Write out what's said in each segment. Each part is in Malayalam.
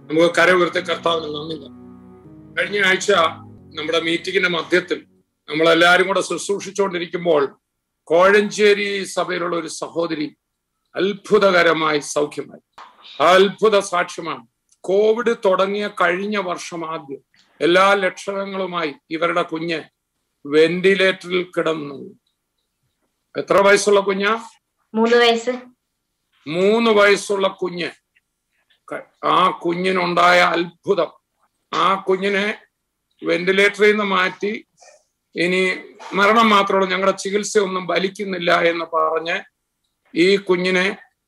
നമുക്ക് കരവുയർത്തി കർത്താവിന് നന്ദി പറയാം. കഴിഞ്ഞ ആഴ്ച നമ്മുടെ മീറ്റിംഗിന്റെ മധ്യത്തിൽ നമ്മളെല്ലാവരും കൂടെ ശുശ്രൂഷിച്ചുകൊണ്ടിരിക്കുമ്പോൾ കോഴഞ്ചേരി സഭയിലുള്ള ഒരു സഹോദരി അത്ഭുതകരമായി സൗഖ്യമായി ആ അത്ഭുത സാക്ഷ്യമാണ് കോവിഡ് തുടങ്ങിയ കഴിഞ്ഞ വർഷം ആദ്യം എല്ലാ ലക്ഷണങ്ങളുമായി ഇവരുടെ കുഞ്ഞ് വെന്റിലേറ്ററിൽ കിടന്നു എത്ര വയസ്സുള്ള കുഞ്ഞാ മൂന്ന് വയസ്സ് മൂന്ന് വയസ്സുള്ള കുഞ്ഞ് ക- ആ കുഞ്ഞിനുണ്ടായ അത്ഭുതം ആ കുഞ്ഞിനെ വെന്റിലേറ്ററിൽ നിന്ന് മാറ്റി ഇനി മരണം മാത്രമുള്ളൂ ഞങ്ങളുടെ ചികിത്സയൊന്നും ഫലിക്കുന്നില്ല എന്ന് പറഞ്ഞ് ഈ കുഞ്ഞിനെ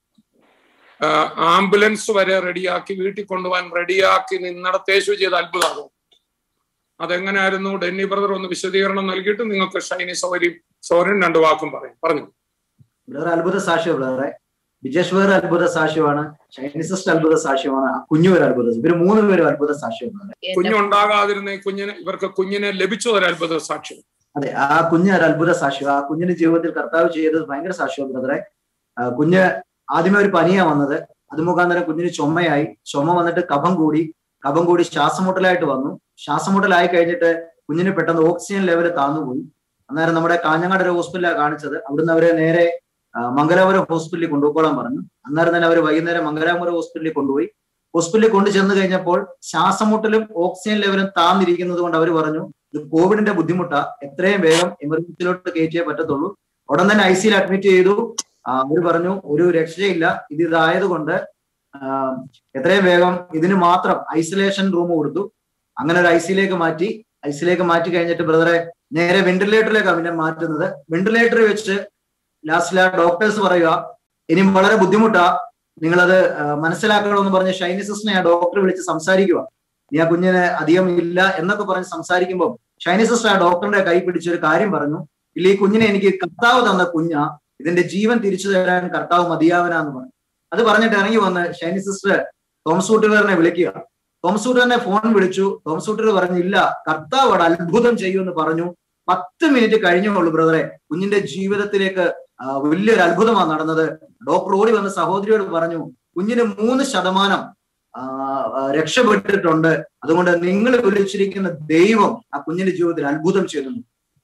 ആ, ആംബുലൻസ് വരെ റെഡിയാക്കി വീട്ടിൽ കൊണ്ടുപോകാൻ റെഡിയാക്കി നിന്നിടത്തേശു ചെയ്ത അത്ഭുതമാകും അതെങ്ങനെയായിരുന്നു ഡെന്നി ബ്രദർ ഒന്ന് വിശദീകരണം നൽകിയിട്ട് നിങ്ങൾക്ക് ഷൈനി സൗകര്യം സൗരൻ രണ്ടു വാക്കും പറയും പറഞ്ഞു ബ്രദർ അത്ഭുത സാക്ഷ്യം ബ്രദറെ ബിജേഷ് വേറെ അത്ഭുത സാക്ഷ്യമാണ് ചൈനീസ് സിസ്റ്റർ അത്ഭുത സാക്ഷ്യമാണ് ആ കുഞ്ഞു ഒരു അത്ഭുത ഇവര് മൂന്ന് പേരും അത്ഭുത സാക്ഷ്യം ബ്രദറെ കുഞ്ഞുണ്ടാകാതിരുന്ന ഈ കുഞ്ഞിന് ഇവർക്ക് കുഞ്ഞിനെ ലഭിച്ചു ഒരു അത്ഭുത സാക്ഷ്യം അതെ ആ കുഞ്ഞ് ഒരു അത്ഭുത സാക്ഷ്യം ആ കുഞ്ഞിന്റെ ജീവിതത്തിൽ കർത്താവ് ചെയ്തത് ഭയങ്കര സാക്ഷ്യം ബ്രദറെ ആ, കുഞ്ഞ് ആദ്യമേ ഒരു പനിയാ വന്നത് അത് മുഖാന്തരം കുഞ്ഞിന് ചുമയായി ചുമ വന്നിട്ട് കഫം കൂടി കഫം കൂടി ശ്വാസമുട്ടലായിട്ട് വന്നു ശ്വാസമുട്ടലായി കഴിഞ്ഞിട്ട് കുഞ്ഞിന് പെട്ടെന്ന് ഓക്സിജൻ ലെവൽ താന്നുപോയി അന്നേരം നമ്മുടെ കാഞ്ഞങ്ങാട് ഒരു ഹോസ്പിറ്റലാണ് കാണിച്ചത് അവിടുന്ന് അവരെ നേരെ ആ, മംഗലാപുരം ഹോസ്പിറ്റലിൽ കൊണ്ടുപോയിക്കോളാൻ പറഞ്ഞു അന്നേരം തന്നെ അവർ വൈകുന്നേരം മംഗലാപുരം ഹോസ്പിറ്റലിൽ കൊണ്ടുപോയി ഹോസ്പിറ്റലിൽ കൊണ്ടു ചെന്ന് കഴിഞ്ഞപ്പോൾ ശ്വാസമുട്ടലും ഓക്സിജൻ ലെവലും താന്നിരിക്കുന്നത് കൊണ്ട് അവർ പറഞ്ഞു ഇത് കോവിഡിന്റെ ബുദ്ധിമുട്ടാ എത്രയും വേഗം എമർജൻസിയിലോട്ട് കയറ്റിയേ പറ്റത്തുള്ളൂ ഉടൻ തന്നെ ഐ സിയിൽ അഡ്മിറ്റ് ചെയ്തു അവർ പറഞ്ഞു ഒരു രക്ഷയില്ല ഇത് ഇതായതുകൊണ്ട് ആ, എത്രയും വേഗം ഇതിന് മാത്രം ഐസൊലേഷൻ റൂം കൊടുത്തു അങ്ങനെ ഒരു ഐ സിയിലേക്ക് മാറ്റി ഐ സിയിലേക്ക് മാറ്റി കഴിഞ്ഞിട്ട് ബ്രദറെ നേരെ വെന്റിലേറ്ററിലേക്കാണ് പിന്നെ മാറ്റുന്നത് വെന്റിലേറ്ററിൽ വെച്ച് ലാസ്റ്റിൽ ആ ഡോക്ടേഴ്സ് പറയുക ഇനി വളരെ ബുദ്ധിമുട്ടാ നിങ്ങളത് ആ, മനസ്സിലാക്കണമെന്ന് പറഞ്ഞ് ഷൈനി സിസ്റ്ററിനെ ആ ഡോക്ടർ വിളിച്ച് സംസാരിക്കുക നീ ആ കുഞ്ഞിന് അധികം ഇല്ല എന്നൊക്കെ പറഞ്ഞ് സംസാരിക്കുമ്പോൾ ഷൈനി സിസ്റ്റർ ആ ഡോക്ടറിന്റെ കൈ പിടിച്ച് ഒരു കാര്യം പറഞ്ഞു ഇല്ല ഈ കുഞ്ഞിനെ എനിക്ക് കർത്താവ് തന്ന കുഞ്ഞാ ഇതിന്റെ ജീവൻ തിരിച്ചു തരാൻ കർത്താവ് മതിയാവനാന്ന് പറഞ്ഞു അത് പറഞ്ഞിട്ട് ഇറങ്ങി വന്ന് ഷൈനി സിസ്റ്റർ തോമസ് ഊട്ടുകാരനെ വിളിക്കുക തോമസ് ഊട്ടുകാരനെ ഫോൺ വിളിച്ചു തോമസ് ഊട്ടുകാർ പറഞ്ഞു ഇല്ല കർത്താവ് അവിടെ അത്ഭുതം ചെയ്യുമെന്ന് പറഞ്ഞു പത്ത് മിനിറ്റ് കഴിഞ്ഞുള്ളൂ ബ്രദറെ കുഞ്ഞിന്റെ ജീവിതത്തിലേക്ക് ആ, വലിയൊരു അത്ഭുതമാണ് നടന്നത് ഡോക്ടർ ഓടി വന്ന് സഹോദരിയോട് പറഞ്ഞു കുഞ്ഞിന് മൂന്ന് ശതമാനം ആ, ആ, രക്ഷപ്പെട്ടിട്ടുണ്ട് അതുകൊണ്ട് നിങ്ങൾ വിളിച്ചിരിക്കുന്ന ദൈവം ആ കുഞ്ഞിന്റെ ജീവിതത്തിൽ അത്ഭുതം ചെയ്യുന്നു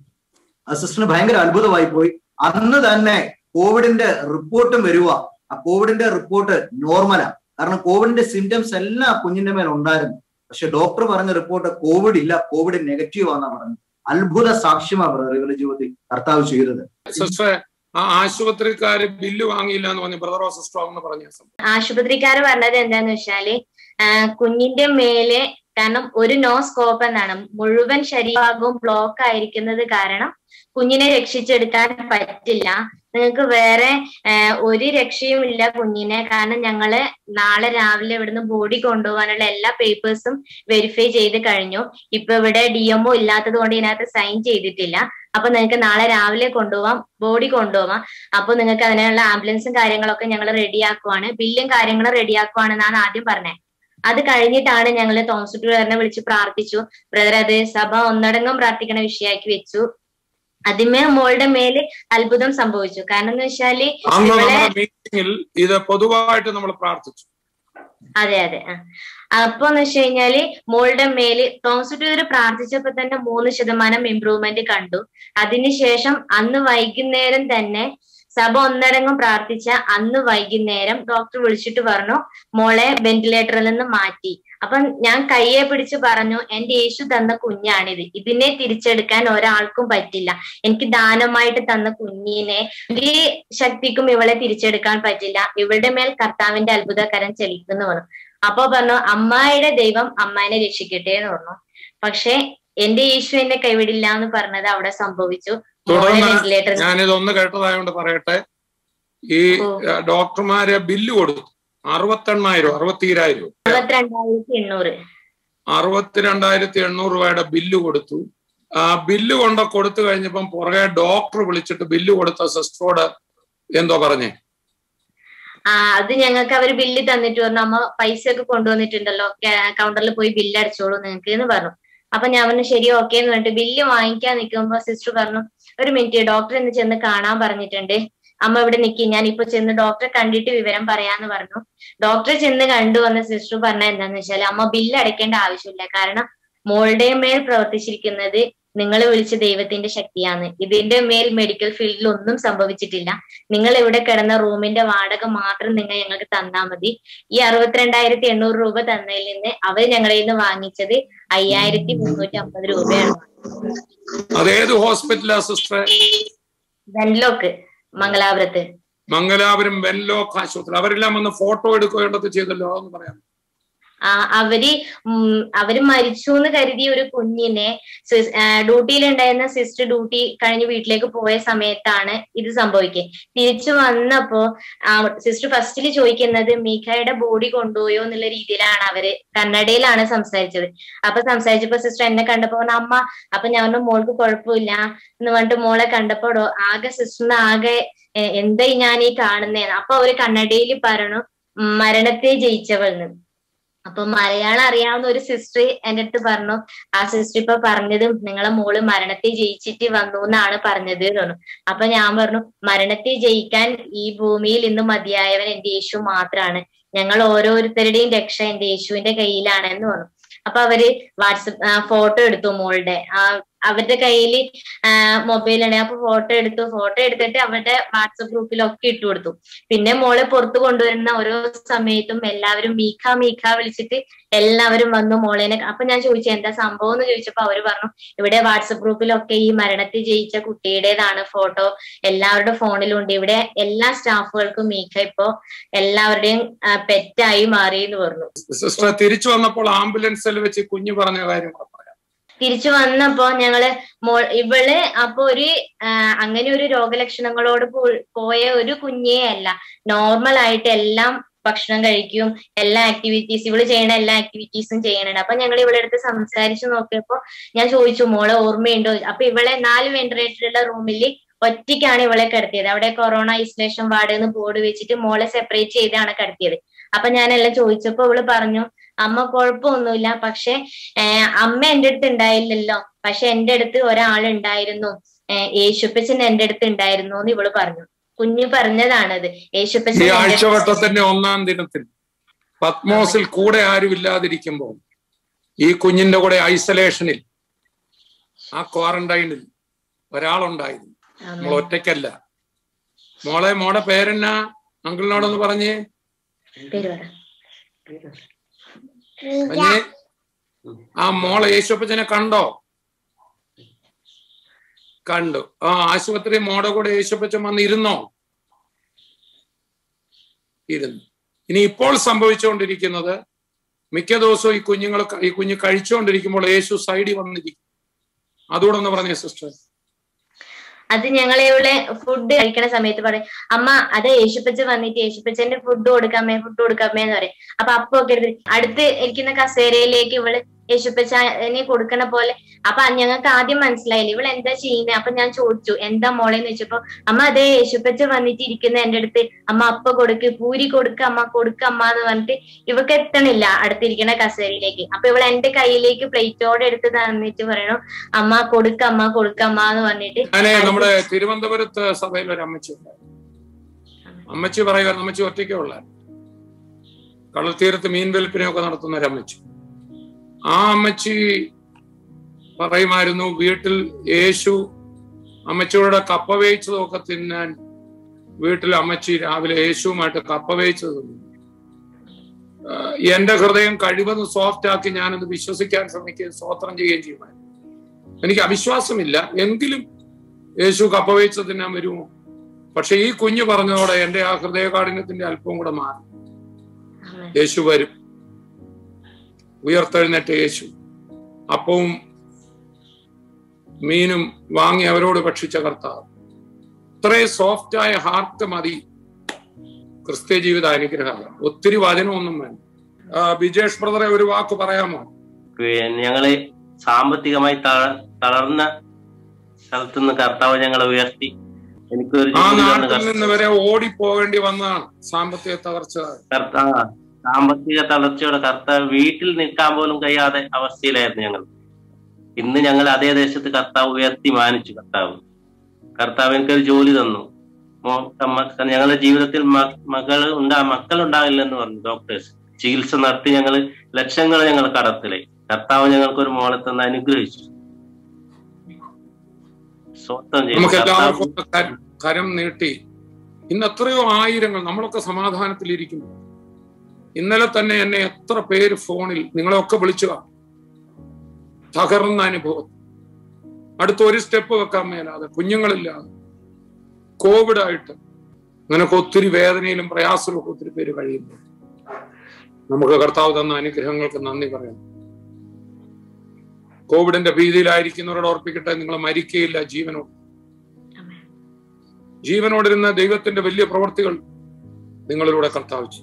ആ സിസ്റ്ററിന് ഭയങ്കര അത്ഭുതമായി പോയി അന്ന് തന്നെ കോവിഡിന്റെ റിപ്പോർട്ടും വരുക ആ കോവിഡിന്റെ റിപ്പോർട്ട് നോർമലാ കാരണം കോവിഡിന്റെ സിംറ്റംസ് എല്ലാം ആ കുഞ്ഞിന്റെ മേൽ ഉണ്ടായിരുന്നു പക്ഷെ ഡോക്ടർ പറഞ്ഞ റിപ്പോർട്ട് കോവിഡ് ഇല്ല കോവിഡ് നെഗറ്റീവ് ആണെന്നാ പറഞ്ഞു അത്ഭുത സാക്ഷ്യമാ ബ്രദർ ഇവരുടെ ജീവിതത്തിൽ കർത്താവ് ചെയ്തത് സിസ്റ്ററെ ആ ആശുപത്രിക്കാര് ബില്ല് വാങ്ങിയില്ല എന്ന് പറഞ്ഞു ബ്രദറോ സിസ്റ്ററോ എന്ന് പറഞ്ഞ സംഭവം ആശുപത്രിക്കാര് പറഞ്ഞത് എന്താന്ന് വെച്ചാല് ആ, കുഞ്ഞിന്റെ മേലെ കാരണം ഒരു നോ സ്കോപ്പ് എന്നാണ് മുഴുവൻ ശരീരഭാഗവും ബ്ലോക്ക് ആയിരിക്കുന്നത് കാരണം കുഞ്ഞിനെ രക്ഷിച്ചെടുക്കാൻ പറ്റില്ല നിങ്ങൾക്ക് വേറെ ആ, ഒരു രക്ഷയും ഇല്ല കുഞ്ഞിനെ കാരണം ഞങ്ങള് നാളെ രാവിലെ ഇവിടുന്ന് ബോഡി കൊണ്ടുപോകാനുള്ള എല്ലാ പേപ്പേഴ്സും വെരിഫൈ ചെയ്ത് കഴിഞ്ഞു ഇപ്പൊ ഇവിടെ ഡി എംഒ ഇല്ലാത്തത് കൊണ്ട് ഇതിനകത്ത് സൈൻ ചെയ്തിട്ടില്ല അപ്പൊ നിങ്ങൾക്ക് നാളെ രാവിലെ കൊണ്ടുപോവാം ബോഡി കൊണ്ടുപോവാം അപ്പൊ നിങ്ങൾക്ക് അതിനുള്ള ആംബുലൻസും കാര്യങ്ങളൊക്കെ ഞങ്ങൾ റെഡിയാക്കുവാണ് ബില്ലും കാര്യങ്ങളും റെഡിയാക്കുവാണെന്നാണ് ആദ്യം പറഞ്ഞത് അത് കഴിഞ്ഞിട്ടാണ് ഞങ്ങൾ തോമസുട്ടുകാരനെ വിളിച്ച് പ്രാർത്ഥിച്ചു ബ്രദർ അത് സഭ ഒന്നടങ്കം പ്രാർത്ഥിക്കണ വിഷയമാക്കി വെച്ചു അതിമേ മോളുടെ മേല് അത്ഭുതം സംഭവിച്ചു കാരണം എന്ന് വെച്ചാല് അന്ന് ഇവിടെ നമ്മുടെ മീറ്റിംഗിൽ ഇത് പൊതുവായിട്ട് നമ്മൾ പ്രാർത്ഥിച്ചു അതെ അതെ ആ. അപ്പൊ എന്ന് വെച്ച് കഴിഞ്ഞാല് മോളുടെ മേല് തോമസുട്ടൂർ പ്രാർത്ഥിച്ചപ്പോ തന്നെ മൂന്ന് ശതമാനം ഇമ്പ്രൂവ്മെന്റ് കണ്ടു അതിനുശേഷം അന്ന് വൈകുന്നേരം തന്നെ സഭ ഒന്നടങ്കം പ്രാർത്ഥിച്ച അന്ന് വൈകുന്നേരം ഡോക്ടർ വിളിച്ചിട്ട് പറഞ്ഞു മോളെ വെന്റിലേറ്ററിൽ നിന്ന് മാറ്റി അപ്പൊ ഞാൻ കയ്യെ പിടിച്ച് പറഞ്ഞു എന്റെ യേശു തന്ന കുഞ്ഞാണിത് ഇതിനെ തിരിച്ചെടുക്കാൻ ഒരാൾക്കും പറ്റില്ല എനിക്ക് ദാനമായിട്ട് തന്ന കുഞ്ഞിനെ ഒരു ശക്തിക്കും ഇവളെ തിരിച്ചെടുക്കാൻ പറ്റില്ല ഇവളുടെ മേൽ കർത്താവിന്റെ അത്ഭുതകരം ചലിക്കുന്നു പറഞ്ഞു അപ്പൊ പറഞ്ഞു അമ്മായിയുടെ ദൈവം അമ്മാനെ രക്ഷിക്കട്ടെ എന്ന് പറഞ്ഞു പക്ഷെ എന്റെ യേശു എന്നെ കൈവിടില്ല എന്ന് പറഞ്ഞത് അവിടെ സംഭവിച്ചു മോളെ തുടർന്ന് വെന്റിലേറ്ററിൽ ഞാനിതൊന്ന് കേട്ടതായോണ്ട് പറയട്ടെ ഈ ഓ. ആ, ഡോക്ടർമാരെ ബില്ല് കൊടുത്തു അറുപത്തെണ്ണായിരം അറുപത്തിരായിരം അറുപത്തിരണ്ടായിരത്തി എണ്ണൂറ് അറുപത്തിരണ്ടായിരത്തി എണ്ണൂറ് രൂപയുടെ ബില്ല് കൊടുത്തു ആ ബില്ല് കൊണ്ട് കൊടുത്തു കഴിഞ്ഞപ്പം പുറകെ ഡോക്ടർ വിളിച്ചിട്ട് ബില്ല് കൊടുത്ത സിസ്റ്ററോട് എന്തോ പറഞ്ഞേ ആ അത് ഞങ്ങൾക്ക് അവർ ബില്ല് തന്നിട്ട് പറഞ്ഞു അമ്മ പൈസ ഒക്കെ കൊണ്ടുവന്നിട്ടുണ്ടല്ലോ കൗണ്ടറിൽ പോയി ബില്ല് അടിച്ചോളൂ നിങ്ങൾക്ക് എന്ന് പറഞ്ഞു അപ്പൊ ഞാൻ പറഞ്ഞു ശരി ഓക്കെ എന്ന് പറഞ്ഞിട്ട് ബില്ല് വാങ്ങിക്കാൻ നിൽക്കുമ്പോ സിസ്റ്റർ പറഞ്ഞു ഒരു മിനിറ്റ് ഡോക്ടർ ഇന്ന് ചെന്ന് കാണാൻ പറഞ്ഞിട്ടുണ്ട് അമ്മ ഇവിടെ നിൽക്കി ഞാൻ ഇപ്പൊ ചെന്ന് ഡോക്ടറെ കണ്ടിട്ട് വിവരം പറയാന്ന് പറഞ്ഞു ഡോക്ടറെ ചെന്ന് കണ്ടു വന്ന സിസ്റ്റർ പറഞ്ഞ എന്താന്ന് വെച്ചാൽ അമ്മ ബില്ല് അടയ്ക്കേണ്ട ആവശ്യമില്ല കാരണം മോളുടെ മേൽ പ്രവർത്തിച്ചിരിക്കുന്നത് നിങ്ങൾ വിളിച്ച ദൈവത്തിന്റെ ശക്തിയാണ് ഇതിന്റെ മേൽ മെഡിക്കൽ ഫീൽഡിൽ ഒന്നും സംഭവിച്ചിട്ടില്ല നിങ്ങൾ ഇവിടെ കിടന്ന റൂമിന്റെ വാടക മാത്രം നിങ്ങൾ ഞങ്ങൾക്ക് തന്നാ മതി ഈ അറുപത്തിരണ്ടായിരത്തി എണ്ണൂറ് രൂപ തന്നതിൽ നിന്ന് അവർ ഞങ്ങളിൽ നിന്ന് വാങ്ങിച്ചത് അയ്യായിരത്തി മുന്നൂറ്റി അമ്പത് രൂപയാണ് അതേത് ഹോസ്പിറ്റലാ സിസ്റ്റർ വെൻലോക്ക് മംഗലാപുരത്ത് മംഗലാപുരം വെൻലോക്ക് ആശുപത്രി അവരെല്ലാം വന്ന് ഫോട്ടോ എടുക്കേണ്ടത് ചെയ്തല്ലോ അതൊന്ന് പറയാം ആ അവര് ഉം അവര് മരിച്ചു എന്ന് കരുതിയ ഒരു കുഞ്ഞിനെ സിസ്- ആ, ഡ്യൂട്ടിയിലുണ്ടായിരുന്ന സിസ്റ്റർ ഡ്യൂട്ടി കഴിഞ്ഞ് വീട്ടിലേക്ക് പോയ സമയത്താണ് ഇത് സംഭവിക്കുക തിരിച്ചു വന്നപ്പോ ആ സിസ്റ്റർ ഫസ്റ്റിൽ ചോദിക്കുന്നത് മീഖയുടെ ബോഡി കൊണ്ടുപോയോ എന്നുള്ള രീതിയിലാണ് അവര് കന്നഡയിലാണ് സംസാരിച്ചത് അപ്പൊ സംസാരിച്ചപ്പോ സിസ്റ്റർ എന്നെ കണ്ടപ്പോ പറഞ്ഞു, അമ്മ അപ്പൊ ഞാൻ പറഞ്ഞു മോൾക്ക് കുഴപ്പമില്ല എന്ന് പറഞ്ഞിട്ട് മോളെ കണ്ടപ്പോ ഡോ- ആകെ സിസ്റ്ററിന് ആകെ എ- എന്തായി ഞാൻ ഈ കാണുന്നേന്ന് അപ്പൊ അവര് കന്നഡയിൽ പറഞ്ഞു ഉം, മരണത്തെ ജയിച്ചവൾന്ന് അപ്പൊ മലയാളം അറിയാവുന്ന ഒരു സിസ്റ്റർ എന്റെ അടുത്ത് പറഞ്ഞു ആ സിസ്റ്റർ ഇപ്പൊ പറഞ്ഞതും നിങ്ങളെ മോള് മരണത്തെ ജയിച്ചിട്ട് വന്നു എന്നാണ് പറഞ്ഞത് എന്ന് പറഞ്ഞു അപ്പൊ ഞാൻ പറഞ്ഞു മരണത്തെ ജയിക്കാൻ ഈ ഭൂമിയിൽ ഇന്ന് മതിയായവൻ എന്റെ യേശു മാത്രാണ് ഞങ്ങൾ ഓരോരുത്തരുടെയും രക്ഷ എന്റെ യേശുവിന്റെ കയ്യിലാണെന്ന് പറഞ്ഞു അപ്പൊ അവര് വാട്സപ്പ് ഫോട്ടോ എടുത്തു മോളുടെ ആ അവരുടെ കയ്യിൽ മൊബൈൽ ഉണ്ട് അപ്പൊ ഫോട്ടോ എടുത്തു ഫോട്ടോ എടുത്തിട്ട് അവരുടെ വാട്സപ്പ് ഗ്രൂപ്പിലൊക്കെ ഇട്ടു കൊടുത്തു പിന്നെ മോളെ പുറത്തു കൊണ്ടുവരുന്ന ഓരോ സമയത്തും എല്ലാവരും മീഖ മീഖ വിളിച്ചിട്ട് എല്ലാവരും വന്നു മോളേനെ അപ്പൊ ഞാൻ ചോദിച്ചു എന്താ സംഭവം എന്ന് ചോദിച്ചപ്പോ അവര് പറഞ്ഞു ഇവിടെ വാട്സപ്പ് ഗ്രൂപ്പിലൊക്കെ ഈ മരണത്തിൽ ജയിച്ച കുട്ടിയുടേതാണ് ഫോട്ടോ എല്ലാവരുടെ ഫോണിലും ഉണ്ട് ഇവിടെ എല്ലാ സ്റ്റാഫുകൾക്കും മീഖ ഇപ്പോ എല്ലാവരുടെയും പെറ്റായി മാറി എന്ന് പറഞ്ഞു സിസ്റ്റർ തിരിച്ചു വന്നപ്പോൾ ആംബുലൻസിൽ വെച്ച് കുഞ്ഞു പറഞ്ഞ കാര്യം കൂടെ പറയാം തിരിച്ചു വന്നപ്പോ ഞങ്ങള് മോൾ ഇവള് അപ്പൊ ഒരു ആ, അങ്ങനെ ഒരു രോഗലക്ഷണങ്ങളോട് പോ- പോയ ഒരു കുഞ്ഞേ അല്ല നോർമൽ ആയിട്ട് എല്ലാം ഭക്ഷണം കഴിക്കും എല്ലാ ആക്ടിവിറ്റീസ് ഇവള് ചെയ്യണ എല്ലാ ആക്ടിവിറ്റീസും ചെയ്യണുണ്ട് അപ്പൊ ഞങ്ങൾ ഇവിടെ അടുത്ത് സംസാരിച്ചു നോക്കിയപ്പോ ഞാൻ ചോദിച്ചു മോളെ ഓർമ്മയുണ്ടോ അപ്പൊ ഇവളെ നാല് വെന്റിലേറ്ററുള്ള റൂമിൽ ഒറ്റയ്ക്കാണ് ഇവളെ കിടത്തിയത് അവിടെ കൊറോണ ഐസൊലേഷൻ വാർഡ് എന്ന് ബോർഡ് വെച്ചിട്ട് മോളെ സെപ്പറേറ്റ് ചെയ്താണ് കിടത്തിയത് അപ്പൊ ഞാനെല്ലാം ചോദിച്ചപ്പോ ഇവള് പറഞ്ഞു അമ്മ കുഴപ്പമൊന്നുമില്ല പക്ഷെ ഏഹ് അമ്മ എന്റെ അടുത്ത് ഉണ്ടായില്ലല്ലോ പക്ഷെ എന്റെ അടുത്ത് ഒരാളുണ്ടായിരുന്നു ഏഹ് യേശുപ്പച്ചൻ എന്റെ അടുത്ത് ഉണ്ടായിരുന്നു എന്ന് ഇവള് പറഞ്ഞു കുഞ്ഞു പറഞ്ഞതാണത് യേശുപ്പച്ചൻ ഈ എന്റെ അടുത്ത് ആഴ്ചവട്ടത്തിന്റെ ഒന്നാം ദിനത്തിൽ പത്മോസിൽ കൂടെ ആരും ഇല്ലാതിരിക്കുമ്പോൾ ഈ കുഞ്ഞിന്റെ കൂടെ ഐസൊലേഷനിൽ ആ ക്വാറന്റൈനിൽ ഒരാളുണ്ടായിരുന്നു നമ്മൾ ഒറ്റയ്ക്കല്ല മോളെ മോടെ പേരെന്നാ അങ്കിളിനോടൊന്ന് പറഞ്ഞേ പേര് പറ പറഞ്ഞേ ആ മോളെ യേശുപ്പച്ചനെ കണ്ടോ കണ്ടു ആ ആശുപത്രി മോടെ കൂടെ യേശുപ്പച്ചൻ വന്ന് ഇരുന്നോ ഇരുന്നു ഇനി ഇപ്പോൾ സംഭവിച്ചുകൊണ്ടിരിക്കുന്നത് മിക്ക ദിവസവും ഈ കുഞ്ഞുങ്ങൾ ഈ കുഞ്ഞ് കഴിച്ചുകൊണ്ടിരിക്കുമ്പോൾ യേശു സൈഡിൽ വന്നിരിക്കും അതുകൂടെ ഒന്ന് പറഞ്ഞേ സിസ്റ്റർ അത് ഞങ്ങളെ ഇവിടെ ഫുഡ് കഴിക്കണ സമയത്ത് പറയും അമ്മ അത് യേശുപ്പച്ച വന്നിട്ട് യേശുപ്പച്ചന്റെ ഫുഡ് കൊടുക്കാമേ ഫുഡ് കൊടുക്കാമേ എന്ന് പറയും അപ്പൊ അപ്പൊ ഒക്കെ എടുത്ത് അടുത്ത് ഇരിക്കുന്ന കസേരയിലേക്ക് ഇവള് യേശുപ്പച്ചനെ കൊടുക്കണ പോലെ അപ്പൊ ഞങ്ങൾക്ക് ആദ്യം മനസ്സിലായില്ല ഇവൾ എന്താ ചെയ്യുന്നത് അപ്പൊ ഞാൻ ചോദിച്ചു എന്താ മോളെന്ന് വെച്ചപ്പോ അമ്മ അതേ യേശുപ്പച്ച വന്നിട്ട് ഇരിക്കുന്ന എന്റെ അടുത്ത് അമ്മ അപ്പ കൊടുക്ക് പൂരി കൊടുക്ക അമ്മ കൊടുക്ക അമ്മ എന്ന് പറഞ്ഞിട്ട് ഇവക്ക് എത്തണില്ല അടുത്തിരിക്കുന്ന കസേരയിലേക്ക് അപ്പൊ ഇവൾ എന്റെ കയ്യിലേക്ക് പ്ലേറ്റോടെ എടുത്ത് തന്നിട്ട് പറയണു അമ്മ കൊടുക്ക അമ്മ കൊടുക്ക അമ്മ എന്ന് പറഞ്ഞിട്ട് ഞാനേ നമ്മുടെ തിരുവനന്തപുരത്ത് സഭയിൽ ഒരു അമ്മച്ചി ഉണ്ടായിരുന്നു അമ്മച്ചി പറയുക അമ്മച്ചി ഒറ്റയ്ക്കേ ഉള്ള കടൽ തീരത്ത് മീൻ വിൽപ്പനയൊക്കെ നടത്തുന്ന ഒരു അമ്മച്ചി ആ അമ്മച്ചി പറയുമായിരുന്നു വീട്ടിൽ യേശു അമ്മച്ചിയുടെ കപ്പ വേവിച്ചതൊക്കെ തിന്നാൻ വീട്ടിൽ അമ്മച്ചി രാവിലെ യേശുവുമായിട്ട് കപ്പ വേവിച്ചത് തിന്നു ആഹ് എന്റെ ഹൃദയം കഴിവതും സോഫ്റ്റ് ആക്കി ഞാനത് വിശ്വസിക്കാൻ ശ്രമിക്കുകയും സ്വോത്രം ചെയ്യുകയും ചെയ്യുമായിരുന്നു എനിക്ക് അവിശ്വാസമില്ല എങ്കിലും യേശു കപ്പ വേവിച്ചത് തിന്നാൻ വരുമോ പക്ഷെ ഈ കുഞ്ഞു പറഞ്ഞതോടെ എന്റെ ആ ഹൃദയകാഠിന്യത്തിന്റെ അല്പം കൂടെ മാറി യേശു വരും ഉയർത്തെഴുന്നേറ്റ യേശു അപ്പവും മീനും വാങ്ങി അവരോട് ഭക്ഷിച്ച കർത്താവ് ഇത്രയും സോഫ്റ്റായ ഹാർട്ട് മതി ക്രിസ്ത്യ ജീവിത അനുഗ്രഹം ഒത്തിരി വചനമൊന്നും വേണ്ട ആ, ബിജേഷ് ബ്രദറെ ഒരു വാക്ക് പറയാമോ പിന്നെ ഞങ്ങള് സാമ്പത്തികമായി തള- തളർന്ന സ്ഥലത്തുനിന്ന് കർത്താവ് ഞങ്ങളെ ഉയർത്തി എനിക്കൊരു ആ ജോലി തന്ന് നാട്ടിൽ നിന്ന് വരെ ഓടിപ്പോകേണ്ടി വന്നതാണ് സാമ്പത്തിക തകർച്ച കർത്താവ് സാമ്പത്തിക തളർച്ചയുടെ കർത്താവ് വീട്ടിൽ നിൽക്കാൻ പോലും കഴിയാതെ അവസ്ഥയിലായിരുന്നു ഞങ്ങൾ ഇന്ന് ഞങ്ങൾ അതേ ദേശത്ത് കർത്താവ് ഉയർത്തി മാനിച്ചു കർത്താവ് കർത്താവ് എനിക്കൊരു ജോലി തന്നു മോ- മക്ക- ഞങ്ങളുടെ ജീവിതത്തിൽ മ- മകൾ ഉണ്ടാ മക്കൾ ഉണ്ടാകില്ലെന്ന് പറഞ്ഞു ഡോക്ടേഴ്സ് ചികിത്സ നടത്തി ഞങ്ങൾ ലക്ഷങ്ങൾ ഞങ്ങൾ കടത്തിലായി കർത്താവ് ഞങ്ങൾക്ക് ഒരു മോളെ തന്ന് അനുഗ്രഹിച്ചു സ്വന്തം ചെയ്തു നമുക്ക് കർത്താവ് എല്ലാവർക്കും ഒന്ന് കരം- കരം നീട്ടി ഇന്ന് എത്രയോ ആയിരങ്ങൾ നമ്മളൊക്കെ സമാധാനത്തിലിരിക്കുന്നു ഇന്നലെ തന്നെ എന്നെ എത്ര പേര് ഫോണിൽ നിങ്ങളെയൊക്കെ വിളിച്ചു കാണും. തകർന്ന അനുഭവം അടുത്ത ഒരു സ്റ്റെപ്പ് വെക്കാൻ മേലാതെ കുഞ്ഞുങ്ങളില്ലാതെ കോവിഡ് ആയിട്ട് അങ്ങനൊക്കെ ഒത്തിരി വേദനയിലും പ്രയാസവും ഒക്കെ ഒത്തിരി പേര് കഴിയുന്നു നമുക്ക് കർത്താവ് തന്ന അനുഗ്രഹങ്ങൾക്ക് നന്ദി പറയാം കോവിഡിന്റെ ഭീതിയിലായിരിക്കുന്നവരോട് ഓർപ്പിക്കട്ടെ നിങ്ങൾ മരിക്കയില്ല ജീവനോട് ജീവനോടിരുന്ന ദൈവത്തിന്റെ വലിയ പ്രവർത്തികൾ നിങ്ങളിലൂടെ കർത്താവ് ചെയ്യും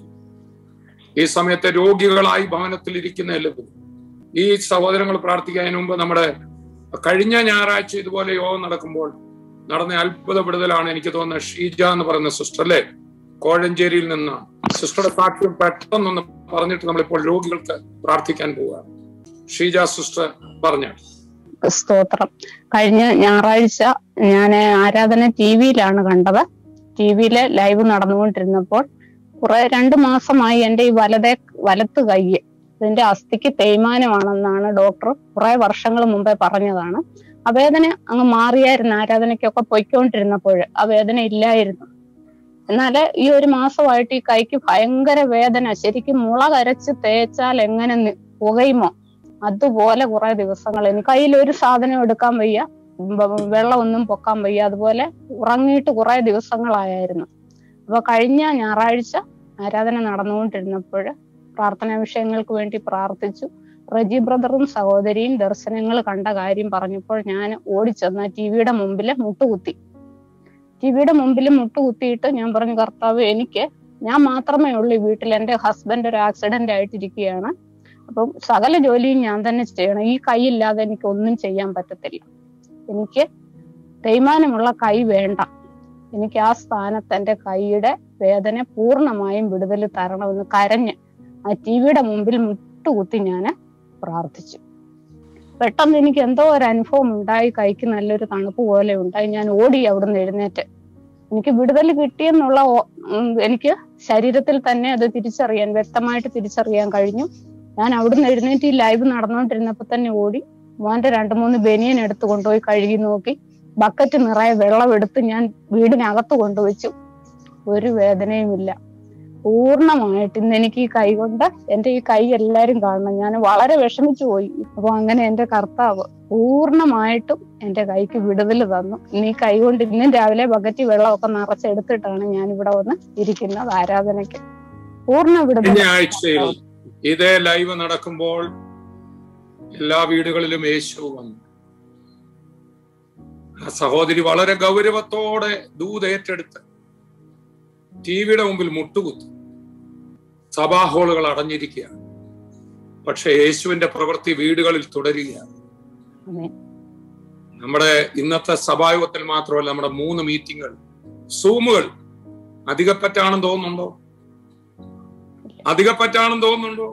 ഈ സമയത്തെ രോഗികളായി ഭവനത്തിൽ ഇരിക്കുന്ന എല്ലാവരും ഈ സഹോദരങ്ങൾ പ്രാർത്ഥിക്കുന്നതിന് മുമ്പ് നമ്മുടെ കഴിഞ്ഞ ഞായറാഴ്ച ഇതുപോലെ യോഗം നടക്കുമ്പോൾ നടന്ന അത്ഭുത വിടുതലാണ് എനിക്ക് തോന്നുന്നത് ഷീജ എന്ന് പറയുന്ന സിസ്റ്റർ അല്ലേ കോഴഞ്ചേരിയിൽ നിന്നാണ് സിസ്റ്ററുടെ സാക്ഷ്യം പെട്ടെന്നൊന്ന് പറഞ്ഞിട്ട് നമ്മളിപ്പോൾ രോഗികൾക്ക് പ്രാർത്ഥിക്കാൻ പോവുക ഷീജ സിസ്റ്റർ പറഞ്ഞു സ്തോത്രം കഴിഞ്ഞ ഞായറാഴ്ച ഞാൻ ആരാധന ടി വിയിലാണ് കണ്ടത് ടി വിയില് ലൈവ് നടന്നുകൊണ്ടിരുന്നപ്പോൾ കുറെ രണ്ടു മാസമായി എൻ്റെ ഈ വലതെ വലത്ത് കൈ ഇതിന്റെ അസ്ഥിക്ക് തേയ്മാനമാണെന്നാണ് ഡോക്ടർ കുറെ വർഷങ്ങൾ മുമ്പേ പറഞ്ഞതാണ് ആ വേദന അങ്ങ് മാറിയായിരുന്നു ആരാധനയ്ക്കൊക്കെ പൊയ്ക്കൊണ്ടിരുന്നപ്പോൾ ആ വേദന ഇല്ലായിരുന്നു എന്നാല് ഈ ഒരു മാസമായിട്ട് ഈ കൈക്ക് ഭയങ്കര വേദന ശരിക്കും മുള കരച്ച് തേച്ചാൽ എങ്ങനെ നി- പുകയുമോ അതുപോലെ കുറെ ദിവസങ്ങൾ എനിക്ക് കയ്യിൽ ഒരു സാധനം എടുക്കാൻ വയ്യ ബ- വെള്ളമൊന്നും പൊക്കാൻ വയ്യ അതുപോലെ ഉറങ്ങിയിട്ട് കുറെ ദിവസങ്ങളായിരുന്നു അപ്പൊ കഴിഞ്ഞ ഞായറാഴ്ച ആരാധന നടന്നുകൊണ്ടിരുന്നപ്പോൾ പ്രാർത്ഥനാ വിഷയങ്ങൾക്ക് വേണ്ടി പ്രാർത്ഥിച്ചു റജി ബ്രദറും സഹോദരിയും ദർശനങ്ങൾ കണ്ട കാര്യം പറഞ്ഞപ്പോൾ ഞാൻ ഓടിച്ചെന്ന ടി വിയുടെ മുമ്പിൽ മുട്ടുകുത്തി ടി വിയുടെ മുമ്പിൽ മുട്ടുകുത്തിയിട്ട് ഞാൻ പറഞ്ഞു കർത്താവ് എനിക്ക് ഞാൻ മാത്രമേ ഉള്ളൂ ഈ വീട്ടിൽ എൻ്റെ ഹസ്ബൻഡ് ഒരു ആക്സിഡന്റ് ആയിട്ടിരിക്കുകയാണ് അപ്പം സകല ജോലിയും ഞാൻ തന്നെ ചെയ്യണം ഈ കൈ ഇല്ലാതെ എനിക്ക് ഒന്നും ചെയ്യാൻ പറ്റത്തില്ല എനിക്ക് തേയ്മാനമുള്ള കൈ വേണ്ട എനിക്ക് ആ സ്ഥാനത്ത് എൻ്റെ കൈയുടെ വേദന പൂർണ്ണമായും വിടുതൽ തരണമെന്ന് കരഞ്ഞ് ആ ടി വിയുടെ മുമ്പിൽ മുട്ടുകുത്തി ഞാൻ പ്രാർത്ഥിച്ചു പെട്ടെന്ന് എനിക്ക് എന്തോ ഒരു അനുഭവം ഉണ്ടായി കൈക്ക് നല്ലൊരു തണുപ്പ് പോലെ ഉണ്ടായി ഞാൻ ഓടി അവിടുന്ന് എഴുന്നേറ്റ് എനിക്ക് വിടുതൽ കിട്ടിയെന്നുള്ള ഓ- ഉം, എനിക്ക് ശരീരത്തിൽ തന്നെ അത് തിരിച്ചറിയാൻ വ്യക്തമായിട്ട് തിരിച്ചറിയാൻ കഴിഞ്ഞു ഞാൻ അവിടുന്ന് എഴുന്നേറ്റ് ഈ ലൈവ് നടന്നുകൊണ്ടിരുന്നപ്പോ തന്നെ ഓടി മോന്റെ രണ്ടു മൂന്ന് ബനിയൻ എടുത്ത് കൊണ്ടുപോയി കഴുകി നോക്കി ബക്കറ്റ് നിറയെ വെള്ളം എടുത്ത് ഞാൻ വീടിനകത്ത് കൊണ്ടുവച്ചു ഒരു വേദനയുമില്ല പൂർണ്ണമായിട്ട് ഇന്ന് എനിക്ക് ഈ കൈ കൊണ്ട് എന്റെ ഈ കൈ എല്ലാരും കാണണം ഞാൻ വളരെ വിഷമിച്ചു പോയി അപ്പൊ അങ്ങനെ എന്റെ കർത്താവ് പൂർണ്ണമായിട്ടും എന്റെ കൈക്ക് വിടുതൽ തന്നു ഇന്ന് ഈ കൈ കൊണ്ട് ഇന്നും രാവിലെ ബക്കറ്റിൽ വെള്ളമൊക്കെ നിറച്ചെടുത്തിട്ടാണ് ഞാൻ ഇവിടെ വന്ന് ഇരിക്കുന്നത് ആരാധനയ്ക്ക് പൂർണ്ണ വിടുതൽ കഴിഞ്ഞ ആഴ്ചയിൽ ഇതേ ലൈവ് നടക്കുമ്പോൾ എല്ലാ വീടുകളിലും യേശു വന്നു ആ സഹോദരി വളരെ ഗൗരവത്തോടെ ദൂത് ഏറ്റെടുത്ത് ടി വിയുടെ മുമ്പിൽ മുട്ടുകുത്തി സഭാ ഹാളുകൾ അടഞ്ഞിരിക്കുകയാണ് പക്ഷെ യേശുവിന്റെ പ്രവൃത്തി വീടുകളിൽ തുടരുകയാണ് ആമേൻ. നമ്മുടെ ഇന്നത്തെ സഭായോഗത്തിൽ മാത്രമല്ല നമ്മുടെ മൂന്ന് മീറ്റിങ്ങുകൾ സൂമുകൾ അധികപ്പറ്റാണെന്ന് തോന്നുന്നുണ്ടോ അധികപ്പറ്റാണെന്ന് തോന്നുന്നുണ്ടോ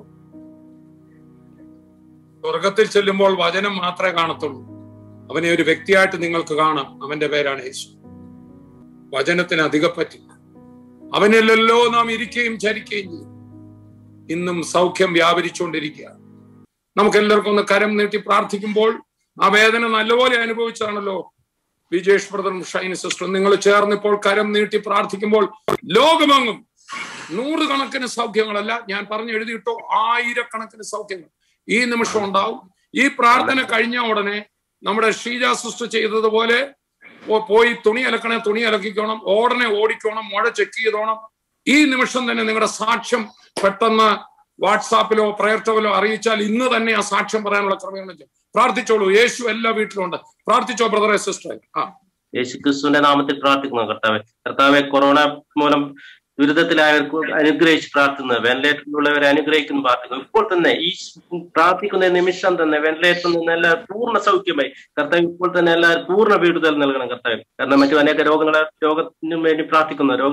സ്വർഗത്തിൽ ചെല്ലുമ്പോൾ വചനം മാത്രമേ കാണത്തുള്ളൂ അവനെ ഒരു വ്യക്തിയായിട്ട് നിങ്ങൾക്ക് കാണാം അവന്റെ പേരാണ് യേശു വചനത്തിന് അധികപ്പറ്റില്ല അവനിലല്ലോ നാം ഇരിക്കുകയും ചരിക്കുകയും ചെയ്യും ഇന്നും സൗഖ്യം വ്യാപരിച്ചുകൊണ്ടിരിക്കുകയാണ് നമുക്ക് എല്ലാവർക്കും ഒന്ന് കരം നീട്ടി പ്രാർത്ഥിക്കുമ്പോൾ ആ വേദന നല്ലപോലെ അനുഭവിച്ചാണല്ലോ വിജേഷ് ബ്രദറും ഷൈൻ സിസ്റ്ററും നിങ്ങൾ ചേർന്ന് ഇപ്പോൾ കരം നീട്ടി പ്രാർത്ഥിക്കുമ്പോൾ ലോകമെങ്ങും നൂറുകണക്കിന് സൗഖ്യങ്ങളല്ല ഞാൻ പറഞ്ഞു എഴുതിയിട്ടോ ആയിരക്കണക്കിന് സൗഖ്യങ്ങൾ ഈ നിമിഷം ഉണ്ടാവും ഈ പ്രാർത്ഥന കഴിഞ്ഞ ഉടനെ നമ്മുടെ ഷീജ സിസ്റ്റർ ചെയ്തതുപോലെ പോ- പോയി തുണി അലക്കണേ തുണി അലക്കിക്കോണം ഓടനെ ഓടിക്കോണം മുഴ ചെക്ക് ചെയ്തോണം ഈ നിമിഷം തന്നെ നിങ്ങളുടെ സാക്ഷ്യം പെട്ടെന്ന് വാട്സാപ്പിലോ പ്രയർട്ടവിലോ അറിയിച്ചാൽ ഇന്ന് തന്നെ ആ സാക്ഷ്യം പറയാനുള്ള ക്രമീകരണം ചെയ്യും പ്രാർത്ഥിച്ചോളൂ യേശു എല്ലാ വീട്ടിലും ഉണ്ട് പ്രാർത്ഥിച്ചോ ബ്രദറെ സിസ്റ്ററെ ആ യേശു ക്രിസ്തുവിന്റെ നാമത്തിൽ പ്രാർത്ഥിക്കുന്നു കർത്താവെ കർത്താവെ കൊറോണ മൂലം ദുരിതത്തിലായവർക്ക് അനുഗ്രഹിച്ച് പ്രാർത്ഥിക്കുന്നത് വെന്റിലേറ്ററിലുള്ളവരെ അനുഗ്രഹിക്കുന്നു പ്രാർത്ഥിക്കുന്നു ഇപ്പോൾ തന്നെ ഈ പ്രാർത്ഥിക്കുന്ന നിമിഷം തന്നെ വെന്റിലേറ്ററിൽ നിന്ന് എല്ലാവരും പൂർണ്ണ സൗഖ്യമായി കർത്താവ് ഇപ്പോൾ തന്നെ എല്ലാവരും പൂർണ്ണ വീടുതൽ നൽകണം കർത്താവ് കാരണം മറ്റു അനേക രോഗങ്ങളെ രോഗത്തിനു വേണ്ടി പ്രാർത്ഥിക്കുന്നു രോഗങ്ങൾ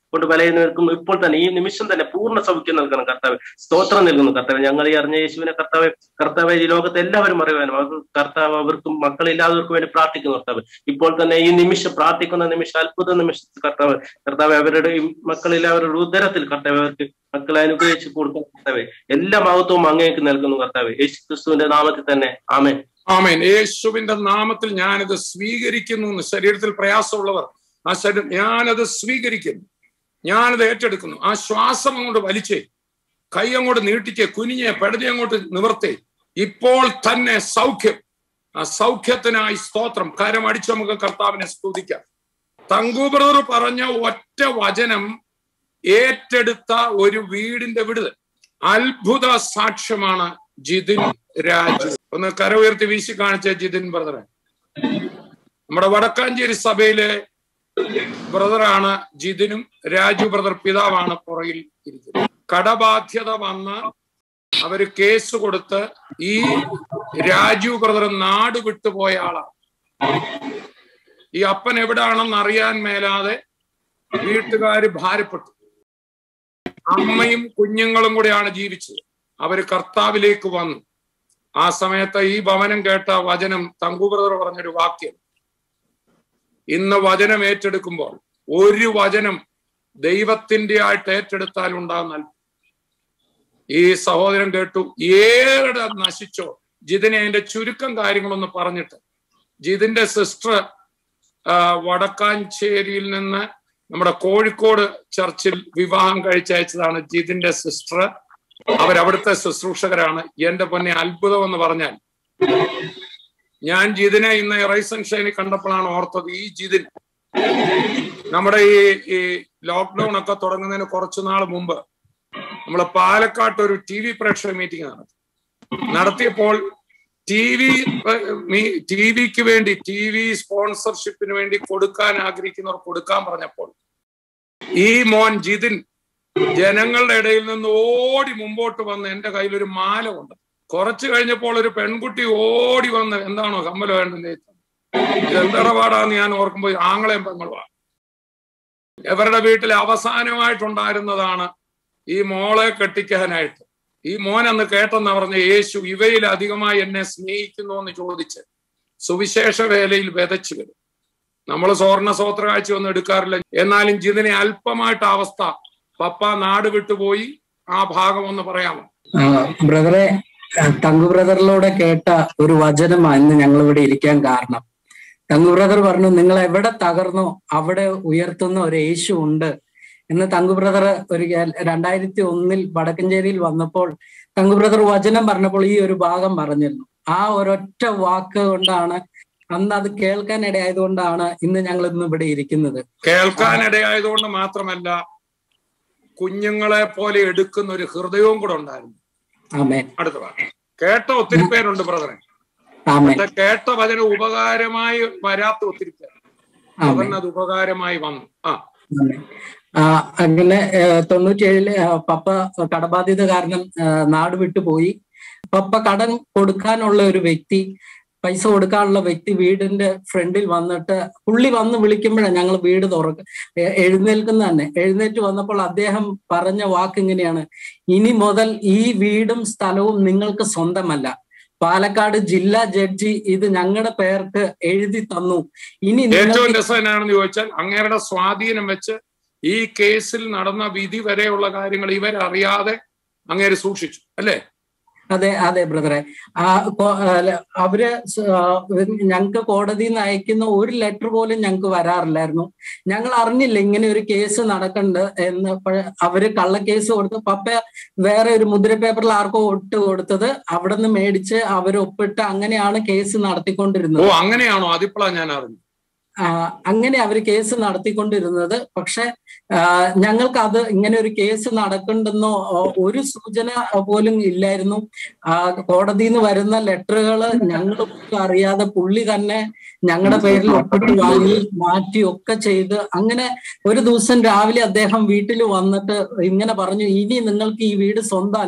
കൊണ്ട് വലയുന്നവർക്കും ഇപ്പോൾ തന്നെ ഈ നിമിഷം തന്നെ പൂർണ്ണ സൗഖ്യം നൽകണം കർത്താവ് സ്തോത്രം നൽകുന്നു കർത്താവ് ഞങ്ങൾ ഈ അറിഞ്ഞ യേശുവിനെ കർത്താവ് കർത്താവ് ഈ ലോകത്തെ എല്ലാവരും അറിയുവാനും അവർ കർത്താവ് അവർക്കും മക്കളില്ലാത്തവർക്കും വേണ്ടി പ്രാർത്ഥിക്കുന്നു കർത്താവ് ഇപ്പോൾ തന്നെ ഈ നിമിഷം പ്രാർത്ഥിക്കുന്ന നിമിഷം അത്ഭുത നിമിഷത്തിൽ കർത്താവ് കർത്താവ് അവരുടെ ഈ മക്കളില്ലാവരുടെ ഉദരത്തിൽ കർത്താവ് അവർക്ക് മക്കളെ അനുഗ്രഹിച്ച് കൊടുക്കുന്ന കർത്താവ് എല്ലാ മഹത്വവും അങ്ങേക്ക് നൽകുന്നു കർത്താവ് യേശു ക്രിസ്തുവിന്റെ നാമത്തിൽ തന്നെ ആമേൻ ആമേൻ യേശുവിന്റെ നാമത്തിൽ ഞാനത് സ്വീകരിക്കുന്നു എന്ന് ശരീരത്തിൽ പ്രയാസമുള്ളവർ ആ ശരീരം ഞാനത് സ്വീകരിക്കുന്നു ഞാനത് ഏറ്റെടുക്കുന്നു ആ ശ്വാസം അങ്ങോട്ട് വലിച്ചേ കൈ അങ്ങോട്ട് നീട്ടിച്ച് കുനിഞ്ഞ് പെടതി അങ്ങോട്ട് നിവർത്തേ ഇപ്പോൾ തന്നെ സൗഖ്യം ആ സൗഖ്യത്തിനായി സ്തോത്രം കരമടിച്ച് നമുക്ക് കർത്താവിനെ സ്തുതിക്കാം തങ്കു ബ്രദർ പറഞ്ഞ ഒറ്റ വചനം ഏറ്റെടുത്ത ഒരു വീടിന്റെ വിടുതൽ അത്ഭുത സാക്ഷ്യമാണ് ജിതിൻ രാജു ഒന്ന് കര ഉയർത്തി വീശി കാണിച്ച ജിതിൻ ബ്രദറെ നമ്മുടെ വടക്കാഞ്ചേരി സഭയിലെ ബ്രദറാണ് ജിതിനും രാജു ബ്രദർ പിതാവാണ് പുറകിൽ ഇരിക്കുന്നത് കടബാധ്യത വന്ന് അവര് കേസ് കൊടുത്ത് ഈ രാജു ബ്രദർ നാട് വിട്ടുപോയ ആളാണ് ഈ അപ്പൻ എവിടാണെന്ന് അറിയാൻ മേലാതെ വീട്ടുകാര് ഭാരപ്പെട്ടു അമ്മയും കുഞ്ഞുങ്ങളും കൂടെയാണ് ജീവിച്ചത് അവര് കർത്താവിലേക്ക് വന്നു ആ സമയത്ത് ഈ ഭവനം കേട്ട വചനം തങ്കു ബ്രദർ പറഞ്ഞൊരു വാക്യം ഇന്ന് വചനം ഏറ്റെടുക്കുമ്പോൾ ഒരു വചനം ദൈവത്തിന്റെ ആയിട്ട് ഏറ്റെടുത്താൽ ഉണ്ടാകുന്ന അത്ഭുതം. ഈ സഹോദരൻ കേട്ടു ഏറെ നശിച്ചോ ജിതിനെ അതിന്റെ ചുരുക്കം കാര്യങ്ങളൊന്ന് പറഞ്ഞിട്ട് ജിതിന്റെ സിസ്റ്റർ വടക്കാഞ്ചേരിയിൽ നിന്ന് നമ്മുടെ കോഴിക്കോട് ചർച്ചിൽ വിവാഹം കഴിച്ചയച്ചതാണ് ജിതിന്റെ സിസ്റ്റർ അവരവിടുത്തെ ശുശ്രൂഷകരാണ് എന്റെ പൊന്നെ അത്ഭുതം എന്ന് പറഞ്ഞാൽ ഞാൻ ജിതിനെ ഇന്ന് റൈസൻ ഷൈനി കണ്ടപ്പോഴാണ് ഓർത്തത് ഈ ജിതിൻ നമ്മുടെ ഈ ഈ ലോക്ക്ഡൌൺ ഒക്കെ തുടങ്ങുന്നതിന് കുറച്ചു നാൾ മുമ്പ് നമ്മൾ പാലക്കാട്ട് ഒരു ടി വി പ്രേക്ഷക മീറ്റിംഗ് നടത്തി നടത്തിയപ്പോൾ ടി വി ടി വിക്ക് വേണ്ടി ടി വി സ്പോൺസർഷിപ്പിന് വേണ്ടി കൊടുക്കാൻ ആഗ്രഹിക്കുന്നവർ കൊടുക്കാൻ പറഞ്ഞപ്പോൾ ഈ മോൻ ജിതിൻ ജനങ്ങളുടെ ഇടയിൽ നിന്ന് ഓടി മുമ്പോട്ട് വന്ന് എന്റെ കയ്യിൽ ഒരു മാല ഉണ്ട് കുറച്ചു കഴിഞ്ഞപ്പോൾ ഒരു പെൺകുട്ടി ഓടി വന്ന് എന്താണോ കമ്മല വേണ്ടത് ഇതെന്തടപാടാന്ന് ഞാൻ ഓർക്കുമ്പോൾ ആങ്ങളെയും പെങ്ങളുമാണ് ഇവരുടെ വീട്ടിൽ അവസാനമായിട്ടുണ്ടായിരുന്നതാണ് ഈ മോളെ കെട്ടിക്കാനായിട്ട് ഈ മോൻ അന്ന് കേട്ടെന്ന് പറഞ്ഞ യേശു ഇവയിൽ അധികമായി എന്നെ സ്നേഹിക്കുന്നു എന്ന് ചോദിച്ച് സുവിശേഷ വേലയിൽ വിതച്ചു വരും നമ്മൾ സ്വർണ്ണ സ്വോത്ര കാഴ്ച ഒന്നും എടുക്കാറില്ല എന്നാലും ജിതിനെ അല്പമായിട്ട് അവസ്ഥ പപ്പ നാട് വിട്ടുപോയി ആ ഭാഗം ഒന്ന് പറയാമോ ബ്രദറെ തങ്കു ബ്രദറിലൂടെ കേട്ട ഒരു വചനമാണ് ഇന്ന് ഞങ്ങൾ ഇവിടെ ഇരിക്കാൻ കാരണം തങ്കു ബ്രദർ പറഞ്ഞു നിങ്ങൾ എവിടെ തകർന്നോ അവിടെ ഉയർത്തുന്ന ഒരു യേശു ഉണ്ട് എന്ന് തങ്കു ബ്രദർ ഒരു രണ്ടായിരത്തി ഒന്നിൽ വടക്കഞ്ചേരിയിൽ വന്നപ്പോൾ തങ്കു ബ്രദർ വചനം പറഞ്ഞപ്പോൾ ഈ ഒരു ഭാഗം പറഞ്ഞിരുന്നു ആ ഒരൊറ്റ വാക്ക് കൊണ്ടാണ് അന്ന് അത് കേൾക്കാൻ ഇടയായതുകൊണ്ടാണ് ഇന്ന് ഞങ്ങൾ ഇന്ന് ഇവിടെ ഇരിക്കുന്നത് കേൾക്കാൻ ഇടയായതുകൊണ്ട് മാത്രമല്ല കുഞ്ഞുങ്ങളെ പോലെ എടുക്കുന്ന ഒരു ഹൃദയവും കൂടെ ഉണ്ടായിരുന്നു ആമേ അടുത്ത ഭാഗം കേട്ട ഒത്തിരി പേരുണ്ട് ബ്രദറെ ആമേ പക്ഷെ കേട്ട വചനം ഉപകാരമായി വരാത്ത ഒത്തിരി പേർ ആമേ അവന് അത് ഉപകാരമായി വന്നു ആ ആമേ. ആ, അങ്ങനെ ഏഹ്, തൊണ്ണൂറ്റിയേഴില് ആ, പപ്പ കടബാധ്യത കാരണം ആ, നാട് വിട്ടുപോയി പപ്പ കടം കൊടുക്കാനുള്ള ഒരു വ്യക്തി പൈസ കൊടുക്കാനുള്ള വ്യക്തി വീടിന്റെ ഫ്രണ്ടിൽ വന്നിട്ട് പുള്ളി വന്ന് വിളിക്കുമ്പോഴാണ് ഞങ്ങൾ വീട് തുറക്ക എ- എഴുന്നേൽക്കുന്ന തന്നെ എഴുന്നേറ്റ് വന്നപ്പോൾ അദ്ദേഹം പറഞ്ഞ വാക്ക് ഇങ്ങനെയാണ് ഇനി മുതൽ ഈ വീടും സ്ഥലവും നിങ്ങൾക്ക് സ്വന്തമല്ല പാലക്കാട് ജില്ലാ ജഡ്ജി ഇത് ഞങ്ങളുടെ പേർക്ക് എഴുതി തന്നു ഇനി ഏറ്റവും നിങ്ങൾക്ക് രസം എന്നാണെന്ന് ചോദിച്ചാൽ അങ്ങേരുടെ സ്വാധീനം വെച്ച് ഈ കേസിൽ നടന്ന വിധി വരെയുള്ള കാര്യങ്ങൾ ഇവരറിയാതെ അങ്ങേര് സൂക്ഷിച്ചു അല്ലേ അതെ അതെ ബ്രദറെ ആ കോ- ആ, ല- അവര് സ്- ആ, ഞങ്ങക്ക് കോടതിയിൽ നിന്ന് അയക്കുന്ന ഒരു ലെറ്റർ പോലും ഞങ്ങക്ക് വരാറില്ലായിരുന്നു ഞങ്ങൾ അറിഞ്ഞില്ല ഇങ്ങനെ ഒരു കേസ് നടക്കണ്ട് എന്ന് പഴ- അവര് കള്ളക്കേസ് കൊടുത്ത് പപ്പ വേറെ ഒരു മുദ്ര പേപ്പറിൽ ആർക്കോ ഒട്ട് കൊടുത്തത് അവിടെ നിന്ന് മേടിച്ച് അവർ ഒപ്പിട്ട് അങ്ങനെയാണ് കേസ് ഓ നടത്തിക്കൊണ്ടിരുന്നത് അങ്ങനെയാണോ അതിപ്പോഴാ ഞാൻ അറിഞ്ഞു ആ, അങ്ങനെ അവർ കേസ് നടത്തിക്കൊണ്ടിരുന്നത് പക്ഷെ ആ, ഞങ്ങൾക്ക് അത് ഇങ്ങനെ ഒരു കേസ് നടക്കണ്ടെന്നോ ഓ, ഒരു സൂചന പോലും ഇല്ലായിരുന്നു ആ, കോടതിയിൽ നിന്ന് വരുന്ന ലെറ്ററുകൾ ഞങ്ങൾ അറിയാതെ പുള്ളി തന്നെ ഞങ്ങളുടെ പേരിൽ ഒപ്പിട്ട് വാങ്ങി മാറ്റി ഒക്കെ ചെയ്ത് അങ്ങനെ ഒരു ദിവസം രാവിലെ അദ്ദേഹം വീട്ടിൽ വന്നിട്ട് ഇങ്ങനെ പറഞ്ഞു ഇനി നിങ്ങൾക്ക് ഈ വീട് സ്വന്തമല്ല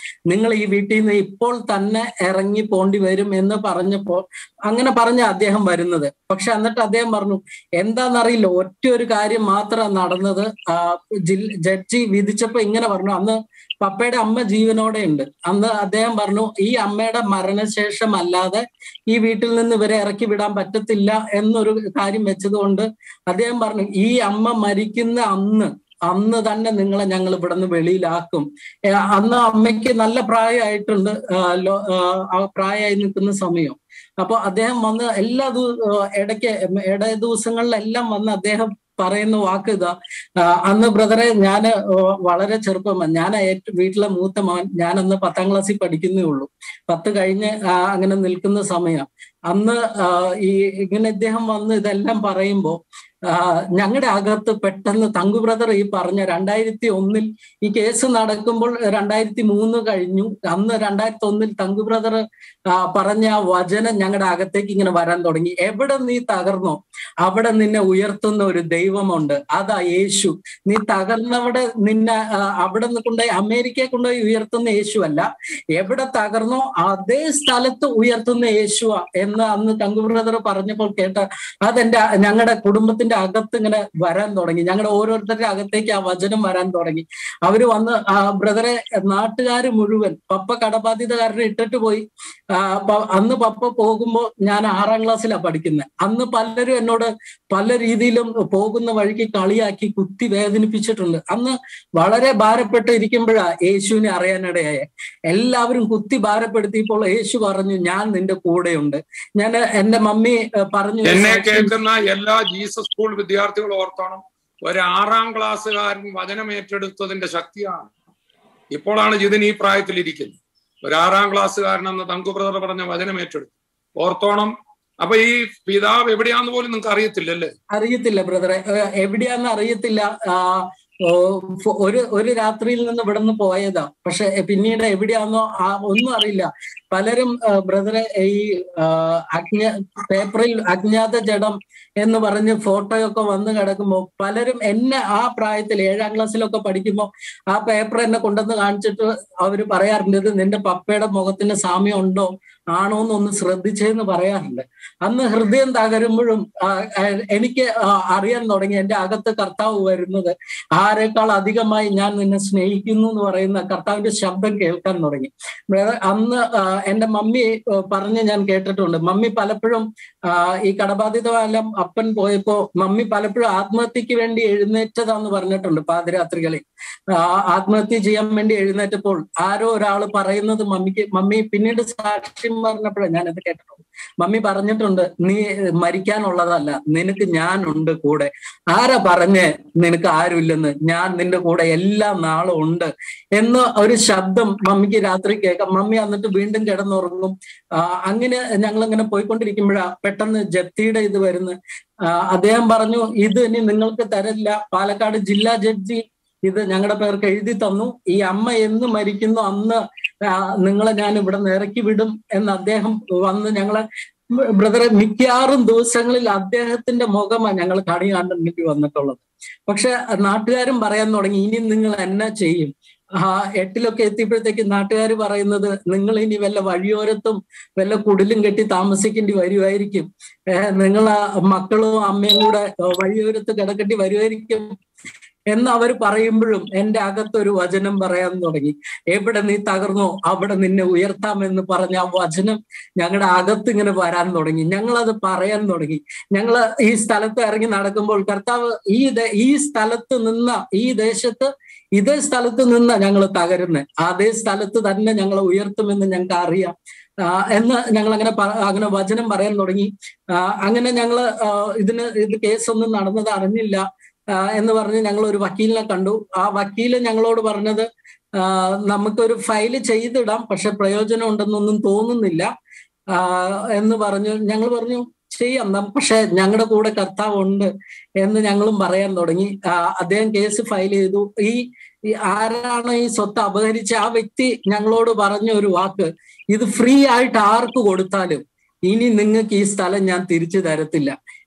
നിങ്ങൾ ഈ വീട്ടിൽ നിന്ന് ഇപ്പോൾ തന്നെ ഇറങ്ങി പോണ്ടി വരും എന്ന് പറഞ്ഞപ്പോൾ അങ്ങനെ പറഞ്ഞ അദ്ദേഹം വരുന്നത് പക്ഷെ എന്നിട്ട് അദ്ദേഹം പറഞ്ഞു എന്താണെന്നറിയില്ല ഒറ്റ ഒരു കാര്യം മാത്രം നടന്നത് ആ, ജിൽ- ജഡ്ജി വിധിച്ചപ്പോ ഇങ്ങനെ പറഞ്ഞു അന്ന് പപ്പയുടെ അമ്മ ജീവനോടെ ഉണ്ട് അന്ന് അദ്ദേഹം പറഞ്ഞു ഈ അമ്മയുടെ മരണശേഷം അല്ലാതെ ഈ വീട്ടിൽ നിന്ന് ഇവരെ ഇറക്കി വിടാൻ പറ്റത്തില്ല എന്നൊരു കാര്യം വെച്ചതുകൊണ്ട് അദ്ദേഹം പറഞ്ഞു ഈ അമ്മ മരിക്കുന്ന അന്ന് അന്ന് തന്നെ നിങ്ങളെ ഞങ്ങൾ ഇവിടെ നിന്ന് വെളിയിലാക്കും ഏ, അന്ന് അമ്മയ്ക്ക് നല്ല പ്രായമായിട്ടുണ്ട് ആ, ലോ- ആ, ആ പ്രായമായി നിൽക്കുന്ന സമയം അപ്പൊ അദ്ദേഹം വന്ന് എല്ലാ ദിവ- ആ, ഇടയ്ക്ക് ഇട ദിവസങ്ങളിലെല്ലാം വന്ന് അദ്ദേഹം പറയുന്ന വാക്ക് ഇതാ ആ, അന്ന് ബ്രദറെ ഞാൻ വളരെ ചെറുപ്പം ഞാൻ ഏറ്റവും വീട്ടിലെ മൂത്ത മകൻ ഞാൻ അന്ന് പത്താം ക്ലാസ്സിൽ പഠിക്കുന്നേ ഉള്ളൂ പത്ത് കഴിഞ്ഞ് ആ, അങ്ങനെ നിൽക്കുന്ന സമയം അന്ന് ആ, ഈ ഇങ്ങനെ ഇദ്ദേഹം വന്ന് ഇതെല്ലാം പറയുമ്പോ ഞങ്ങളുടെ അകത്ത് പെട്ടെന്ന് തങ്കു ബ്രദർ ഈ പറഞ്ഞ രണ്ടായിരത്തി ഒന്നിൽ ഈ കേസ് നടക്കുമ്പോൾ രണ്ടായിരത്തി മൂന്ന് കഴിഞ്ഞു അന്ന് രണ്ടായിരത്തി ഒന്നിൽ തങ്കു ബ്രദർ പറഞ്ഞ ആ വചനം ഞങ്ങളുടെ അകത്തേക്ക് ഇങ്ങനെ വരാൻ തുടങ്ങി എവിടെ നീ തകർന്നോ അവിടെ നിന്നെ ഉയർത്തുന്ന ഒരു ദൈവമുണ്ട് അതാ യേശു നീ തകർന്നവിടെ നിന്നെ ആ, അവിടെ നിന്ന് കൊണ്ടുപോയി അമേരിക്കയെ കൊണ്ടുപോയി ഉയർത്തുന്ന യേശു അല്ല എവിടെ തകർന്നോ അതേ സ്ഥലത്ത് ഉയർത്തുന്ന യേശുവ എന്ന് അന്ന് തങ്കു ബ്രദർ പറഞ്ഞപ്പോൾ കേട്ട അതെന്റെ ഞങ്ങളുടെ കുടുംബത്തിന്റെ അകത്ത് ഇങ്ങനെ വരാൻ തുടങ്ങി ഞങ്ങളുടെ ഓരോരുത്തരുടെ അകത്തേക്ക് ആ വചനം വരാൻ തുടങ്ങി അവര് വന്ന് ആ ബ്രദറെ നാട്ടുകാർ മുഴുവൻ പപ്പ കടബാധ്യതക്കാരനെ ഇട്ടിട്ട് പോയി ആ, പ- അന്ന് പപ്പ പോകുമ്പോൾ ഞാൻ ആറാം ക്ലാസ്സിലാണ് പഠിക്കുന്നത് അന്ന് പലരും എന്നോട് പല രീതിയിലും പോകുന്ന വഴിക്ക് കളിയാക്കി കുത്തി വേദനിപ്പിച്ചിട്ടുണ്ട് അന്ന് വളരെ ഭാരപ്പെട്ട് ഇരിക്കുമ്പോഴാ യേശുവിനെ അറിയാനിടയായ എല്ലാവരും കുത്തി ഭാരപ്പെടുത്തിയപ്പോൾ യേശു പറഞ്ഞു ഞാൻ നിന്റെ കൂടെയുണ്ട് ഞാൻ എന്റെ മമ്മി ഏഹ്, പറഞ്ഞു എന്നെ സാക്ഷ്യം- കേൾക്കുന്ന എല്ലാ ജീസസ് സ്കൂൾ വിദ്യാർത്ഥികളും ഓർത്തോണം ഒരു ആറാം ക്ലാസ്സുകാരൻ വചനം ഏറ്റെടുത്തതിന്റെ ശക്തിയാണ് ഇപ്പോഴാണ് ജിതിൻ ഈ പ്രായത്തിലിരിക്കുന്നത് ഒരു ആറാം ക്ലാസ്സുകാരൻ എന്ന് തങ്കു ബ്രദർ പറഞ്ഞ വചനം ഏറ്റെടുത്തു ഓർത്തോണം അപ്പൊ ഈ പിതാവ് എവിടെയാന്ന് പോലും നിങ്ങൾക്ക് അറിയത്തില്ലല്ലേ അറിയത്തില്ല ബ്രദറെ ഏഹ്, എവിടെയാന്ന് അറിയത്തില്ല ആ, ഓ, ഫ- ഒരു ഒരു രാത്രിയിൽ നിന്ന് ഇവിടെ നിന്ന് പോയതാ പക്ഷെ പിന്നീട് എവിടെയാന്നോ ആ ഒന്നും അറിയില്ല പലരും ആ, ബ്രദറെ ഈ ആ, അജ്ഞ പേപ്പറിൽ അജ്ഞാത ജഡം എന്ന് പറഞ്ഞ് ഫോട്ടോയൊക്കെ വന്ന് കിടക്കുമ്പോൾ പലരും എന്നെ ആ പ്രായത്തിൽ ഏഴാം ക്ലാസ്സിലൊക്കെ പഠിക്കുമ്പോൾ ആ പേപ്പർ എന്നെ കൊണ്ടുവന്ന് കാണിച്ചിട്ട് അവര് പറയാറുണ്ട് ഇത് നിന്റെ പപ്പയുടെ മുഖത്തിന് സാമ്യം ഉണ്ടോ ആണോ എന്നൊന്ന് ശ്രദ്ധിച്ചേന്ന് പറയാറുണ്ട് അന്ന് ഹൃദയം തകരുമ്പോഴും ആ, ആ, എനിക്ക് ആ, അറിയാൻ തുടങ്ങി എന്റെ അകത്ത് കർത്താവ് വരുന്നത് ആരെക്കാൾ അധികമായി ഞാൻ നിന്നെ സ്നേഹിക്കുന്നു എന്ന് പറയുന്ന കർത്താവിന്റെ ശബ്ദം കേൾക്കാൻ തുടങ്ങി ബ്രദർ, അന്ന് ആ, എന്റെ മമ്മി ആ, പറഞ്ഞ് ഞാൻ കേട്ടിട്ടുണ്ട് മമ്മി പലപ്പോഴും ആ, ഈ കടബാധിത കാലം അപ്പൻ പോയപ്പോ മമ്മി പലപ്പോഴും ആത്മഹത്യക്ക് വേണ്ടി എഴുന്നേറ്റതാന്ന് പറഞ്ഞിട്ടുണ്ട് പാതിരാത്രികളിൽ ആ, ആത്മഹത്യ ചെയ്യാൻ വേണ്ടി എഴുന്നേറ്റപ്പോൾ ആരോ ഒരാൾ പറയുന്നത് മമ്മിക്ക് മമ്മി പിന്നീട് സാക്ഷ്യം പറഞ്ഞപ്പോഴാണ് ഞാനത് കേട്ടിട്ടുണ്ട് മമ്മി പറഞ്ഞിട്ടുണ്ട് നീ മരിക്കാനുള്ളതല്ല നിനക്ക് ഞാനുണ്ട് കൂടെ ആരാ പറഞ്ഞ് നിനക്ക് ആരുമില്ലെന്ന് ഞാൻ നിന്റെ കൂടെ എല്ലാ നാളും ഉണ്ട് എന്ന് ഒരു ശബ്ദം മമ്മിക്ക് രാത്രി കേൾക്കാം മമ്മി എന്നിട്ട് വീണ്ടും കിടന്നുറങ്ങും ആ, അങ്ങനെ ഞങ്ങൾ ഇങ്ങനെ പോയിക്കൊണ്ടിരിക്കുമ്പോഴാ പെട്ടെന്ന് ജപ്തിയുടെ ഇത് വരുന്നു ആ, അദ്ദേഹം പറഞ്ഞു ഇത് ഇനി നിങ്ങൾക്ക് തരില്ല പാലക്കാട് ജില്ലാ ജഡ്ജി ഇത് ഞങ്ങളുടെ പേർക്ക് എഴുതി തന്നു ഈ അമ്മ എന്ന് മരിക്കുന്നു അന്ന് ആ, നിങ്ങളെ ഞാൻ ഇവിടെ നിന്ന് ഇറക്കി വിടും എന്ന് അദ്ദേഹം വന്ന് ഞങ്ങളെ ബ്രദറെ മിക്കവാറും ദിവസങ്ങളിൽ അദ്ദേഹത്തിന്റെ മുഖമാണ് ഞങ്ങൾ കണി കാണാൻ വേണ്ടി വന്നിട്ടുള്ളത് പക്ഷെ നാട്ടുകാരും പറയാൻ തുടങ്ങി ഇനി നിങ്ങൾ എന്നാ ചെയ്യും ആ എട്ടിലൊക്കെ എത്തിയപ്പോഴത്തേക്ക് നാട്ടുകാർ പറയുന്നത് നിങ്ങൾ ഇനി വല്ല വഴിയോരത്തും വല്ല കുടിലും കെട്ടി താമസിക്കേണ്ടി വരുമായിരിക്കും ഏഹ് നിങ്ങൾ മക്കളും അമ്മയും കൂടെ ഏഹ് വഴിയോരത്ത് കിടക്കേണ്ടി വരുമായിരിക്കും എന്ന് അവർ പറയുമ്പോഴും എന്റെ അകത്തൊരു വചനം പറയാൻ തുടങ്ങി എവിടെ നീ തകർന്നോ അവിടെ നിന്നെ ഉയർത്താമെന്ന് പറഞ്ഞ ആ വചനം ഞങ്ങളുടെ അകത്ത് ഇങ്ങനെ വരാൻ തുടങ്ങി ഞങ്ങൾ അത് പറയാൻ തുടങ്ങി ഞങ്ങൾ ഈ സ്ഥലത്ത് ഇറങ്ങി നടക്കുമ്പോൾ കർത്താവ് ഈ ദേ- ഈ സ്ഥലത്ത് നിന്ന ഈ ദേശത്ത് ഇതേ സ്ഥലത്ത് നിന്ന ഞങ്ങൾ തകരുന്നത് അതേ സ്ഥലത്ത് തന്നെ ഞങ്ങളെ ഉയർത്തുമെന്ന് ഞങ്ങൾക്ക് അറിയാം ആ, എന്ന് ഞങ്ങൾ അങ്ങനെ പ- അങ്ങനെ വചനം പറയാൻ തുടങ്ങി ആ, അങ്ങനെ ഞങ്ങള് ആ, ഇതിന് ഇത് കേസൊന്നും നടന്നത് അറിഞ്ഞില്ല ആ, എന്ന് പറഞ്ഞ് ഞങ്ങൾ ഒരു വക്കീലിനെ കണ്ടു ആ വക്കീല് ഞങ്ങളോട് പറഞ്ഞത് ആ, നമുക്കൊരു ഫയല് ചെയ്തിടാം പക്ഷെ പ്രയോജനം ഉണ്ടെന്നൊന്നും തോന്നുന്നില്ല ആ, എന്ന് പറഞ്ഞു ഞങ്ങൾ പറഞ്ഞു ചെയ്യാം നം- പക്ഷെ ഞങ്ങളുടെ കൂടെ കർത്താവ് ഉണ്ട് എന്ന് ഞങ്ങളും പറയാൻ തുടങ്ങി ആ, അദ്ദേഹം കേസ് ഫയൽ ചെയ്തു ഈ ഈ ആരാണ് ഈ സ്വത്ത് അപഹരിച്ച ആ വ്യക്തി ഞങ്ങളോട് പറഞ്ഞ ഒരു വാക്ക് ഇത് ഫ്രീ ആയിട്ട് ആർക്ക് കൊടുത്താലും ഇനി നിങ്ങൾക്ക് ഈ സ്ഥലം ഞാൻ തിരിച്ചു തരത്തില്ല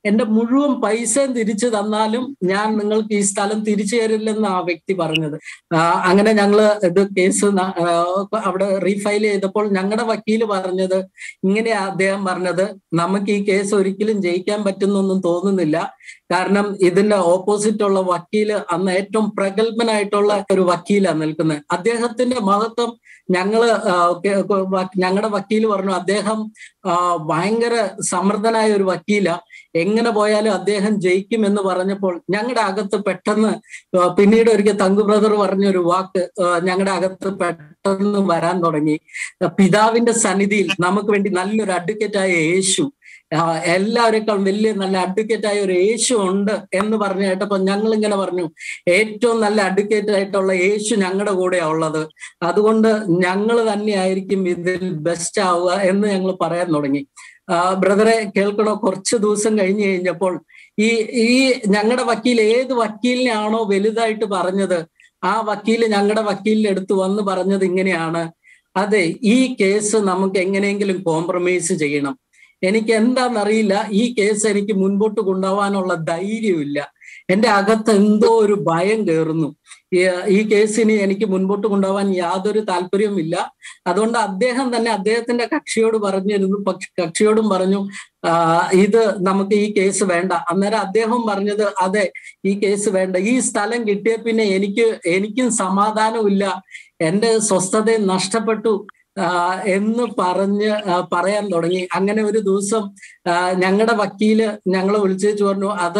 എന്റെ മുഴുവൻ പൈസയും തിരിച്ചു തന്നാലും ഞാൻ നിങ്ങൾക്ക് ഈ സ്ഥലം തിരിച്ചു തരില്ലെന്ന് ആ വ്യക്തി പറഞ്ഞത് ആ, അങ്ങനെ ഞങ്ങള് ഇത് കേസ് ന- ആ, അവിടെ റീഫയൽ ചെയ്തപ്പോൾ ഞങ്ങളുടെ വക്കീല് പറഞ്ഞത് ഇങ്ങനെയാ അദ്ദേഹം പറഞ്ഞത് നമുക്ക് ഈ കേസ് ഒരിക്കലും ജയിക്കാൻ പറ്റുന്നൊന്നും തോന്നുന്നില്ല കാരണം ഇതിന്റെ ഓപ്പോസിറ്റ് ഉള്ള വക്കീല് അന്ന് ഏറ്റവും പ്രഗത്ഭനായിട്ടുള്ള ഒരു വക്കീലാണ് നിൽക്കുന്നത് അദ്ദേഹത്തിന്റെ മഹത്വം ഞങ്ങള് ആ, കെ- കെ- വ- ഞങ്ങളുടെ വക്കീല് പറഞ്ഞു അദ്ദേഹം ആ, ഭയങ്കര സമർത്ഥനായ ഒരു വക്കീല എങ്ങനെ പോയാലും അദ്ദേഹം ജയിക്കും എന്ന് പറഞ്ഞപ്പോൾ ഞങ്ങളുടെ അകത്ത് പെട്ടെന്ന് ആ, പിന്നീട് ഒരിക്കൽ തങ്കു ബ്രദർ പറഞ്ഞൊരു വാക്ക് ആ, ഞങ്ങളുടെ അകത്ത് പെട്ടെന്ന് വരാൻ തുടങ്ങി ആ, പിതാവിന്റെ സന്നിധിയിൽ നമുക്ക് വേണ്ടി നല്ലൊരു അഡ്വക്കേറ്റ് ആയ യേശു ആ, എല്ലാവരെക്കാളും വലിയ നല്ല അഡ്വക്കേറ്റ് ആയ ഒരു യേശു ഉണ്ട് എന്ന് പറഞ്ഞു കേട്ടപ്പോ ഞങ്ങൾ ഇങ്ങനെ പറഞ്ഞു ഏറ്റവും നല്ല അഡ്വക്കേറ്റ് ആയിട്ടുള്ള യേശു ഞങ്ങളുടെ കൂടെയാ ഉള്ളത് അതുകൊണ്ട് ഞങ്ങൾ തന്നെയായിരിക്കും ഇതിൽ ബെസ്റ്റ് ആവുക എന്ന് ഞങ്ങൾ പറയാൻ തുടങ്ങി ആ, ബ്രദറെ കേൾക്കണോ കുറച്ച് ദിവസം കഴിഞ്ഞു കഴിഞ്ഞപ്പോൾ ഈ ഈ ഞങ്ങളുടെ വക്കീൽ ഏത് വക്കീലിനെയാണോ വലുതായിട്ട് പറഞ്ഞത് ആ വക്കീല് ഞങ്ങളുടെ വക്കീലിന്റെ അടുത്ത് വന്ന് പറഞ്ഞത് ഇങ്ങനെയാണ് അതെ ഈ കേസ് നമുക്ക് എങ്ങനെയെങ്കിലും കോംപ്രമൈസ് ചെയ്യണം എനിക്ക് എന്താണെന്നറിയില്ല ഈ കേസ് എനിക്ക് മുൻപോട്ട് കൊണ്ടുപോകാനുള്ള ധൈര്യമില്ല എന്റെ അകത്ത് എന്തോ ഒരു ഭയം കയറുന്നു ഈ- ഈ കേസിന് എനിക്ക് മുൻപോട്ട് കൊണ്ടുപോകാൻ യാതൊരു താല്പര്യവുമില്ല അതുകൊണ്ട് അദ്ദേഹം തന്നെ അദ്ദേഹത്തിന്റെ കക്ഷിയോട് പറഞ്ഞിരുന്നു പക്ഷ കക്ഷിയോടും പറഞ്ഞു ആ, ഇത് നമുക്ക് ഈ കേസ് വേണ്ട അന്നേരം അദ്ദേഹം പറഞ്ഞത് അതെ ഈ കേസ് വേണ്ട ഈ സ്ഥലം കിട്ടിയ പിന്നെ എനിക്ക് എനിക്കും സമാധാനമില്ല എന്റെ സ്വസ്ഥത നഷ്ടപ്പെട്ടു ആ, എന്ന് പറഞ്ഞ് ആ, പറയാൻ തുടങ്ങി അങ്ങനെ ഒരു ദിവസം ഞങ്ങളുടെ വക്കീല് ഞങ്ങളെ വിളിച്ചു പറഞ്ഞു അത്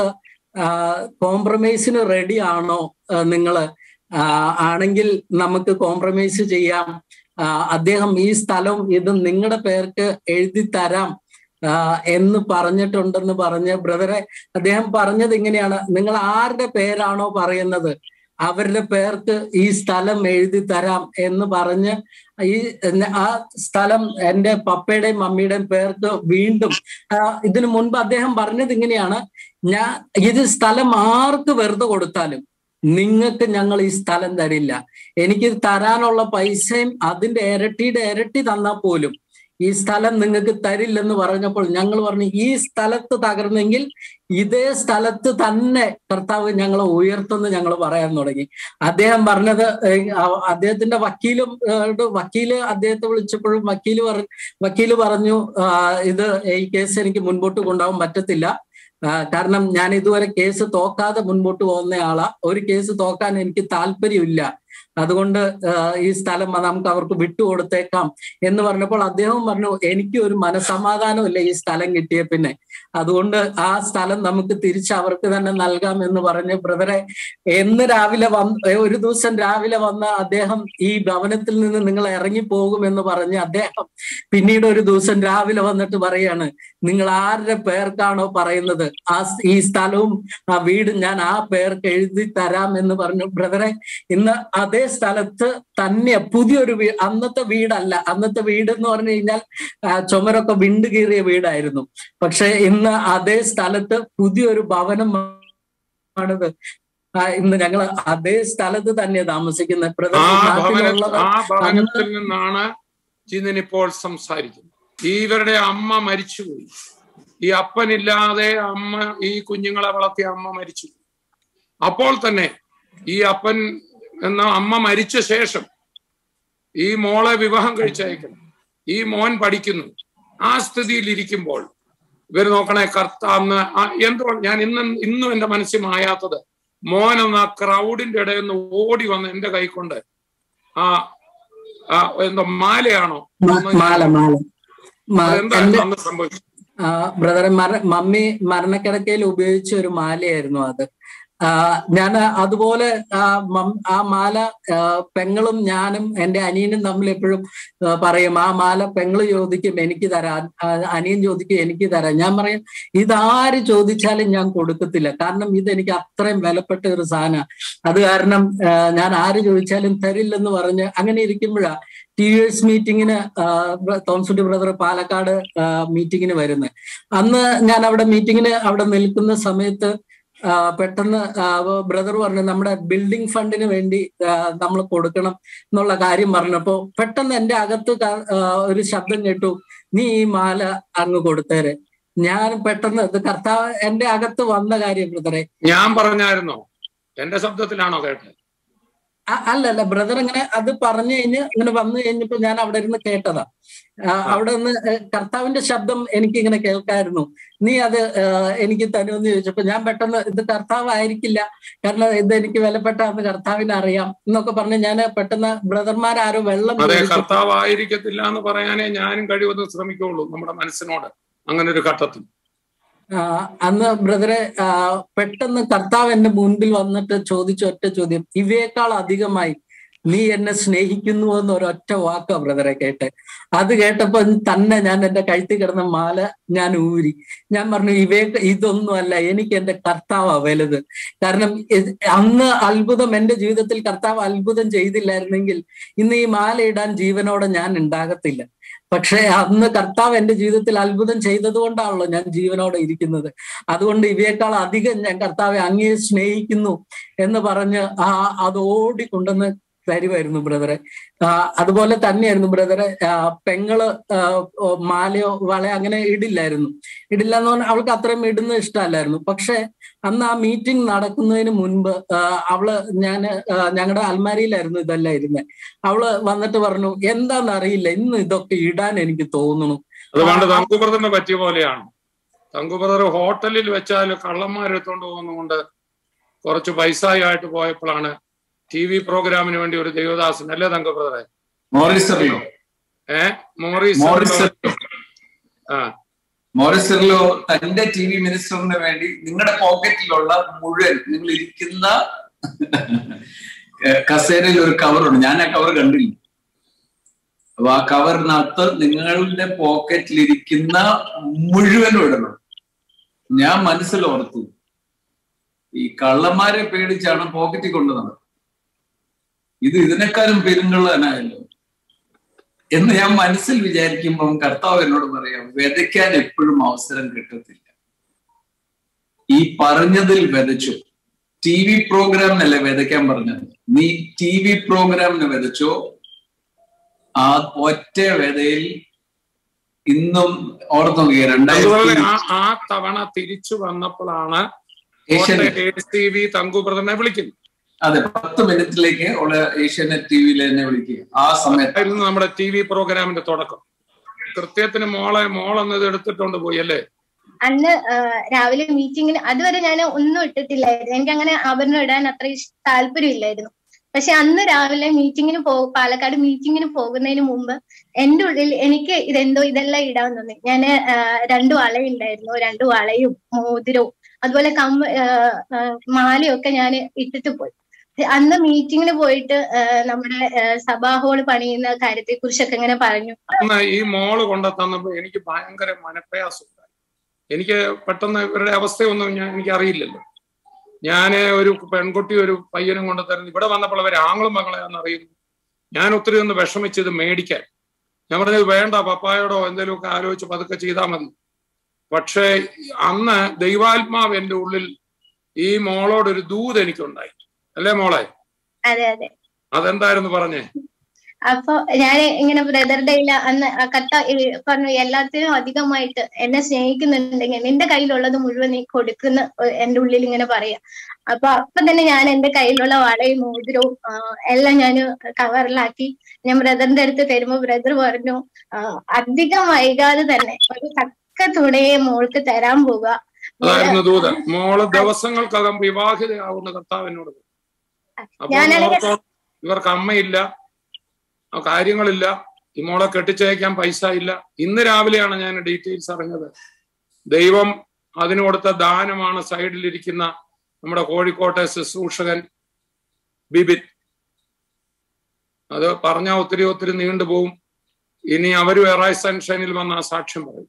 കോംപ്രമൈസിന് റെഡി ആണോ ആ, നിങ്ങള് ആ, ആണെങ്കിൽ നമുക്ക് കോംപ്രമൈസ് ചെയ്യാം ആ, അദ്ദേഹം ഈ സ്ഥലം ഇത് നിങ്ങളുടെ പേർക്ക് എഴുതി തരാം ആ, എന്ന് പറഞ്ഞിട്ടുണ്ടെന്ന് പറഞ്ഞ് ബ്രദറെ അദ്ദേഹം പറഞ്ഞത് ഇങ്ങനെയാണ് നിങ്ങൾ ആരുടെ പേരാണോ പറയുന്നത് അവരുടെ പേർക്ക് ഈ സ്ഥലം എഴുതി തരാം എന്ന് പറഞ്ഞ് ഈ ആ സ്ഥലം എന്റെ പപ്പയുടെയും മമ്മിയുടെയും പേർക്ക് വീണ്ടും ആ, ഇതിനു മുൻപ് അദ്ദേഹം പറഞ്ഞത് ഇങ്ങനെയാണ് ഞാൻ ഇത് സ്ഥലം ആർക്ക് വെറുതെ കൊടുത്താലും നിങ്ങൾക്ക് ഞങ്ങൾ ഈ സ്ഥലം തരില്ല എനിക്ക് തരാനുള്ള പൈസയും അതിന്റെ ഇരട്ടിയുടെ ഇരട്ടി തന്നാൽ പോലും ഈ സ്ഥലം നിങ്ങൾക്ക് തരില്ലെന്ന് പറഞ്ഞപ്പോൾ ഞങ്ങൾ പറഞ്ഞു ഈ സ്ഥലത്ത് തകർന്നെങ്കിൽ ഇതേ സ്ഥലത്ത് തന്നെ കർത്താവ് ഞങ്ങളെ ഉയർത്തുമെന്ന് ഞങ്ങൾ പറയാൻ തുടങ്ങി അദ്ദേഹം പറഞ്ഞത് ഏഹ്, അ- അദ്ദേഹത്തിന്റെ വക്കീലും ഏഹ്, വക്കീല് അദ്ദേഹത്തെ വിളിച്ചപ്പോഴും വക്കീല് പറ വക്കീല് പറഞ്ഞു ആ, ഇത് ഈ കേസ് എനിക്ക് മുൻപോട്ട് കൊണ്ടുപോകാൻ പറ്റത്തില്ല ആ, കാരണം ഞാൻ ഇതുവരെ കേസ് തോക്കാതെ മുൻപോട്ട് പോകുന്ന ആളാ ഒരു കേസ് തോക്കാൻ എനിക്ക് താല്പര്യമില്ല അതുകൊണ്ട് ആ, ഈ സ്ഥലം നമുക്ക് അവർക്ക് വിട്ടുകൊടുത്തേക്കാം എന്ന് പറഞ്ഞപ്പോൾ അദ്ദേഹം പറഞ്ഞു എനിക്ക് ഒരു മനസമാധാനമില്ല ഈ സ്ഥലം കിട്ടിയ പിന്നെ അതുകൊണ്ട് ആ സ്ഥലം നമുക്ക് തിരിച്ച് അവർക്ക് തന്നെ നൽകാം എന്ന് പറഞ്ഞ് ബ്രദറെ എന്ന് രാവിലെ വന്ന് ഒരു ദിവസം രാവിലെ വന്ന അദ്ദേഹം ഈ ഭവനത്തിൽ നിന്ന് നിങ്ങൾ ഇറങ്ങി പോകുമെന്ന് പറഞ്ഞ് അദ്ദേഹം പിന്നീട് ഒരു ദിവസം രാവിലെ വന്നിട്ട് പറയാണ് നിങ്ങൾ ആരുടെ പേർക്കാണോ പറയുന്നത് ആ സ് ഈ സ്ഥലവും ആ വീടും ഞാൻ ആ പേർക്ക് എഴുതി തരാം എന്ന് പറഞ്ഞു ബ്രദറെ ഇന്ന് അതേ സ്ഥലത്ത് തന്നെ പുതിയൊരു വീ അന്നത്തെ വീടല്ല അന്നത്തെ വീട് എന്ന് പറഞ്ഞു കഴിഞ്ഞാൽ ആ, ചുമരൊക്കെ വിണ്ട് കീറിയ വീടായിരുന്നു പക്ഷെ ഇന്ന് അതേ സ്ഥലത്ത് പുതിയൊരു ഭവനമാണിത് ആ, ഇന്ന് ഞങ്ങൾ അതേ സ്ഥലത്ത് തന്നെ താമസിക്കുന്നത് ആ ബ്രദർ ഭവന നാട്ടിലുള്ളവർ ആ ഭവനത്തിൽ നിന്നാണ് ജിതിൻ ഇപ്പോൾ സംസാരിക്കുന്നത് ഇവരുടെ അമ്മ മരിച്ചുപോയി ഈ അപ്പനില്ലാതെ അമ്മ ഈ കുഞ്ഞുങ്ങളെ വളർത്തിയ അമ്മ മരിച്ചു അപ്പോൾ തന്നെ ഈ അപ്പൻ എന്ന അമ്മ മരിച്ച ശേഷം ഈ മോളെ വിവാഹം കഴിച്ചയക്കണം ഈ മോൻ പഠിക്കുന്നു ആ സ്ഥിതിയിൽ ഇരിക്കുമ്പോൾ ഇവർ നോക്കണേ കർത്താന്ന് എന്തോ ഞാൻ ഇന്നും ഇന്നും എന്റെ മനസ്സിൽ മായാത്തത് മോൻ എന്ന ക്രൗഡിന്റെ ഇടയിൽ നിന്ന് ഓടി വന്ന് എന്റെ കൈ കൊണ്ട് ആ ആ, എന്തോ മാലയാണോ മാല മാല മാ- എന്താ എന്റെ അന്ന് സംഭവിച്ചത് ആ, ബ്രദറെ മര മമ്മി മരണക്കിടക്കയിൽ ഉപയോഗിച്ച ഒരു മാലയായിരുന്നു അത് ആ, ഞാൻ അതുപോലെ ആ മം- ആ മാല ആ, പെങ്ങളും ഞാനും എന്റെ അനിയനും തമ്മിൽ എപ്പോഴും ആ, പറയും ആ മാല പെങ്ങള് ചോദിക്കും എനിക്ക് തരാൻ ആ, അനിയൻ ചോദിക്കും എനിക്ക് തരാൻ ഞാൻ പറയും ഇതാര് ചോദിച്ചാലും ഞാൻ കൊടുക്കത്തില്ല കാരണം ഇത് എനിക്ക് അത്രയും വിലപ്പെട്ട ഒരു സാധനമാണ് അത് കാരണം ആ, ഞാൻ ആര് ചോദിച്ചാലും തരില്ലെന്ന് പറഞ്ഞ് അങ്ങനെ ഇരിക്കുമ്പോഴാ ടി യു എസ് മീറ്റിങ്ങിന് തോംസുട്ടി ബ്രദർ പാലക്കാട് മീറ്റിങ്ങിന് വരുന്നത് അന്ന് ഞാൻ അവിടെ മീറ്റിങ്ങിന് അവിടെ നിൽക്കുന്ന സമയത്ത് ആ, പെട്ടെന്ന് ബ്രദർ പറഞ്ഞു നമ്മുടെ ബിൽഡിംഗ് ഫണ്ടിന് വേണ്ടി നമ്മൾ കൊടുക്കണം എന്നുള്ള കാര്യം പറഞ്ഞപ്പോ പെട്ടെന്ന് എന്റെ അകത്ത് ക- ആ, ഒരു ശബ്ദം കേട്ടു നീ ഈ മാല അങ്ങ് കൊടുത്തേരെ ഞാൻ പെട്ടെന്ന് ഇത് കർത്താവ് എന്റെ അകത്ത് വന്ന കാര്യം ബ്രദറെ ഞാൻ പറഞ്ഞായിരുന്നോ എന്റെ ശബ്ദത്തിലാണോ കേട്ടത് അ- അല്ലല്ല ബ്രദർ ഇങ്ങനെ അത് പറഞ്ഞു കഴിഞ്ഞ് ഇങ്ങനെ വന്നു കഴിഞ്ഞപ്പോ ഞാൻ അവിടെ ഇരുന്ന് കേട്ടതാ ആ, അവിടെ നിന്ന് ഏഹ്, കർത്താവിന്റെ ശബ്ദം എനിക്ക് ഇങ്ങനെ കേൾക്കായിരുന്നു നീ അത് ഏഹ്, എനിക്ക് തരുമെന്ന് ചോദിച്ചപ്പോ ഞാൻ പെട്ടെന്ന് ഇത് കർത്താവ് ആയിരിക്കില്ല കാരണം ഇത് എനിക്ക് വിലപ്പെട്ടാന്ന് കർത്താവിന് അറിയാം എന്നൊക്കെ പറഞ്ഞ് ഞാൻ പെട്ടെന്ന് ബ്രദർമാരാരോ വെള്ളം അതെ ചോദിച്ചു. കർത്താവ് ആയിരിക്കത്തില്ല എന്ന് പറയാനേ ഞാനും കഴിവതും ശ്രമിക്കുള്ളൂ നമ്മുടെ മനസ്സിനോട് അങ്ങനെ ഒരു ഘട്ടത്തിൽ ആ, അന്ന് ബ്രദറെ ആ, പെട്ടെന്ന് കർത്താവ് എന്റെ മുൻപിൽ വന്നിട്ട് ചോദിച്ച ഒറ്റ ചോദ്യം ഇവയേക്കാൾ അധികമായി നീ എന്നെ സ്നേഹിക്കുന്നു എന്ന് ഒരൊറ്റ വാക്കാ ബ്രദറെ കേട്ടെ അത് കേട്ടപ്പോ തന്നെ ഞാൻ എന്റെ കഴുത്തിൽ കിടന്ന മാല ഞാൻ ഊരി ഞാൻ പറഞ്ഞു ഇവയെ ഇതൊന്നും അല്ല എനിക്ക് എന്റെ കർത്താവാ വലുത് കാരണം ഇത് അന്ന് അത്ഭുതം എന്റെ ജീവിതത്തിൽ കർത്താവ് അത്ഭുതം ചെയ്തില്ലായിരുന്നെങ്കിൽ ഇന്ന് ഈ മാല ഇടാൻ ജീവനോടെ ഞാൻ ഉണ്ടാകത്തില്ല പക്ഷേ അന്ന് കർത്താവ് എന്റെ ജീവിതത്തിൽ അത്ഭുതം ചെയ്തത് കൊണ്ടാണല്ലോ ഞാൻ ജീവനോടെ ഇരിക്കുന്നത് അതുകൊണ്ട് ഇവയേക്കാൾ അധികം ഞാൻ കർത്താവെ അങ്ങയെ സ്നേഹിക്കുന്നു എന്ന് പറഞ്ഞ് ആ അത് ഓടിക്കൊണ്ടുവന്ന് തരുമായിരുന്നു ബ്രദറെ ആ, അതുപോലെ തന്നെയായിരുന്നു ബ്രദറെ ആ, പെങ്ങള് ആ, ഓ, മാലയോ വളയോ അങ്ങനെ ഇടില്ലായിരുന്നു ഇടില്ല എന്ന് പറഞ്ഞാൽ അവൾക്ക് അത്രയും ഇടുന്ന ഇഷ്ടമല്ലായിരുന്നു പക്ഷെ അന്ന് ആ മീറ്റിംഗ് നടക്കുന്നതിന് മുൻപ് ആ, അവള് ഞാൻ ഞങ്ങളുടെ അൽമാരിയിലായിരുന്നു ഇതെല്ലാം ഇരുന്നത് അവള് വന്നിട്ട് പറഞ്ഞു എന്താന്ന് അറിയില്ല ഇന്ന് ഇതൊക്കെ ഇടാൻ എനിക്ക് തോന്നുന്നു അത് പണ്ട് തങ്കുബ്രദറിനെ പറ്റിയ പോലെയാണ് തങ്കുബ്രദർ ഹോട്ടലിൽ വെച്ചാൽ കള്ളന്മാരെടുത്തോണ്ട് പോകുന്നതുകൊണ്ട് കുറച്ച് പൈസയായിട്ട് പോയപ്പോഴാണ് ടി വി പ്രോഗ്രാമിന് വേണ്ടി ഒരു ദേവദാസൻ അല്ലേ തങ്കുബ്രദറെ മോറിസറിലോ ഏ മോറിസ് മോറിസറിലോ ആ മോറിസറിലോ തന്റെ ടി വി മിനിസ്റ്ററിന് വേണ്ടി നിങ്ങളുടെ പോക്കറ്റിലുള്ള മുഴുവൻ നിങ്ങൾ ഇരിക്കുന്ന ഏഹ് കസേരയിൽ ഒരു കവറുണ്ട് ഞാൻ ആ കവർ കണ്ടില്ല അപ്പൊ ആ കവറിനകത്ത് നിങ്ങളുടെ പോക്കറ്റിലിരിക്കുന്ന മുഴുവനും ഇടണം ഞാൻ മനസ്സിൽ ഓർത്തു ഈ കള്ളന്മാരെ പേടിച്ചാണ് പോക്കറ്റിൽ കൊണ്ടുവന്നത് ഇത് ഇതിനേക്കാളും പെരുങ്കള്ളനായല്ലോ എന്ന് ഞാൻ മനസ്സിൽ വിചാരിക്കുമ്പം കർത്താവ് എന്നോട് പറയാം വിതയ്ക്കാൻ എപ്പോഴും അവസരം കിട്ടത്തില്ല ഈ പറഞ്ഞതിൽ വിതച്ചു ടി വി പ്രോഗ്രാമിനല്ലേ വിതയ്ക്കാൻ പറഞ്ഞത് നീ ടി വി പ്രോഗ്രാമിന് വിതച്ചോ ആ ഒറ്റ വിതയിൽ ഇന്നും ഓർത്തു നോക്കിയ തങ്കുബ്രദറെ രണ്ടായിരത്തി ആ ആ തവണ തിരിച്ചു വന്നപ്പോഴാണ് ഏഷ്യാനെറ്റ് എസ് ടി വി തങ്കുബ്രദറിനെ വിളിക്കുന്നത് അതെ പത്ത് മിനിറ്റിലേക്ക് ഉള്ള ഏഷ്യാനെറ്റ് ടി വിയിൽ എന്നെ വിളിക്കുക ആ സമയത്ത് ആയിരുന്നു നമ്മുടെ ടി വി പ്രോഗ്രാമിന്റെ തുടക്കം കൃത്യത്തിന് മോളെ മോളെന്നത് എടുത്തിട്ടുണ്ട് പോയി അല്ലേ അന്ന് ആ, രാവിലെ മീറ്റിങ്ങിന് അതുവരെ ഞാൻ ഒന്നും ഇട്ടിട്ടില്ലായിരുന്നു എനിക്ക് അങ്ങനെ ആഭരണം ഇടാൻ അത്ര ഇഷ്- താല്പര്യമില്ലായിരുന്നു പക്ഷെ അന്ന് രാവിലെ മീറ്റിങ്ങിന് പോ പാലക്കാട് മീറ്റിങ്ങിന് പോകുന്നതിന് മുമ്പ് എന്റെ ഉള്ളിൽ എനിക്ക് ഇതെന്തോ ഇതെല്ലാം ഇടാൻ തോന്നി ഞാൻ രണ്ടു വളയുണ്ടായിരുന്നു രണ്ടു വളയും മോതിരവും അതുപോലെ കമ്മ ആ, ആ, മാലയൊക്കെ ഞാൻ ഇട്ടിട്ട് പോയി അന്ന് മീറ്റിങ്ങിന് പോയിട്ട് ആ, നമ്മുടെ ആ, സഭാ ഹോള് പണിയുന്ന കാര്യത്തെ കുറിച്ചൊക്കെ ഇങ്ങനെ പറഞ്ഞു അന്ന് ഈ മോള് കൊണ്ട തന്നപ്പോ എനിക്ക് ഭയങ്കര മനപ്രയാസം ഉണ്ടായി എനിക്ക് പെട്ടെന്ന് ഇവരുടെ അവസ്ഥയൊന്നും ഞാൻ എനിക്ക് അറിയില്ലല്ലോ ഞാന് ഒരു പെൺകുട്ടി ഒരു പയ്യനും കൊണ്ട് തരുന്നു ഇവിടെ വന്നപ്പോൾ അവർ ആങ്ങളും മകളെയാന്ന് അറിയുന്നു ഞാൻ ഒത്തിരി ഒന്ന് വിഷമിച്ചത് മേടിക്കാൻ ഞാൻ പറഞ്ഞത് വേണ്ട പപ്പായോടോ എന്തെങ്കിലുമൊക്കെ ആലോചിച്ച് പതുക്കെ ചെയ്താൽ മതി പക്ഷേ അന്ന് ദൈവാത്മാവ് എൻ്റെ ഉള്ളിൽ ഈ മോളോടൊരു ദൂത് എനിക്കുണ്ടായി അല്ലേ മോളെ അതെ അതെ അതെന്തായിരുന്നു പറഞ്ഞേ അപ്പൊ ഞാൻ ഇങ്ങനെ ബ്രദറുടെ കയ്യില് അന്ന് ആ കത്ത ഈ പറഞ്ഞു എല്ലാത്തിനും അധികമായിട്ട് എന്നെ സ്നേഹിക്കുന്നുണ്ടെങ്കിൽ നിന്റെ കയ്യിലുള്ളത് മുഴുവൻ നീ കൊടുക്കുന്ന ഒ- എന്റെ ഉള്ളിൽ ഇങ്ങനെ പറയാ അപ്പൊ അപ്പൊ തന്നെ ഞാൻ എന്റെ കയ്യിലുള്ള വളയും മോതിരവും ആ, എല്ലാം ഞാൻ കവറിലാക്കി ഞാൻ ബ്രദറിന്റെ അടുത്ത് തരുമ്പോ ബ്രദർ പറഞ്ഞു ആ, അധികം വൈകാതെ തന്നെ ഒരു തക്ക തുണയെ മോൾക്ക് തരാൻ പോവുക അതായിരുന്നു ദൂത് മോള് ദിവസങ്ങൾക്കകം വിവാഹിതയാവുന്ന കർത്താവ് എന്നോട് പറഞ്ഞു. അപ്പൊ ഞാനാണെങ്കിൽ ഓർത്തോ, ഇവർക്ക് അമ്മയില്ല ആ കാര്യങ്ങളില്ല ഈ മോളെ കെട്ടിച്ചയക്കാൻ പൈസ ഇല്ല ഇന്ന് രാവിലെയാണ് ഞാൻ ഡീറ്റെയിൽസ് അറിഞ്ഞത് ദൈവം അതിന് കൊടുത്ത ദാനമാണ് സൈഡിലിരിക്കുന്ന നമ്മുടെ കോഴിക്കോട്ടെ ശുശ്രൂഷകൻ ബിബിൻ അത് പറഞ്ഞാൽ ഒത്തിരി ഒത്തിരി നീണ്ടുപോകും ഇനി അവരും എറായ് സൺഷൈനിൽ വന്ന ആ സാക്ഷ്യം പറയും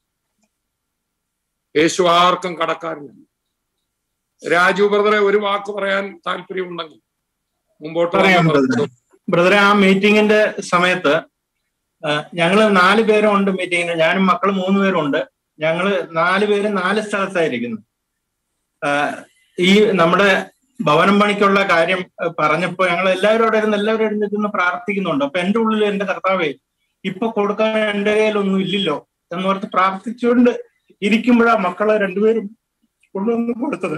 യേശു ആർക്കും കടക്കാരനല്ല രാജു ബ്രദറെ ഒരു വാക്ക് പറയാൻ താല്പര്യമുണ്ടെങ്കിൽ മുമ്പോട്ട് പറയാം വന്ന് ബ്രദറെ. ബ്രദറെ ആ മീറ്റിംഗിന്റെ സമയത്ത് ആ, ഞങ്ങള് നാല് പേരും ഉണ്ട് മീറ്റിങ്ങിന് ഞാനും മക്കളും മൂന്ന് പേരും ഉണ്ട് ഞങ്ങള് നാല് പേരും നാല് സ്ഥലത്തായിരിക്കുന്നു ആ, ഈ നമ്മുടെ ഭവനം പണിക്കുള്ള കാര്യം ആ, പറഞ്ഞപ്പോ ഞങ്ങൾ എല്ലാവരും അവിടെ ഇരുന്ന് എല്ലാവരും ഇരുന്നിരുന്ന് പ്രാർത്ഥിക്കുന്നുണ്ട് അപ്പൊ എന്റെ ഉള്ളിൽ എന്റെ കർത്താവേ ഇപ്പൊ കൊടുക്കാൻ എന്റെ കയ്യിലൊന്നും ഇല്ലല്ലോ എന്നോർത്ത് പ്രാർത്ഥിച്ചുകൊണ്ട് ഇരിക്കുമ്പോഴാ മക്കളെ രണ്ടുപേരും കൊണ്ടുവന്ന് കൊടുത്തത്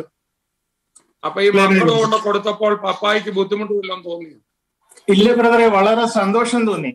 അപ്പൊ ഈ മക്കൾ കൊണ്ട് കൊടുത്തപ്പോൾ പപ്പായ്ക്ക് ബുദ്ധിമുട്ടില്ലെന്ന് തോന്നിയോ ഇല്ല ബ്രദറെ വളരെ സന്തോഷം തോന്നി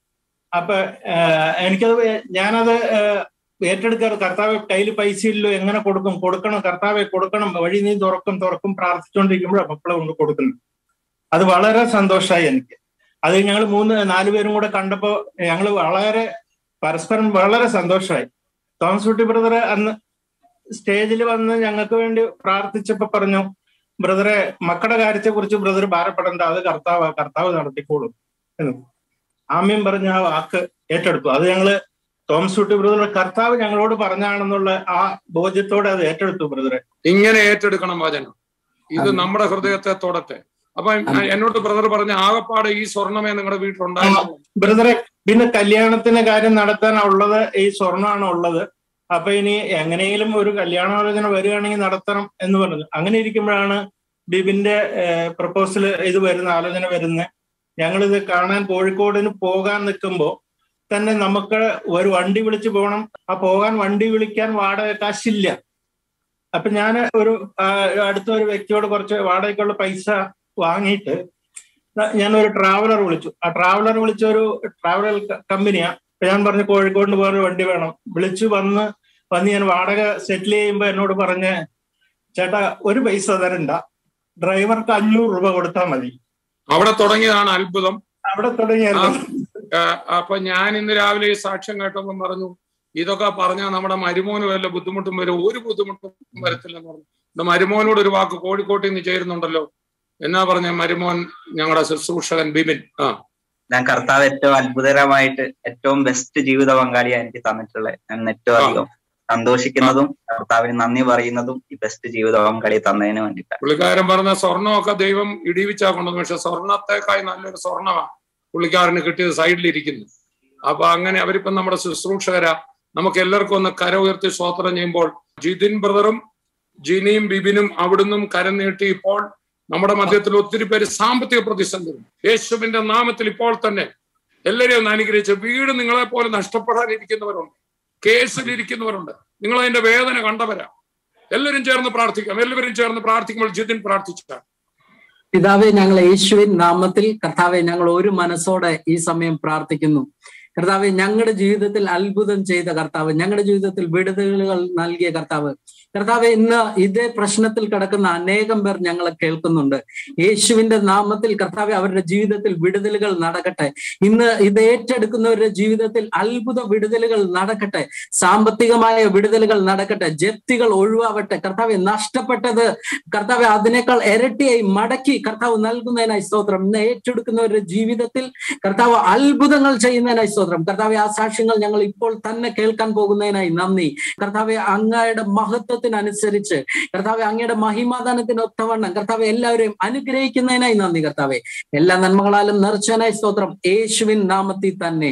അപ്പൊ ആഹ് എനിക്കത് വേ- ഞാനത് ആഹ് ഏറ്റെടുക്കാറ് കർത്താവ് കയ്യിൽ പൈസ ഇല്ലോ എങ്ങനെ കൊടുക്കും കൊടുക്കണം കർത്താവെ കൊടുക്കണം വഴി നീ തുറക്കും തുറക്കും പ്രാർത്ഥിച്ചുകൊണ്ടിരിക്കുമ്പോഴാണ് മക്കളെ കൊണ്ട് കൊടുക്കുന്നത് അത് വളരെ സന്തോഷമായി എനിക്ക് അത് ഞങ്ങൾ മൂന്ന് നാല് പേരും കൂടെ കണ്ടപ്പോ ഞങ്ങൾ വളരെ പരസ്പരം വളരെ സന്തോഷമായി തോമസ് കുട്ടി ബ്രദർ അന്ന് സ്റ്റേജിൽ വന്ന് ഞങ്ങൾക്ക് വേണ്ടി പ്രാർത്ഥിച്ചപ്പോ പറഞ്ഞു ബ്രദറെ മക്കളുടെ കാര്യത്തെ കുറിച്ച് ബ്രദർ ഭാരപ്പെടേണ്ട അത് കർത്താവ് കർത്താവ് നടത്തിക്കോളും എന്ന് ആമ്യം പറഞ്ഞ ആ വാക്ക് ഏറ്റെടുത്തു അത് ഞങ്ങള് തോമസ് കുട്ടി ബ്രദർ കർത്താവ് ഞങ്ങളോട് പറഞ്ഞാണെന്നുള്ള ആ ബോധ്യത്തോടെ അത് ഏറ്റെടുത്തു ബ്രദറെ ഇങ്ങനെ ഏറ്റെടുക്കണം വചനം ഇത് നമ്മുടെ ഹൃദയത്തെ തൊടട്ടെ അപ്പൊ എന്നോട് ബ്രദർ പറഞ്ഞ ആകപ്പാട് ഈ സ്വർണമേ നിങ്ങളുടെ വീട്ടിലുണ്ടായിരുന്നു ബ്രദറെ പിന്നെ കല്യാണത്തിന്റെ കാര്യം നടത്താനുള്ളത് ഈ സ്വർണ്ണമാണ് ഉള്ളത് അപ്പൊ ഇനി എങ്ങനെയെങ്കിലും ഒരു കല്യാണാലോചന വരികയാണെങ്കിൽ നടത്തണം എന്ന് പറഞ്ഞു അങ്ങനെ ഇരിക്കുമ്പോഴാണ് ബിബിന്റെ പ്രപ്പോസൽ ഇത് വരുന്ന ആലോചന വരുന്നത് ഞങ്ങളിത് കാണാൻ കോഴിക്കോടിന് പോകാൻ നിൽക്കുമ്പോ തന്നെ നമുക്ക് ഒരു വണ്ടി വിളിച്ച് പോകണം ആ പോകാൻ വണ്ടി വിളിക്കാൻ വാടക കാശില്ല അപ്പൊ ഞാൻ ഒരു ആ, അടുത്ത ഒരു വ്യക്തിയോട് കുറച്ച് വാടകയ്ക്കുള്ള പൈസ വാങ്ങിയിട്ട് ഞാൻ ഒരു ട്രാവലർ വിളിച്ചു ആ ട്രാവലർ വിളിച്ച ഒരു ട്രാവലർ കമ്പനിയാ അപ്പൊ ഞാൻ പറഞ്ഞു കോഴിക്കോടിന് വേറെ വണ്ടി വേണം വിളിച്ചു വന്ന് വന്ന് ഞാൻ വാടക സെറ്റിൽ ചെയ്യുമ്പോ എന്നോട് പറഞ്ഞ് ചേട്ടാ ഒരു പൈസ തരണ്ട ഡ്രൈവർക്ക് അഞ്ഞൂറ് രൂപ കൊടുത്താൽ മതി അവിടെ തുടങ്ങിയതാണ് അത്ഭുതം അവിടെ തുടങ്ങിയല്ലോ ആ, അപ്പൊ ഞാൻ ഇന്ന് രാവിലെ ഈ സാക്ഷ്യം കേട്ടപ്പോൾ പറഞ്ഞു ഇതൊക്കെ പറഞ്ഞാൽ നമ്മുടെ മരുമോന് വല്ല ബുദ്ധിമുട്ടും വരും ഒരു ബുദ്ധിമുട്ടും വരത്തില്ലെന്ന് പറഞ്ഞു ഇത് മരുമോനോട് ഒരു വാക്ക് കോഴിക്കോട്ടിൽ നിന്ന് ചേരുന്നുണ്ടല്ലോ എന്നാ പറഞ്ഞ മരുമോൻ ഞങ്ങളുടെ ശുശ്രൂഷകൻ ബിപിൻ ആ ഞാൻ കർത്താവ് ഏറ്റവും അത്ഭുതകരമായിട്ട് ഏറ്റവും ബെസ്റ്റ് ജീവിത പങ്കാളിയാണ് എനിക്ക് തന്നിട്ടുള്ളത് ഞാൻ ഏറ്റവും അധികം സന്തോഷിക്കുന്നതും കർത്താവിന് നന്ദി പറയുന്നതും ഈ ബെസ്റ്റ് ജീവിത പങ്കാളി തന്നതിന് വേണ്ടിയിട്ടാണ് പുള്ളിക്കാരൻ പറഞ്ഞ സ്വർണ്ണമൊക്കെ ദൈവം ഇടിവിച്ചാ കൊണ്ടുവന്നു പക്ഷെ സ്വർണത്തെക്കായി നല്ലൊരു സ്വർണ്ണമാണ് പുള്ളിക്കാരന് കിട്ടിയത് സൈഡിലിരിക്കുന്നു അപ്പൊ അങ്ങനെ അവരിപ്പം നമ്മുടെ ശുശ്രൂഷകരാ നമുക്ക് എല്ലാവർക്കും ഒന്ന് കര ഉയർത്തി സ്വോത്രം ചെയ്യുമ്പോൾ ജിതിൻ ബ്രദറും ജിനിയും ബിബിനും അവിടുന്നും കരം നീട്ടി ഇപ്പോൾ നമ്മുടെ മധ്യത്തിൽ ഒത്തിരി പേര് സാമ്പത്തിക പ്രതിസന്ധി യേശുവിന്റെ നാമത്തിൽ ഇപ്പോൾ തന്നെ എല്ലാവരെയും ഒന്ന് അനുഗ്രഹിച്ച് വീട് നിങ്ങളെ പോലെ നഷ്ടപ്പെടാനിരിക്കുന്നവരുണ്ട് കേസിലിരിക്കുന്നവരുണ്ട് നിങ്ങൾ അതിന്റെ വേദന കണ്ടവരാ എല്ലാവരും ചേർന്ന് പ്രാർത്ഥിക്കാം എല്ലാവരും ചേർന്ന് പ്രാർത്ഥിക്കുമ്പോൾ ജിതിൻ പ്രാർത്ഥിച്ചാണ് പിതാവെ ഞങ്ങൾ യേശുവിൻ നാമത്തിൽ കർത്താവെ ഞങ്ങൾ ഒരു മനസ്സോടെ ഈ സമയം പ്രാർത്ഥിക്കുന്നു കർത്താവെ ഞങ്ങളുടെ ജീവിതത്തിൽ അത്ഭുതം ചെയ്ത കർത്താവ് ഞങ്ങളുടെ ജീവിതത്തിൽ വിടുതലുകൾ നൽകിയ കർത്താവ് കർത്താവെ ഇന്ന് ഇതേ പ്രശ്നത്തിൽ കിടക്കുന്ന അനേകം പേർ ഞങ്ങളെ കേൾക്കുന്നുണ്ട് യേശുവിന്റെ നാമത്തിൽ കർത്താവെ അവരുടെ ജീവിതത്തിൽ വിടുതലുകൾ നടക്കട്ടെ ഇന്ന് ഇത് ഏറ്റെടുക്കുന്നവരുടെ ജീവിതത്തിൽ അത്ഭുത വിടുതലുകൾ നടക്കട്ടെ സാമ്പത്തികമായ വിടുതലുകൾ നടക്കട്ടെ ജപ്തികൾ ഒഴിവാവട്ടെ കർത്താവെ നഷ്ടപ്പെട്ടത് കർത്താവെ അതിനേക്കാൾ ഇരട്ടിയായി മടക്കി കർത്താവ് നൽകുന്നതിനായി സ്തോത്രം ഇന്ന് ഏറ്റെടുക്കുന്നവരുടെ ജീവിതത്തിൽ കർത്താവ് അത്ഭുതങ്ങൾ ചെയ്യുന്നതിനായി സ്തോത്രം കർത്താവെ ആ സാക്ഷ്യങ്ങൾ ഞങ്ങൾ ഇപ്പോൾ തന്നെ കേൾക്കാൻ പോകുന്നതിനായി നന്ദി കർത്താവെ അങ്ങയുടെ മഹത്വത്തിനനുസരിച്ച് കർത്താവെ അങ്ങയുടെ മഹിമാദാനത്തിന് ഒത്തവണ്ണം കർത്താവെ എല്ലാവരെയും അനുഗ്രഹിക്കുന്നതിനായി നന്ദി കർത്താവെ എല്ലാ നന്മകളാലും നിറച്ചതിനായി സ്തോത്രം യേശുവിൻ നാമത്തിൽ തന്നെ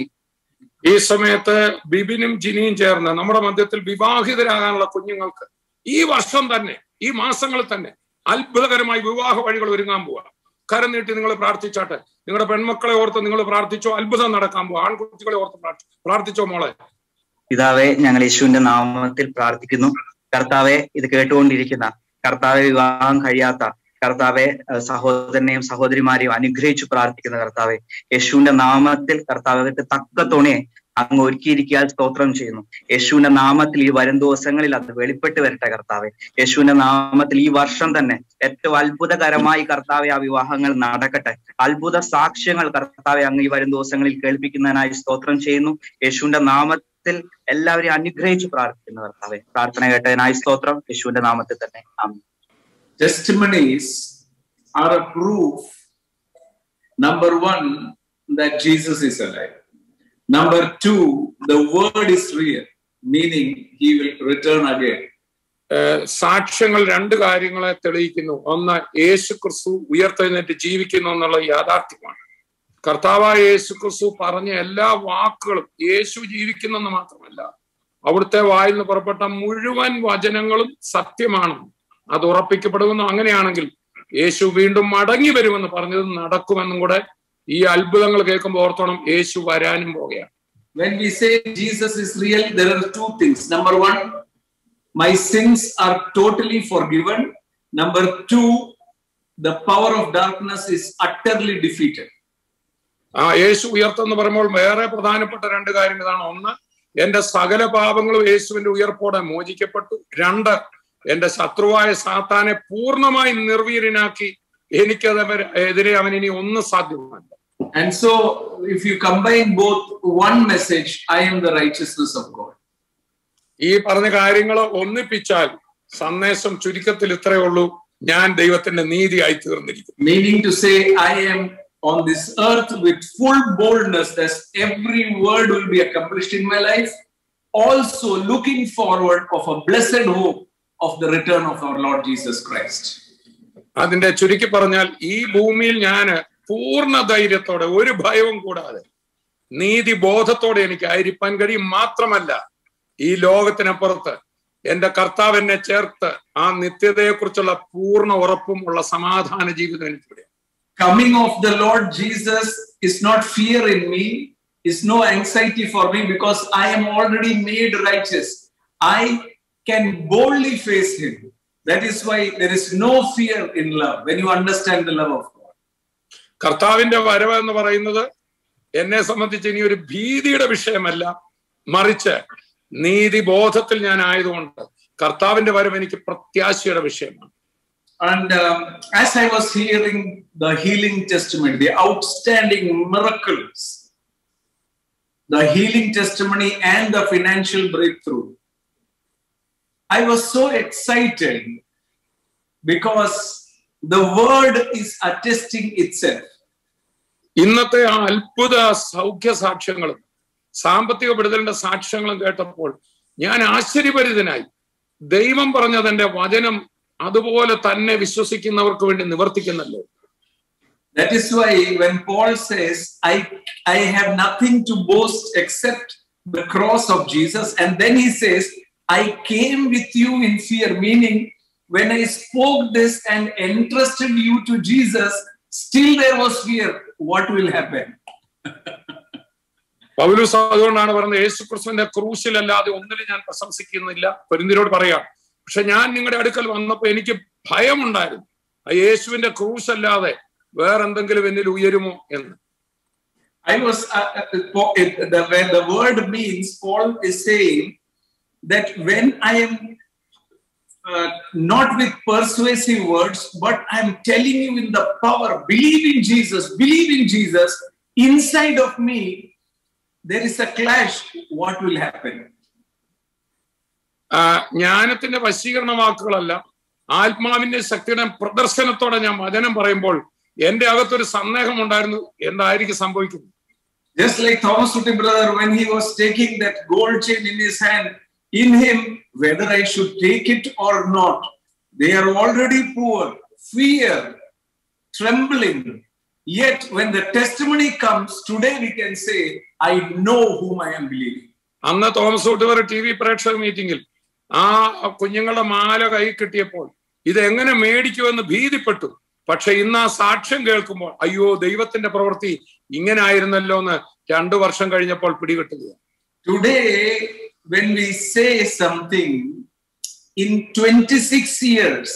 ഈ സമയത്ത് ബിബിനും ജിനിയും ചേർന്ന് നമ്മുടെ മധ്യത്തിൽ വിവാഹിതരാകാനുള്ള കുഞ്ഞുങ്ങൾക്ക് ഈ വർഷം തന്നെ ഈ മാസങ്ങളിൽ തന്നെ അത്ഭുതകരമായി വിവാഹ വഴികൾ ഒരുങ്ങാൻ പോവാ കരം നീട്ടി നിങ്ങൾ പ്രാർത്ഥിച്ചാട്ടെ നിങ്ങളുടെ പെൺമക്കളെ ഓർത്ത് നിങ്ങൾ പ്രാർത്ഥിച്ചോ അത്ഭുതം നടക്കാൻ പോവാ ആൺകുട്ടികളെ ഓർത്ത് പ്രാർത്ഥി- പ്രാർത്ഥിച്ചോ മോളെ പിതാവെ ഞങ്ങൾ യേശുവിന്റെ നാമത്തിൽ പ്രാർത്ഥിക്കുന്നു കർത്താവെ ഇത് കേട്ടുകൊണ്ടിരിക്കുന്ന കർത്താവെ വിവാഹം കഴിയാത്ത കർത്താവെ ഏഹ് സഹോദരനെയും സഹോദരിമാരെയും അനുഗ്രഹിച്ചു പ്രാർത്ഥിക്കുന്ന കർത്താവെ യേശുവിന്റെ നാമത്തിൽ കർത്താവെ തക്ക തുണയെ അങ്ങ് ഒരുക്കിയിരിക്കാൻ സ്തോത്രം ചെയ്യുന്നു യേശുവിന്റെ നാമത്തിൽ ഈ വരും ദിവസങ്ങളിൽ അത് വെളിപ്പെട്ട് വരട്ടെ കർത്താവെ യേശുവിന്റെ നാമത്തിൽ ഈ വർഷം തന്നെ ഏറ്റവും അത്ഭുതകരമായി കർത്താവെ ആ വിവാഹങ്ങൾ നടക്കട്ടെ അത്ഭുത സാക്ഷ്യങ്ങൾ കർത്താവെ അങ്ങ് ഈ വരും ദിവസങ്ങളിൽ കേൾപ്പിക്കുന്നതിനായി സ്തോത്രം ചെയ്യുന്നു യേശുവിന്റെ നാമത്തിൽ എല്ലാവരെയും അനുഗ്രഹിച്ച് പ്രാർത്ഥിക്കുന്നു കർത്താവെ പ്രാർത്ഥന കേട്ടതിനായി സ്തോത്രം യേശുവിന്റെ നാമത്തിൽ തന്നെ ആമേൻ testimonies are a proof number one that jesus is alive number two the word is real meaning he will return again ഏഹ് സാക്ഷ്യങ്ങൾ രണ്ട് കാര്യങ്ങളെ തെളിയിക്കുന്നു ഒന്ന് യേശു ക്രിസ്തു ഉയർത്തെഴുന്നേറ്റ് ജീവിക്കുന്നു എന്നുള്ള യാഥാർത്ഥ്യമാണ് കർത്താവായ യേശു ക്രിസ്തു പറഞ്ഞ എല്ലാ വാക്കുകളും യേശു ജീവിക്കുന്നെന്ന് മാത്രമല്ല അവിടുത്തെ വായിൽ നിന്ന് പുറപ്പെട്ട മുഴുവൻ വചനങ്ങളും സത്യമാണ് അത് ഉറപ്പിക്കപ്പെടുമെന്നും അങ്ങനെയാണെങ്കിൽ യേശു വീണ്ടും മടങ്ങി വരുമെന്ന് പറഞ്ഞത് നടക്കുമെന്നും കൂടെ ഈ അത്ഭുതങ്ങൾ കേൾക്കുമ്പോൾ ഓർത്തോണം യേശു വരാനും പോകുകയാണ് when we say jesus is real there are two things number one my sins are totally forgiven. Number two, the power of darkness is utterly defeated. ആ യേശു ഉയർത്തെന്ന് പറയുമ്പോൾ വേറെ പ്രധാനപ്പെട്ട രണ്ട് കാര്യങ്ങളാണ് ഒന്ന് എന്റെ സകല പാപങ്ങളും യേശുവിന്റെ ഉയർപ്പോടെ മോചിക്കപ്പെട്ടു രണ്ട് എന്റെ ശത്രുവായ സാത്താനെ പൂർണ്ണമായി നിർവീര്യനാക്കി എനിക്കത് എതിരെ അവൻ ഇനി ഒന്നും സാധ്യമല്ല And so, if you combine both one message, I am the righteousness of God. ഈ പറഞ്ഞ കാര്യങ്ങൾ ഒന്നിപ്പിച്ചാൽ സന്ദേശം ചുരുക്കത്തിൽ ഇത്രയേ ഉള്ളൂ ഞാൻ ദൈവത്തിന്റെ നീതിയായി തീർന്നിരിക്കുന്നു Meaning to say, I am on this earth with full boldness that every word will be accomplished in my life. Also, looking forward of a blessed hope of the return of our Lord Jesus Christ. അതിന്റെ ചുരുക്കി പറഞ്ഞാൽ ഈ ഭൂമിയിൽ ഞാൻ പൂർണ്ണ ധൈര്യത്തോടെ ഒരു ഭയവും കൂടാതെ നീതി ബോധത്തോടെ എനിക്ക് ആയിരിക്കാൻ കഴിയും മാത്രമല്ല ഈ ലോകത്തിനപ്പുറത്ത് എന്റെ കർത്താവ് എന്നെ ചേർത്ത് ആ നിത്യതയെക്കുറിച്ചുള്ള പൂർണ്ണ ഉറപ്പും ഉള്ള സമാധാന ജീവിതം എനിക്കിവിടെ Coming of the Lord Jesus is not fear in me, is no anxiety for me because I am already made righteous. I can boldly face Him. That is why there is no fear in love when you understand the love of God. കർത്താവിന്റെ വരവ് എന്ന് പറയുന്നത് എന്നെ സംബന്ധിച്ച് ഇനി ഒരു ഭീതിയുടെ വിഷയമല്ല മറിച്ച് നീതി ബോധത്തിൽ ഞാൻ ആയതുകൊണ്ട് കർത്താവിന്റെ വരവ് എനിക്ക് പ്രത്യാശയുടെ വിഷയമാണ് And um, as I was hearing the healing testimony, the outstanding miracles, the healing testimony and the financial breakthrough, I was so excited because the word is attesting itself. ഇന്നത്തെ ആ അത്ഭുത സൗഖ്യ സാക്ഷ്യങ്ങളും സാമ്പത്തിക വിടുതലിന്റെ സാക്ഷ്യങ്ങളും കേട്ടപ്പോൾ ഞാൻ ആശ്ചര്യഭരിതനായി ദൈവം പറഞ്ഞതിന്റെ വചനം അതുപോലെ തന്നെ വിശ്വസിക്കുന്നവർക്ക് വേണ്ടി നിവർത്തിക്കുന്നല്ലോ That is why when Paul says, I, I have nothing to boast except the cross of Jesus, and then he says, I came with you in fear, meaning when I spoke this and entrusted you to Jesus, still there was fear. What will happen? Paulose അതുകൊണ്ടാണ് പറയുന്നത് യേശു ക്രിസ്തുവിന്റെ ക്രൂശിലല്ലാതെ ഒന്നിലും ഞാൻ പ്രശംസിക്കുന്നില്ല പൊരിന്തിരോട് പറയാം പക്ഷെ ഞാൻ നിങ്ങളുടെ അടുക്കൽ വന്നപ്പോ എനിക്ക് ഭയമുണ്ടായിരുന്നു ആ യേശുവിന്റെ ക്രൂശ് അല്ലാതെ വേറെന്തെങ്കിലും എന്നിൽ ഉയരുമോ എന്ന് I was, uh, uh, Paul- it- the, when the word means, Paul is saying that when I am uh, not with persuasive words, but I'm telling you in the power, believe in Jesus, believe in Jesus, inside of me, there is a clash. What will happen? ആ, ജ്ഞാനത്തിന്റെ വശീകരണ വാക്കുകളല്ല ആത്മാവിന്റെ ശക്തിയുടെ പ്രദർശനത്തോടെ ഞാൻ വചനം പറയുമ്പോൾ എന്റെ അകത്തൊരു സന്ദേഹം ഉണ്ടായിരുന്നു എന്തായിരിക്കും സംഭവിക്കുന്നത് Just like Thomas Tutti brother, when he was taking that gold chain in his hand, in him, whether I should take it or not, they are already poor, fear, trembling. Yet, when the testimony comes, today we can say, I know whom I am believing. അന്ന് തോമസ് ഊട്ടുവർ ടി വി പ്രേക്ഷക മീറ്റിംഗിൽ ആ കുഞ്ഞുങ്ങളുടെ മാല കൈ കിട്ടിയപ്പോൾ ഇത് എങ്ങനെ മേടിക്കുമെന്ന് ഭീതിപ്പെട്ടു പക്ഷെ ഇന്ന് ആ സാക്ഷ്യം കേൾക്കുമ്പോൾ അയ്യോ ദൈവത്തിന്റെ പ്രവൃത്തി ഇങ്ങനെ ആയിരുന്നല്ലോ എന്ന് രണ്ടു വർഷം കഴിഞ്ഞപ്പോൾ പിടികിട്ടുകയാണ് Today, when we say something, in 26 years,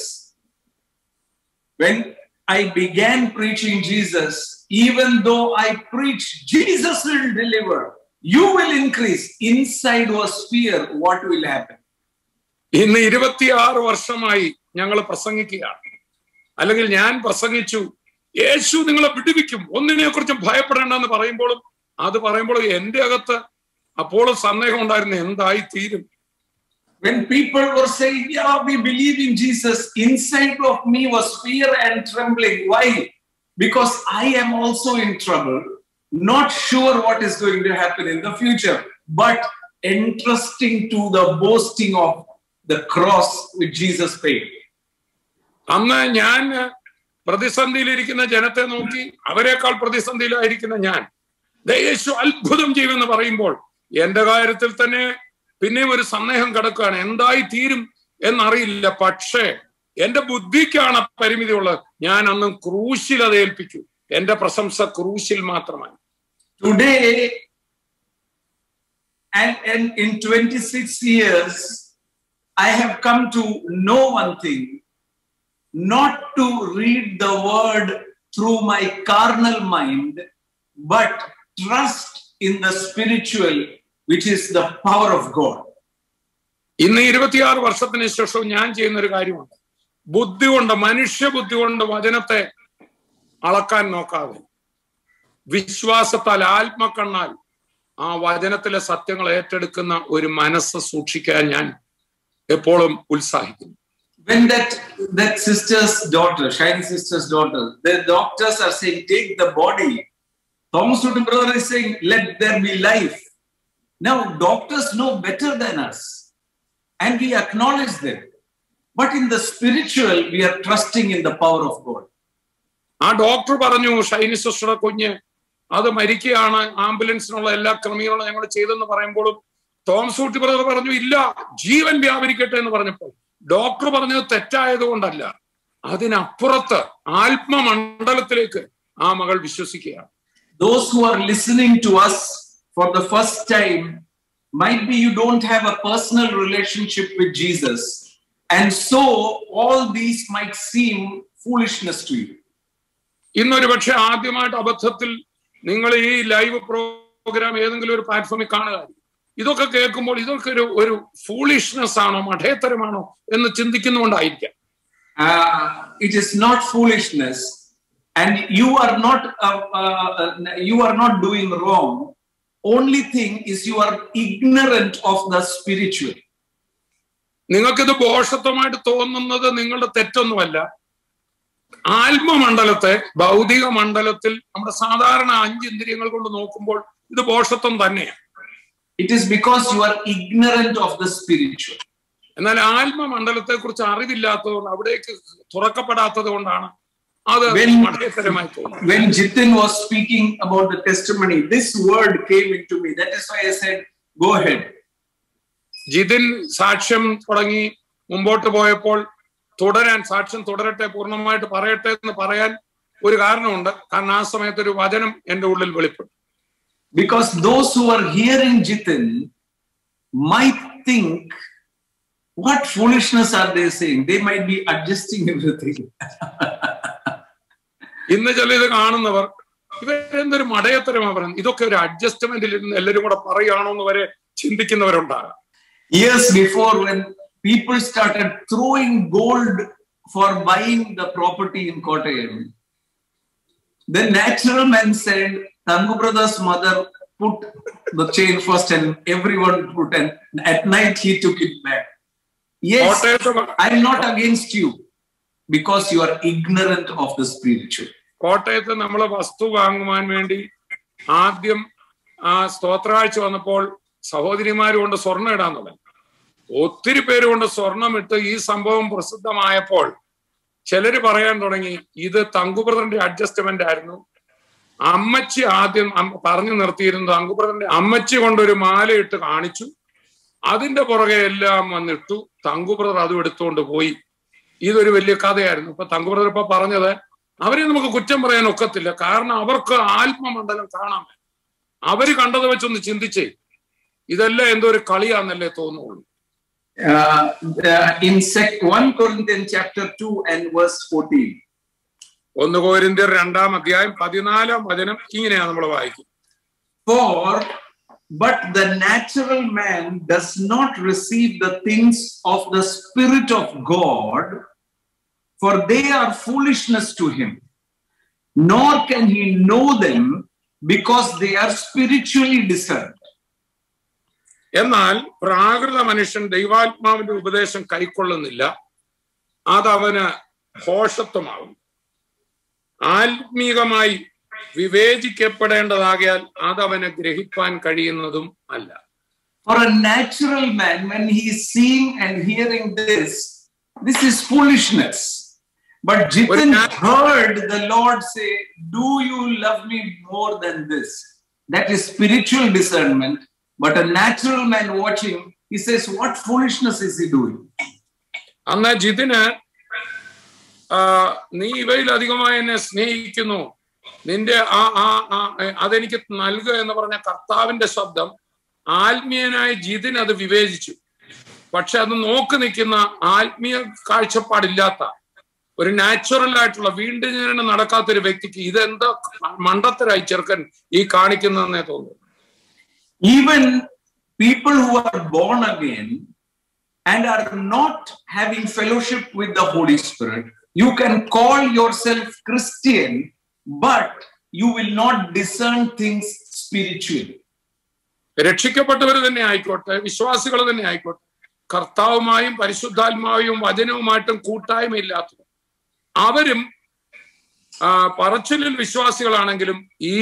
when I began preaching Jesus, even though I preached, Jesus will deliver, you will increase. Inside was fear, what will happen? ഇന്ന് ഇരുപത്തിയാറ് വർഷമായി ഞങ്ങൾ പ്രസംഗിക്കുകയാണ് അല്ലെങ്കിൽ ഞാൻ പ്രസംഗിച്ചു യേശു നിങ്ങളെ വിടുവിക്കും ഒന്നിനെ കുറിച്ചും ഭയപ്പെടേണ്ടെന്ന് പറയുമ്പോഴും അത് പറയുമ്പോഴും എന്റെ അകത്ത് അപ്പോഴും സന്ദേഹം ഉണ്ടായിരുന്നു എന്തായി തീരും When people were saying, Yeah, we believe in Jesus, inside of me was fear and trembling. Why? Because I am also in trouble, not sure what is going to happen in the future, but entrusting to the boasting of the cross which Jesus paid. അന്ന് ഞാൻ പ്രതിസന്ധിയിലിരിക്കുന്ന ജനത്തെ നോക്കി അവരെക്കാൾ പ്രതിസന്ധിയിലായിരിക്കുന്ന ഞാൻ ദേ യേശു അത്ഭുതം ചെയ്യുമെന്ന് പറയുമ്പോൾ എന്റെ കാര്യത്തിൽ തന്നെ പിന്നെയും ഒരു സന്ദേഹം കിടക്കുകയാണ് എന്തായി തീരും എന്നറിയില്ല പക്ഷേ എന്റെ ബുദ്ധിക്കാണ് പരിമിതി ഉള്ളത് ഞാൻ അന്നും ക്രൂശിൽ അത് ഏൽപ്പിച്ചു എന്റെ പ്രശംസ ക്രൂശിൽ മാത്രമായി Today, and, and in 26 years, I have come to know one thing not to read the word through my carnal mind, but trust in the spiritual, which is the power of God. ഇന്ന് ഇരുപത്തിയാറ് വർഷത്തിന് ശേഷം ഞാൻ ചെയ്യുന്ന ഒരു കാര്യമുണ്ട് ബുദ്ധി കൊണ്ട് മനുഷ്യ ബുദ്ധി കൊണ്ട് വചനത്തെ അളക്കാൻ നോക്കാതെ വിശ്വാസത്താൽ ആത്മക്കണ്ണാൽ ആ വചനത്തിലെ സത്യങ്ങൾ ഏറ്റെടുക്കുന്ന ഒരു മനസ്സ് സൂക്ഷിക്കാൻ ഞാൻ എപ്പോഴും ഉത്സാഹിക്കുന്നു When that, that sister's daughter, shiny sister's daughter, the doctors are saying, take the body. Thomas Newton brother is saying, let there be life. Now, doctors know better than us, and we acknowledge them. But in the spiritual, we are trusting in the power of God. ആ ഡോക്ടർ പറഞ്ഞു ഷൈനി സിസ്റ്ററുടെ കുഞ്ഞ് അത് മരിക്കുകയാണ് ആംബുലൻസിനുള്ള എല്ലാ ക്രമീകരണവും ഞങ്ങൾ ചെയ്തെന്ന് പറയുമ്പോഴും തോമസ് ഊട്ടി ബ്രദർ പറഞ്ഞു ഇല്ല ജീവൻ വ്യാപരിക്കട്ടെ എന്ന് പറഞ്ഞപ്പോൾ ഡോക്ടർ പറഞ്ഞത് തെറ്റായത് കൊണ്ടല്ല അതിനപ്പുറത്ത് ആത്മമണ്ഡലത്തിലേക്ക് ആ മകൾ വിശ്വസിക്കുകയാണ് Those who are listening to us for the first time, might be you don't have a personal relationship with Jesus. And so all these might seem foolishness to you. ഇന്നൊരു പക്ഷെ ആദ്യമായിട്ട് അബദ്ധത്തിൽ നിങ്ങൾ ഈ ലൈവ് പ്രോഗ്രാം ഏതെങ്കിലും ഒരു പ്ലാറ്റ്ഫോമിൽ കാണുക ഇതൊക്കെ കേൾക്കുമ്പോൾ ഇതൊക്കെ ഒരു ഒരു ഫൂളിഷ്നെസ് ആണോ മഠേത്തരമാണോ എന്ന് ചിന്തിക്കുന്നുകൊണ്ടായിരിക്കാം Uh, it is not foolishness, and you are not uh, uh, uh, you are not doing wrong. Only thing is you are ignorant of the spiritual. നിങ്ങൾക്കിത് ബോഷത്വമായിട്ട് തോന്നുന്നത് നിങ്ങളുടെ തെറ്റൊന്നുമല്ല ആത്മമണ്ഡലത്തെ ഭൗതിക മണ്ഡലത്തിൽ നമ്മുടെ സാധാരണ അഞ്ച് ഇന്ദ്രിയങ്ങൾ കൊണ്ട് നോക്കുമ്പോൾ ഇത് ബോഷത്വം തന്നെയാണ് It is because you are ignorant of the spiritual. എന്നാൽ ആത്മമണ്ഡലത്തെ കുറിച്ച് അറിവില്ലാത്തതുകൊണ്ട് അവിടേക്ക് തുറക്കപ്പെടാത്തത് കൊണ്ടാണ് അത് When- മഠേത്തരമായി തോന്നുന്നത് When Jitin was speaking about the testimony, this word came into me. That is why I said, "Go ahead." Jithin സാക്ഷ്യം തുടങ്ങി മുമ്പോട്ട് പോയപ്പോൾ തുടരാൻ സാക്ഷ്യം തുടരട്ടെ പൂർണ്ണമായിട്ട് പറയട്ടെ എന്ന് പറയാൻ ഒരു കാരണമുണ്ട് കാരണം ആ സമയത്ത് ഒരു വചനം എന്റെ ഉള്ളിൽ വെളിപ്പെട്ടു Because those who are hearing Jitin might think, what foolishness are they saying? They might be adjusting everything. ഇന്ന് ചില ഇത് കാണുന്നവർ ഇവരെന്തൊരു മടയത്തരമാ പറയുന്നത് ഇതൊക്കെ ഒരു അഡ്ജസ്റ്റ്മെന്റിൽ ഇരുന്ന് എല്ലാവരും കൂടെ പറയുകയാണോ എന്ന് വരെ ചിന്തിക്കുന്നവരുണ്ടാകാം Years before, when people started throwing gold for buying the property in Kottayam, the natural man said, Tangu brother's mother put the chain first and everyone put, and at night he took it back. Yes, കോട്ടയത്ത് I'm not against you because you are ignorant of the spiritual. കോട്ടയത്ത് നമ്മൾ വസ്തു വാങ്ങുവാൻ വേണ്ടി ആദ്യം ആ സ്തോത്രാഴ്ച വന്നപ്പോൾ സഹോദരിമാര് കൊണ്ട് സ്വർണ്ണം ഇടാൻ തുടങ്ങി ഒത്തിരി പേര് കൊണ്ട് സ്വർണം ഇട്ട് ഈ സംഭവം പ്രസിദ്ധമായപ്പോൾ ചിലര് പറയാൻ തുടങ്ങി ഇത് തങ്കുബ്രദറിന്റെ അഡ്ജസ്റ്റ്മെന്റ് ആയിരുന്നു അമ്മച്ചി ആദ്യം അമ്മ പറഞ്ഞു നിർത്തിയിരുന്നത് തങ്കുബ്രദറിന്റെ അമ്മച്ചി കൊണ്ടൊരു മാലയിട്ട് കാണിച്ചു അതിന്റെ പുറകെ എല്ലാം വന്നിട്ടു തങ്കുബ്രദർ അതും എടുത്തുകൊണ്ട് പോയി ഇതൊരു വലിയ കഥയായിരുന്നു ഇപ്പൊ തങ്കുബ്രദർ ഇപ്പൊ പറഞ്ഞത് അവരെ നമുക്ക് കുറ്റം പറയാൻ ഒക്കത്തില്ല കാരണം അവർക്ക് ആത്മമണ്ഡലം കാണാൻ പറ്റും. അവര് കണ്ടത് വെച്ചൊന്ന് ചിന്തിച്ചേ ഇതെല്ലാം എന്തോ ഒരു കളിയാന്നല്ലേ തോന്നുള്ളൂ Uh, uh, in sec- 1 Corinthians chapter 2 and verse 14. ഒന്ന് കോരിന്ത്യർ രണ്ടാം അധ്യായം പതിനാലാം വചനം ഇങ്ങനെയാണ് നമ്മൾ വായിക്കുന്നത് For but the natural man does not receive the things of the Spirit of God, for they are foolishness to him, nor can he know them because they are spiritually discerned. എന്നാൽ പ്രാകൃത മനുഷ്യൻ ദൈവാത്മാവിന്റെ ഉപദേശം കൈക്കൊള്ളുന്നില്ല അതവന് ഘോഷത്വമാകും ആത്മീകമായി വിവേചിക്കപ്പെടേണ്ടതാകിയാൽ അതവന് ഗ്രഹിപ്പാൻ കഴിയുന്നതും അല്ല For a natural man, when he is seeing and hearing this, this is foolishness. But Jitin nat- heard the Lord say, Do you love me more than this? That is spiritual discernment. But a natural man watching, he says, What foolishness is he doing? അന്ന് ജിതിന് ആ, നീ ഇവയിൽ അധികമായി എന്നെ സ്നേഹിക്കുന്നു നിന്റെ ആ ആ ആ എ, അതെനിക്ക് നൽകുക എന്ന് പറഞ്ഞ കർത്താവിന്റെ ശബ്ദം ആത്മീയനായ ജിതിൻ അത് വിവേചിച്ചു പക്ഷെ അത് നോക്കി നിൽക്കുന്ന ആത്മീയ കാഴ്ചപ്പാടില്ലാത്ത ഒരു നാച്ചുറൽ ആയിട്ടുള്ള വീണ്ടും ജനനം നടക്കാത്ത ഒരു വ്യക്തിക്ക് ഇതെന്താ മണ്ടത്തരായി ചെറുക്കൻ ഈ കാണിക്കുന്നതെന്നേ തോന്നുന്നു Even people who are born again and are not having fellowship with the Holy Spirit, you can call yourself Christian, but you will not discern things spiritually. രക്ഷിക്കപ്പെട്ടവർ തന്നെ ആയിക്കോട്ടെ വിശ്വാസികൾ തന്നെ ആയിക്കോട്ടെ കർത്താവുമായും പരിശുദ്ധാത്മാവും വചനവുമായിട്ടും കൂട്ടായ്മയില്ലാത്തവർ അവരും ആ, പറച്ചിലിൽ വിശ്വാസികളാണെങ്കിലും ഈ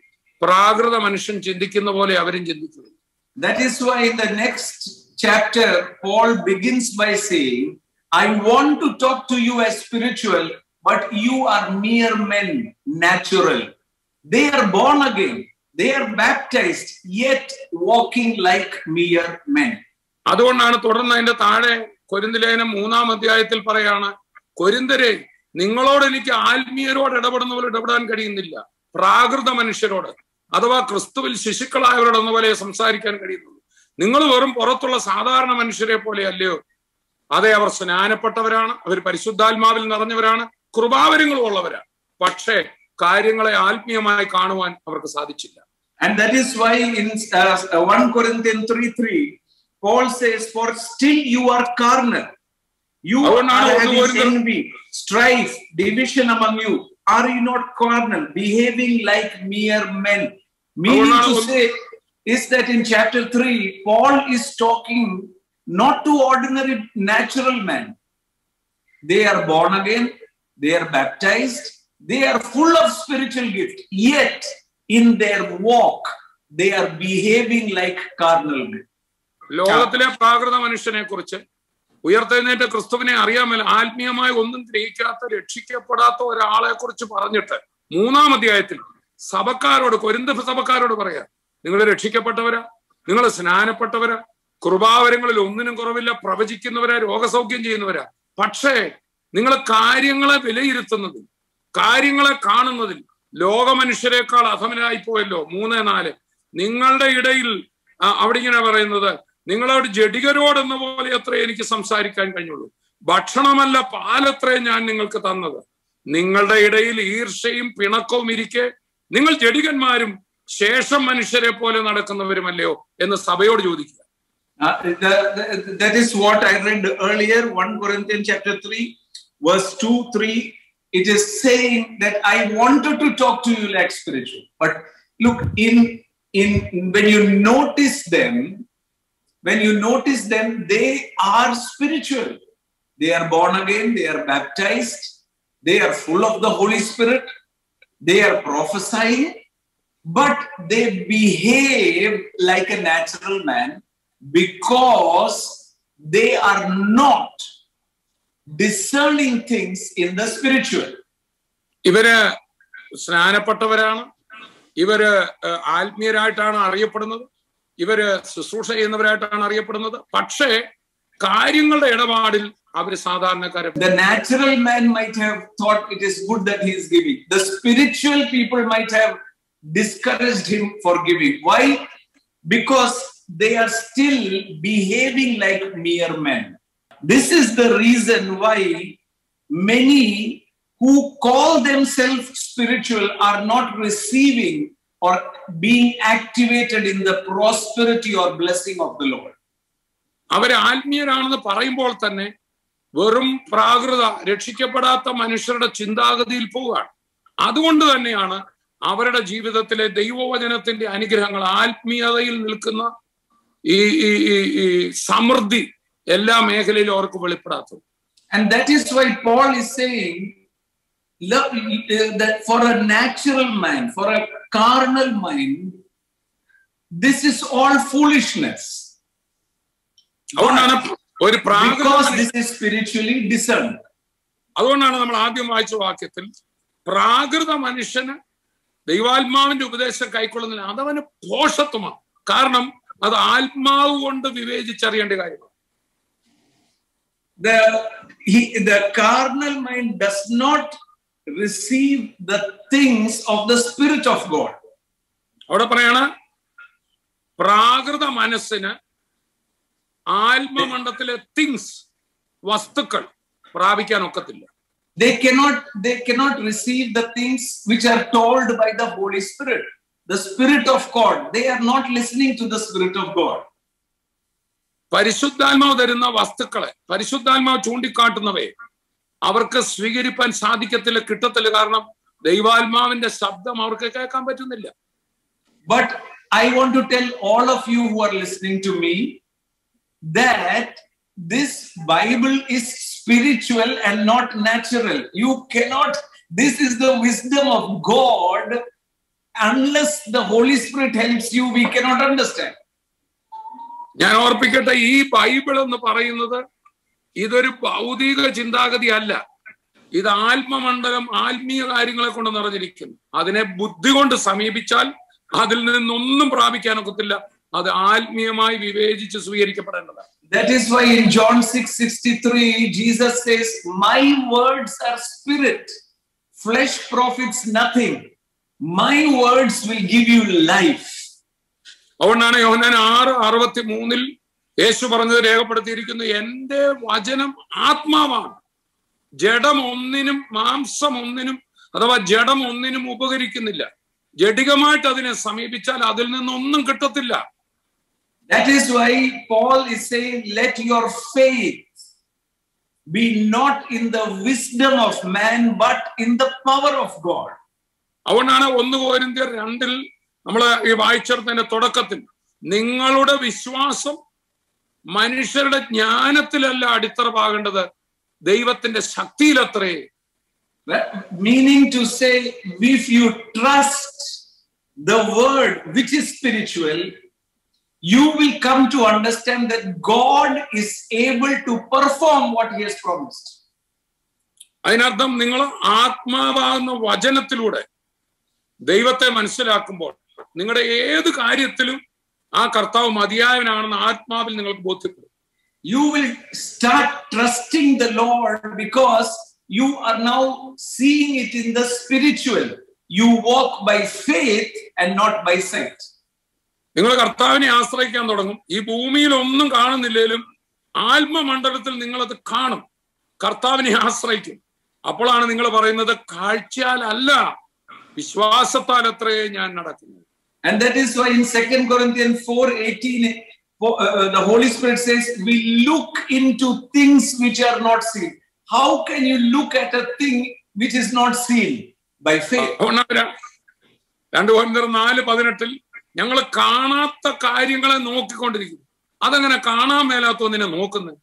പ്രാകൃത മനുഷ്യൻ ചിന്തിക്കുന്ന പോലെ അവരും ചിന്തിക്കുന്നു That is why in the next chapter, Paul begins by saying, I want to talk to you as spiritual, but you are mere men, natural. They are born again, they are baptized, yet walking like mere men. അതുകൊണ്ടാണ് തുടർന്ന് അതിന്റെ താഴെ കൊരിന്തിലേനം മൂന്നാം അധ്യായത്തിൽ പറയാണ് കൊരിന്തരെ നിങ്ങളോട് എനിക്ക് ആത്മീയരോട് ഇടപെടുന്ന പോലെ ഇടപെടാൻ കഴിയുന്നില്ല പ്രാകൃത മനുഷ്യരോട് അഥവാ ക്രിസ്തുവിൽ ശിശുക്കളായവരോട് എന്ന പോലെ സംസാരിക്കാൻ കഴിയുന്നുള്ളൂ നിങ്ങൾ വെറും പുറത്തുള്ള സാധാരണ മനുഷ്യരെ പോലെ അല്ലയോ അതെ അവർ സ്നാനപ്പെട്ടവരാണ് അവർ പരിശുദ്ധാത്മാവിൽ നിറഞ്ഞവരാണ് കൃപാവരങ്ങളും ഉള്ളവരാണ് പക്ഷേ കാര്യങ്ങളെ ആത്മീയമായി കാണുവാൻ അവർക്ക് സാധിച്ചില്ല And that is why in uh, 1 Corinthians 3 3, Paul says, For still you are carnal. You are അതുകൊണ്ടാണ് ഒന്ന് having കോരിന്തർ- envy, strife, division among you. Are you not carnal, behaving like mere men? Meaning അതുകൊണ്ടാണ് to ഒന്ന് say is that in chapter 3, Paul is talking not to ordinary natural men. They are born again, they are baptized, they are full of spiritual gift, yet in their walk, they are behaving like carnal men. ലോകത്തിലെ പ്രാകൃത മനുഷ്യനെ കുറിച്ച് ഉയർത്തെഴുന്നേറ്റ ക്രിസ്തുവിനെ അറിയാമല്ല ആത്മീയമായി ഒന്നും ഗ്രഹിക്കാത്ത രക്ഷിക്കപ്പെടാത്ത ഒരാളെ കുറിച്ച് പറഞ്ഞിട്ട് മൂന്നാം അധ്യായത്തിൽ സഭക്കാരോട് കൊരിന്ത സഭക്കാരോട് പറയാ നിങ്ങൾ രക്ഷിക്കപ്പെട്ടവരാ നിങ്ങൾ സ്നാനപ്പെട്ടവരാ കൃപാവരങ്ങളിൽ ഒന്നിനും കുറവില്ല പ്രവചിക്കുന്നവരാ രോഗസൗഖ്യം ചെയ്യുന്നവരാ പക്ഷേ നിങ്ങൾ കാര്യങ്ങളെ വിലയിരുത്തുന്നതിൽ കാര്യങ്ങളെ കാണുന്നതിൽ ലോകമനുഷ്യരെക്കാൾ അധമനായി പോയല്ലോ മൂന്ന് നാല് നിങ്ങളുടെ ഇടയിൽ ആ, അവിടെ ഇങ്ങനെ പറയുന്നത് നിങ്ങളോട് ജഡികരോടെന്ന പോലെ അത്ര എനിക്ക് സംസാരിക്കാൻ കഴിഞ്ഞുള്ളൂ ഭക്ഷണമല്ല പാലത്രേ ഞാൻ നിങ്ങൾക്ക് തന്നത് നിങ്ങളുടെ ഇടയിൽ ഈർഷയും പിണക്കവും ഇരിക്കെ നിങ്ങൾ ജഡികന്മാരും ശേഷം മനുഷ്യരെ പോലെ നടക്കുന്നവരുമല്ലയോ എന്ന് സഭയോട് ചോദിക്കുക Uh, the- the- that is what I read earlier, 1 Corinthians chapter 3, verse 2, 3. It is saying that I wanted to talk to you like spiritual. But look, in, in when you notice them, when you notice them, they are spiritual. They are born again, they are baptized, they are full of the Holy Spirit, they are prophesying, but they behave like a natural man because they are not discerning things in the spiritual. ഇവര് സ്നാനപ്പെട്ടവരാണ് ഇവര് ഏഹ്, ആത്മീയരായിട്ടാണ് അറിയപ്പെടുന്നത് ഇവര് ശുശ്രൂഷ ചെയ്യുന്നവരായിട്ടാണ് അറിയപ്പെടുന്നത് പക്ഷേ കാര്യങ്ങളുടെ ഇടപാടിൽ അവര് സാധാരണക്കാരെ The natural man might have thought it is good that he is giving. The spiritual people might have discouraged him for giving. Why? Because they are still behaving like mere men. This is the reason why many who call themselves spiritual are not receiving or being activated in the prosperity or blessing of the Lord. അവര് ആത്മീയരാണെന്ന് പറയുമ്പോൾ തന്നെ വെറും പ്രാകൃത രക്ഷിക്കപ്പെടാത്ത മനുഷ്യരുടെ ചിന്താഗതിയിൽ പോവുകയാണ് അതുകൊണ്ട് തന്നെയാണ് അവരുടെ ജീവിതത്തിലെ ദൈവവചനത്തിന്റെ അനുഗ്രഹങ്ങൾ ആത്മീയതയിൽ നിൽക്കുന്ന ഈ ഈ ഈ ഈ സമൃദ്ധി എല്ലാ മേഖലയിലും അവർക്ക് വെളിപ്പെടാത്തത് And that is why Paul is saying lo- uh, that for a natural mind, for a carnal mind, this is all foolishness. അതുകൊണ്ടാണ് ഒരു പ്രാകൃത Because മനുഷ്യൻ- this is spiritually discerned. അതുകൊണ്ടാണ് നമ്മൾ ആദ്യം വായിച്ച വാക്യത്തിൽ പ്രാകൃത മനുഷ്യന് ദൈവാത്മാവിന്റെ ഉപദേശം കൈക്കൊള്ളുന്നില്ല അതവന് പോഷത്വമാണ് കാരണം അത് ആത്മാവ് കൊണ്ട് വിവേചിച്ചറിയേണ്ട കാര്യമാണ് The, he, the carnal mind does not receive the things of the Spirit of God. അവിടെ പറയാണ് പ്രാകൃത മനസ്സിന് ആത്മമണ്ഡലത്തിലെ തിങ്സ് വസ്തുക്കൾ പ്രാപിക്കാൻ ഒക്കത്തില്ല They cannot, they cannot receive the things which are told by the Holy Spirit, the Spirit of God. They are not listening to the Spirit of God. പരിശുദ്ധാത്മാവ് തരുന്ന വസ്തുക്കളെ പരിശുദ്ധാത്മാവ് ചൂണ്ടിക്കാട്ടുന്നവയെ അവർക്ക് സ്വീകരിപ്പാൻ സാധിക്കത്തില്ല കിട്ടത്തില്ല കാരണം ദൈവാത്മാവിന്റെ ശബ്ദം അവർക്ക് കേൾക്കാൻ പറ്റുന്നില്ല But I want to tell all of you who are listening to me that this Bible is spiritual and not natural. You cannot, this is the wisdom of God. Unless the Holy Spirit helps you, we cannot understand. ഞാൻ ഓർപ്പിക്കട്ടെ ഈ ബൈബിൾ എന്ന് പറയുന്നത് ഇതൊരു ഭൗതിക ചിന്താഗതി അല്ല ഇത് ആത്മമണ്ഡലം ആത്മീയ കാര്യങ്ങളെ കൊണ്ട് നിറഞ്ഞിരിക്കുന്നു അതിനെ ബുദ്ധി കൊണ്ട് സമീപിച്ചാൽ അതിൽ നിന്നൊന്നും പ്രാപിക്കാനൊക്കത്തില്ല അത് ആത്മീയമായി വിവേചിച്ച് സ്വീകരിക്കപ്പെടേണ്ടതാണ് That is why in John 6 63, Jesus says, My words are spirit, flesh profits nothing. My words will give you life. അതുകൊണ്ടാണ് യോഹന്നാൻ ആറ് അറുപത്തി മൂന്നിൽ യേശു പറഞ്ഞത് രേഖപ്പെടുത്തിയിരിക്കുന്നു എന്റെ വചനം ആത്മാവാണ് ജഡം ഒന്നിനും മാംസം ഒന്നിനും അഥവാ ജഡം ഒന്നിനും ഉപകരിക്കുന്നില്ല ജഡികമായിട്ട് അതിനെ സമീപിച്ചാൽ അതിൽ നിന്നൊന്നും കിട്ടത്തില്ല That is why Paul is saying, Let your faith be not in the wisdom of man, but in the power of God. അതുകൊണ്ടാണ് ഒന്ന് കോരിന്ത്യർ രണ്ടിൽ നമ്മൾ ഈ വായിച്ചെടുത്തതിന്റെ തുടക്കത്തിൽ നിങ്ങളുടെ വിശ്വാസം മനുഷ്യരുടെ ജ്ഞാനത്തിലല്ല അടിത്തറ പാകേണ്ടത് ദൈവത്തിന്റെ ശക്തിയിലത്രേ Meaning to say, if you trust the word which is spiritual, you will come to understand that God is able to perform what He has promised. അതിനർത്ഥം നിങ്ങൾ ആത്മാവാകുന്ന വചനത്തിലൂടെ ദൈവത്തെ മനസ്സിലാക്കുമ്പോൾ നിങ്ങളുടെ ഏത് കാര്യത്തിലും ആ കർത്താവ് മതിയായവനാണെന്ന് ആത്മാവിൽ നിങ്ങൾക്ക് ബോധ്യപ്പെടും You will start trusting the Lord because you are now seeing it in the spiritual. You walk by faith and not by sight. നിങ്ങൾ കർത്താവിനെ ആശ്രയിക്കാൻ തുടങ്ങും ഈ ഭൂമിയിൽ ഒന്നും കാണുന്നില്ലേലും ആത്മമണ്ഡലത്തിൽ നിങ്ങളത് കാണും കർത്താവിനെ ആശ്രയിക്കും അപ്പോഴാണ് നിങ്ങൾ പറയുന്നത് കാഴ്ചയാൽ അല്ല വിശ്വാസത്താൽ അത്രേ ഞാൻ നടക്കുന്നത് And that is why in 2 Corinthians 4 18, uh, the Holy Spirit says, We look into things which are not seen. How can you look at a thing which is not seen? By faith. അതുകൊണ്ടാണ് ര- രണ്ട് ഒൻപത് നാല് പതിനെട്ടിൽ ഞങ്ങൾ കാണാത്ത കാര്യങ്ങളെ നോക്കിക്കൊണ്ടിരിക്കും അതെങ്ങനെ കാണാൻ മേലാത്ത ഒന്നിനെ നോക്കുന്നത്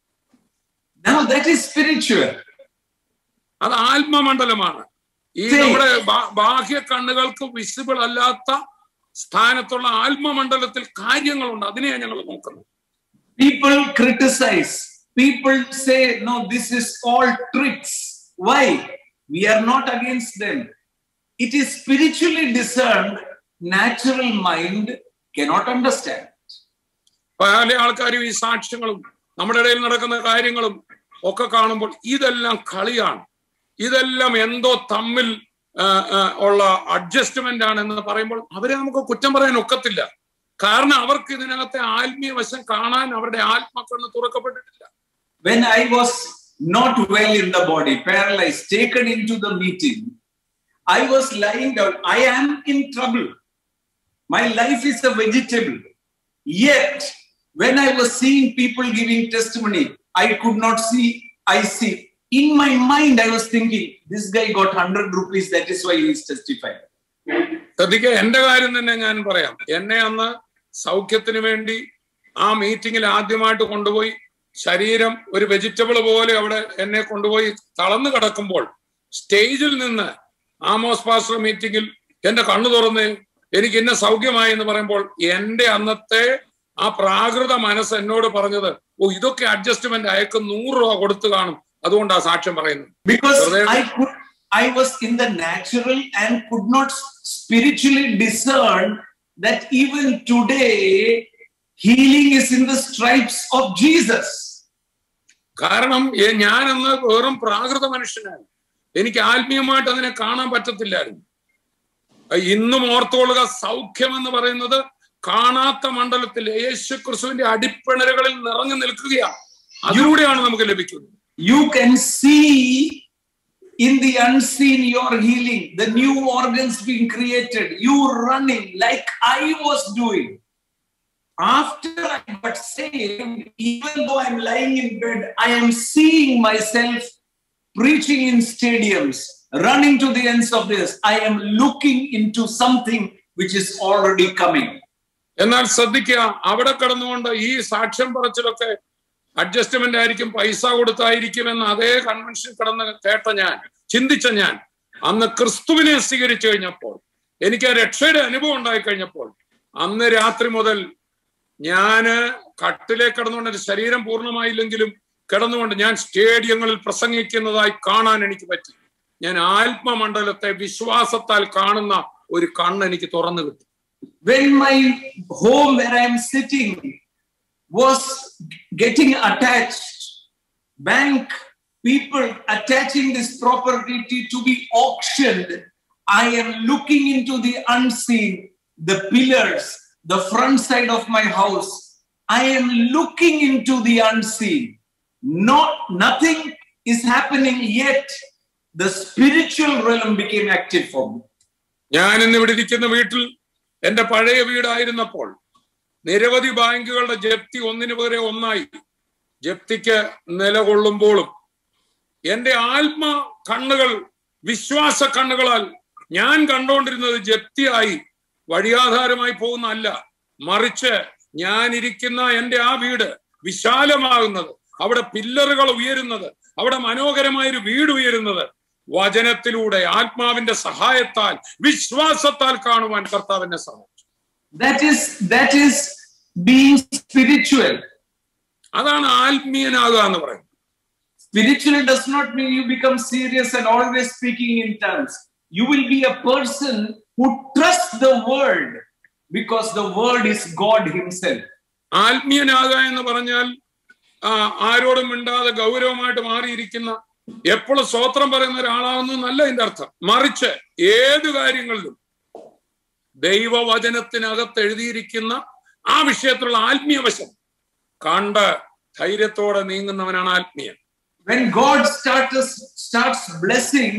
Now that is spiritual. അത് ആത്മമണ്ഡലമാണ് ഈ See. നമ്മുടെ ബാ- ബാഹ്യ കണ്ണുകൾക്ക് വിസിബിൾ അല്ലാത്ത സ്ഥാനത്തുള്ള ആത്മമണ്ഡലത്തിൽ കാര്യങ്ങളുണ്ട് അതിനെയാണ് ഞങ്ങൾ നോക്കുന്നത് People criticize. People say, no, this is all tricks. Why? We are not against them. It is spiritually discerned. Natural mind cannot understand. പല ആൾക്കാരും ഈ സാക്ഷ്യങ്ങളും നമ്മുടെ ഇടയിൽ നടക്കുന്ന കാര്യങ്ങളും ഒക്കെ കാണുമ്പോൾ ഇതെല്ലാം കളിയാണ് ഇതെല്ലാം എന്തോ തമ്മിൽ ആ, ആ, ഉള്ള അഡ്ജസ്റ്റ്മെന്റ് ആണ് എന്ന് പറയുമ്പോൾ അവരെ നമുക്ക് കുറ്റം പറയാൻ ഒക്കത്തില്ല കാരണം അവർക്ക് ഇതിനകത്തെ ആത്മീയ വശം കാണാൻ അവരുടെ ആത്മാക്കളിന് തുറക്കപ്പെട്ടിട്ടില്ല When I was not well in the body, paralyzed, taken into the meeting, I was lying down. I am in trouble. My life is a vegetable. Yet, when I was seeing people giving testimony, I could not see, I see. In my mind, I was thinking, this guy got 100 rupees, that is why he is testifying. ശ്രദ്ധിക്കുക എന്റെ കാര്യം തന്നെ ഞാൻ പറയാം എന്നെ അന്ന് സൗഖ്യത്തിന് വേണ്ടി ആ മീറ്റിംഗിൽ ആദ്യമായിട്ട് കൊണ്ടുപോയി ശരീരം ഒരു വെജിറ്റബിൾ പോലെ അവിടെ എന്നെ കൊണ്ടുപോയി തളർന്നു കിടക്കുമ്പോൾ സ്റ്റേജിൽ നിന്ന് ആമോസ് പാസ്റ്റർ മീറ്റിംഗിൽ എന്റെ കണ്ണു തുറന്ന് എനിക്ക് ഇന്ന സൗഖ്യമായി എന്ന് പറയുമ്പോൾ എന്റെ അന്നത്തെ ആ പ്രാകൃത മനസ്സ് എന്നോട് പറഞ്ഞത് ഓ ഇതൊക്കെ അഡ്ജസ്റ്റ്മെന്റ് അയക്ക് നൂറ് രൂപ കൊടുത്തു കാണും അതുകൊണ്ടാ സാക്ഷ്യം പറയുന്നത് Because Brother- I could, I was in the natural and could not spiritually discern that even today healing is in the stripes of Jesus. കാരണം എ- ഞാനന്ന് വെറും പ്രാകൃത മനുഷ്യനാണ് എനിക്ക് ആത്മീയമായിട്ട് അതിനെ കാണാൻ പറ്റത്തില്ലായിരുന്നു അഹ് ഇന്നും ഓർത്തുകൊള്ളുക സൗഖ്യം എന്ന് പറയുന്നത് കാണാത്ത മണ്ഡലത്തിൽ യേശു ക്രിസ്തുവിന്റെ അടിപ്പിണരുകളിൽ നിറഞ്ഞു നിൽക്കുകയാണ് അതിലൂടെയാണ് നമുക്ക് ലഭിക്കുന്നത് You can see in the unseen your healing, the new organs being created, you running like I was doing. After I got saved, even though I'm lying in bed, I am seeing myself preaching in stadiums, running to the ends of this. I am looking into something which is already coming. എന്നാൽ ശ്രദ്ധിക്കുക അവിടെ കടന്നുകൊണ്ട് ഈ സാക്ഷ്യം പറച്ചിലൊക്കെ അഡ്ജസ്റ്റ്മെന്റ് ആയിരിക്കും പൈസ കൊടുത്തായിരിക്കും എന്ന് അതേ കൺവെൻഷൻ കടന്ന് കേട്ട ഞാൻ ചിന്തിച്ച ഞാൻ അന്ന് ക്രിസ്തുവിനെ സ്വീകരിച്ചു കഴിഞ്ഞപ്പോൾ എനിക്ക് ആ രക്ഷയുടെ അനുഭവം ഉണ്ടായി കഴിഞ്ഞപ്പോൾ അന്ന് രാത്രി മുതൽ ഞാന് കട്ടിലേക്ക് കിടന്നുകൊണ്ട് എന്റെ ശരീരം പൂർണ്ണമായില്ലെങ്കിലും കിടന്നുകൊണ്ട് ഞാൻ സ്റ്റേഡിയങ്ങളിൽ പ്രസംഗിക്കുന്നതായി കാണാൻ എനിക്ക് പറ്റി ഞാൻ ആത്മമണ്ഡലത്തെ വിശ്വാസത്താൽ കാണുന്ന ഒരു കണ്ണ് എനിക്ക് തുറന്നു കിട്ടി when my home where I am sitting was getting attached, bank people attaching this property to be auctioned, I am looking into the unseen, the pillars, the front side of my house. I am looking into the unseen. Not nothing is happening yet. The spiritual realm became active for me. ഞാൻ ഇന്ന് ഇവിടെ ഇരിക്കുന്ന വീട്ടിൽ എന്റെ പഴയ വീടായിരുന്നപ്പോൾ നിരവധി ബാങ്കുകളുടെ ജപ്തി ഒന്നിനു പകരെ ഒന്നായി ജപ്തിക്ക് നിലകൊള്ളുമ്പോഴും എന്റെ ആത്മ കണ്ണുകൾ വിശ്വാസ കണ്ണുകളാൽ ഞാൻ കണ്ടുകൊണ്ടിരുന്നത് ജപ്തിയായി വഴിയാധാരമായി പോകുന്നതല്ല മറിച്ച് ഞാൻ ഇരിക്കുന്ന എന്റെ ആ വീട് വിശാലമാകുന്നത് അവിടെ പില്ലറുകൾ ഉയരുന്നത് അവിടെ മനോഹരമായ ഒരു വീട് ഉയരുന്നത് വചനത്തിലൂടെ ആത്മാവിന്റെ സഹായത്താൽ വിശ്വാസത്താൽ കാണുവാൻ കർത്താവിനെ സഹായിച്ചു That is that is being spiritual. അതാണ് ആത്മീയനാകുക എന്ന് പറയുന്നത് Spiritual does not mean you become serious and always speaking in tongues. You will be a person who trusts the word because the word is God Himself. ആത്മീയനാകുക എന്ന് പറഞ്ഞാൽ ആ, ആരോടും മിണ്ടാതെ ഗൗരവമായിട്ട് മാറിയിരിക്കുന്ന എപ്പോഴും സ്വോത്രം പറയുന്ന ഒരാളാണെന്നല്ല അതിന്റെ അർത്ഥം മറിച്ച് ഏത് കാര്യങ്ങളിലും ദൈവവചനത്തിനകത്ത് എഴുതിയിരിക്കുന്ന ആ വിഷയത്തിലുള്ള ആത്മീയ വശം കണ്ട് ധൈര്യത്തോടെ നീങ്ങുന്നവനാണ് ആത്മീയൻ When God starts starts blessing,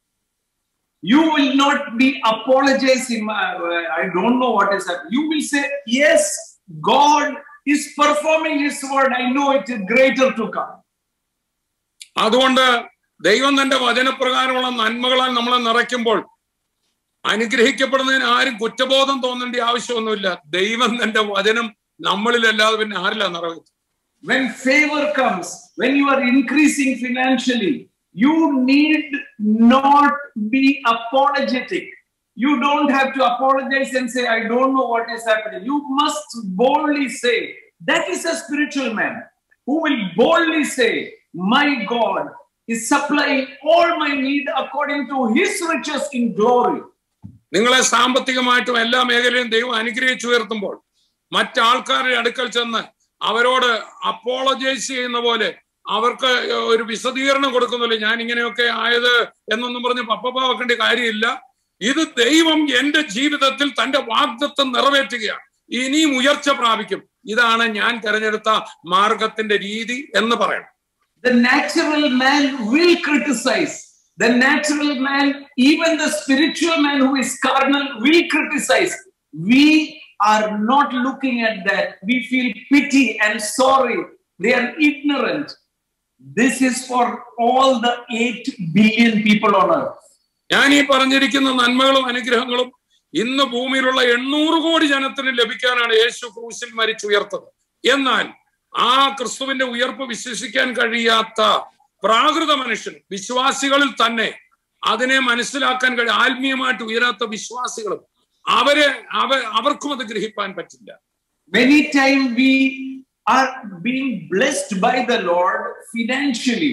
you will not be apologizing. "Uh, I don't know what is happening. You will say, Yes, God is performing His word. I know it is greater to come. അതുകൊണ്ട് ദൈവം തന്റെ വചനപ്രകാരമുള്ള നന്മകളാൽ നമ്മളെ നിറയ്ക്കുമ്പോൾ അനുഗ്രഹിക്കപ്പെടുന്നതിന് ആരും കുറ്റബോധം തോന്നേണ്ട ആവശ്യമൊന്നുമില്ല ദൈവം തന്റെ വചനം നമ്മളിലല്ലാതെ പിന്നെ ആരില്ല നിറവേറ്റും When favor comes, when you are increasing financially, you need not be apologetic. You don't have to apologize and say, I don't know what is happening. You must boldly say, that is a spiritual man who will boldly say, My God is supplying all my need according to his riches in glory. നിങ്ങളെ സാമ്പത്തികമായിട്ടും എല്ലാ മേഖലയും ദൈവം അനുഗ്രഹിച്ചുയർത്തുമ്പോൾ മറ്റാൾക്കാരുടെ അടുക്കൽ ചെന്ന് അവരോട് അപ്പോളജൈസ് ചെയ്യുന്ന പോലെ അവർക്ക് ഒരു വിശദീകരണം കൊടുക്കുന്നില്ല ഞാൻ ഇങ്ങനെയൊക്കെ ആയത് എന്നൊന്നും പറഞ്ഞ് പപ്പ വെക്കേണ്ട കാര്യമില്ല ഇത് ദൈവം എന്റെ ജീവിതത്തിൽ തന്റെ വാഗ്ദത്വം നിറവേറ്റുകയാണ് ഇനിയും ഉയർച്ച പ്രാപിക്കും ഇതാണ് ഞാൻ തെരഞ്ഞെടുത്ത മാർഗത്തിന്റെ രീതി എന്ന് പറയണം The natural man will criticize. The natural man, even the spiritual man who is carnal, will criticize. We are not looking at that. We feel pity and sorry. They are ignorant. This is for all the 8 billion people on earth. ഞാൻ ഈ പറഞ്ഞിരിക്കുന്ന നന്മകളും അനുഗ്രഹങ്ങളും ഇന്ന് ഭൂമിയിലുള്ള എണ്ണൂറ് കോടി ജനത്തിന് ലഭിക്കാനാണ് യേശു ക്രൂശിൽ മരിച്ചുയർത്തത് എന്നാൽ ആ ക്രിസ്തുവിന്റെ ഉയർപ്പ് വിശ്വസിക്കാൻ കഴിയാത്ത പ്രാകൃത മനുഷ്യൻ വിശ്വാസികളിൽ തന്നെ അതിനെ മനസ്സിലാക്കാൻ കഴിയും ആത്മീയമായിട്ട് ഉയരാത്ത വിശ്വാസികളും അവരെ അവ അവർക്കും അത് ഗ്രഹിപ്പാൻ പറ്റില്ല Many times we are being blessed by the Lord financially.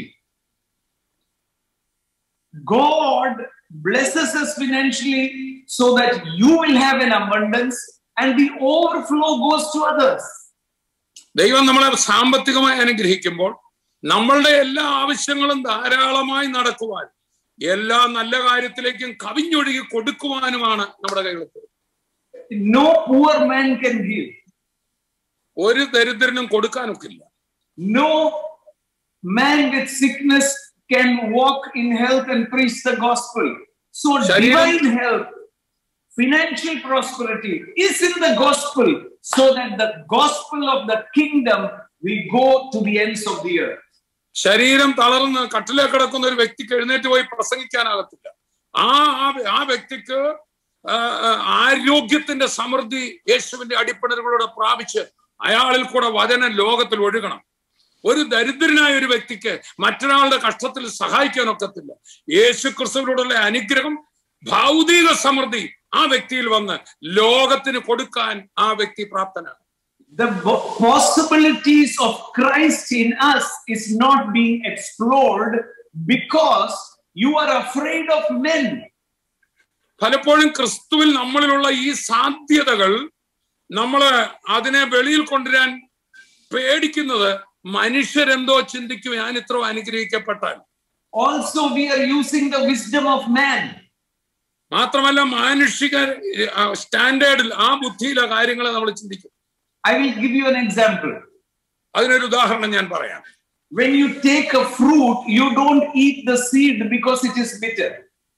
God blesses us financially so that you will have an abundance and the overflow goes to others. ദൈവം നമ്മളെ സാമ്പത്തികമായി അനുഗ്രഹിക്കുമ്പോൾ നമ്മളുടെ എല്ലാ ആവശ്യങ്ങളും ധാരാളമായി നടക്കുവാൻ എല്ലാ നല്ല കാര്യത്തിലേക്കും കവിഞ്ഞൊഴുകി കൊടുക്കുവാനുമാണ് നമ്മുടെ കൈകളിൽ no poor man can give. ഒരു ദരിദ്രനും കൊടുക്കാനൊക്കില്ല No man with sickness can walk in health and preach the gospel. So ശരീരം- divine health, financial prosperity is in the gospel so that the gospel of the kingdom will go to the ends of the earth. ശരീരം തളർന്ന് കട്ടിലേ കിടക്കുന്ന ഒരു വ്യക്തിക്ക് എഴുന്നേറ്റ് പോയി പ്രസംഗിക്കാനാകത്തില്ല ആ ആ- ആ വ്യക്തിക്ക് ആ, ആ, ആരോഗ്യത്തിന്റെ സമൃദ്ധി യേശുവിന്റെ അടിപ്പിണറുകളോടെ പ്രാപിച്ച് അയാളിൽ കൂടെ വചനം ലോകത്തിൽ ഒഴുകണം ഒരു ദരിദ്രനായ ഒരു വ്യക്തിക്ക് മറ്റൊരാളുടെ കഷ്ടത്തിൽ സഹായിക്കാൻ ഒക്കത്തില്ല യേശു ക്രിസ്തുവിനോടുള്ള അനുഗ്രഹം ഭൗതിക സമൃദ്ധി ആ വ്യക്തിയിൽ വന്ന് ലോകത്തിന് കൊടുക്കാൻ ആ വ്യക്തി പ്രാപ്തനാണ് The bo- possibilities of Christ in us is not being explored because you are afraid of men. പലപ്പോഴും ക്രിസ്തുവിൽ നമ്മളിലുള്ള ഈ സാധ്യതകൾ നമ്മള് അതിനെ വെളിയിൽ കൊണ്ടുവരാൻ പേടിക്കുന്നത് മനുഷ്യരെന്തോ ചിന്തിക്കും ഞാൻ ഇത്ര അനുഗ്രഹിക്കപ്പെട്ടാൽ Also, we are using the wisdom of man. മാത്രമല്ല മാനുഷിക ആ, സ്റ്റാൻഡേർഡിൽ ആ ബുദ്ധിയിലെ കാര്യങ്ങളെ നമ്മൾ ചിന്തിക്കും I will give you an example. അതിനൊരു ഉദാഹരണം ഞാൻ പറയാം When you take a fruit, you don't eat the seed because it is bitter.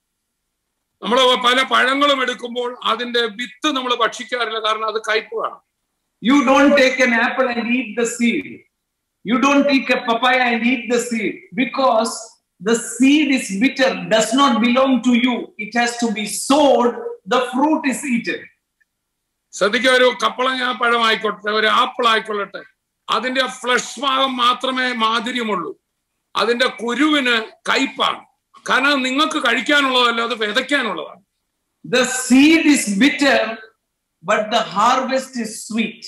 നമ്മൾ പല പഴങ്ങളും എടുക്കുമ്പോൾ അതിന്റെ വിത്ത് നമ്മൾ ഭക്ഷിക്കാറില്ല കാരണം അത് കയ്പ് വേണം You don't take an apple and eat the seed. You don't take a papaya and eat the seed because the seed is bitter, does not belong to you. It has to be sowed, the fruit is eaten. ശ്രദ്ധിക്കുക ഒരു കപ്പളങ്ങ പഴം ആയിക്കോട്ടെ ഒരു ആപ്പിൾ ആയിക്കൊള്ളട്ടെ അതിന്റെ ഫ്ലഷ് ഭാഗം മാത്രമേ മാധുര്യമുള്ളൂ അതിന്റെ കുരുവിന് കയ്പാണ് കാരണം നിങ്ങൾക്ക് കഴിക്കാനുള്ളതല്ല അത് വിതയ്ക്കാനുള്ളതാണ് The seed is bitter, but the harvest is sweet.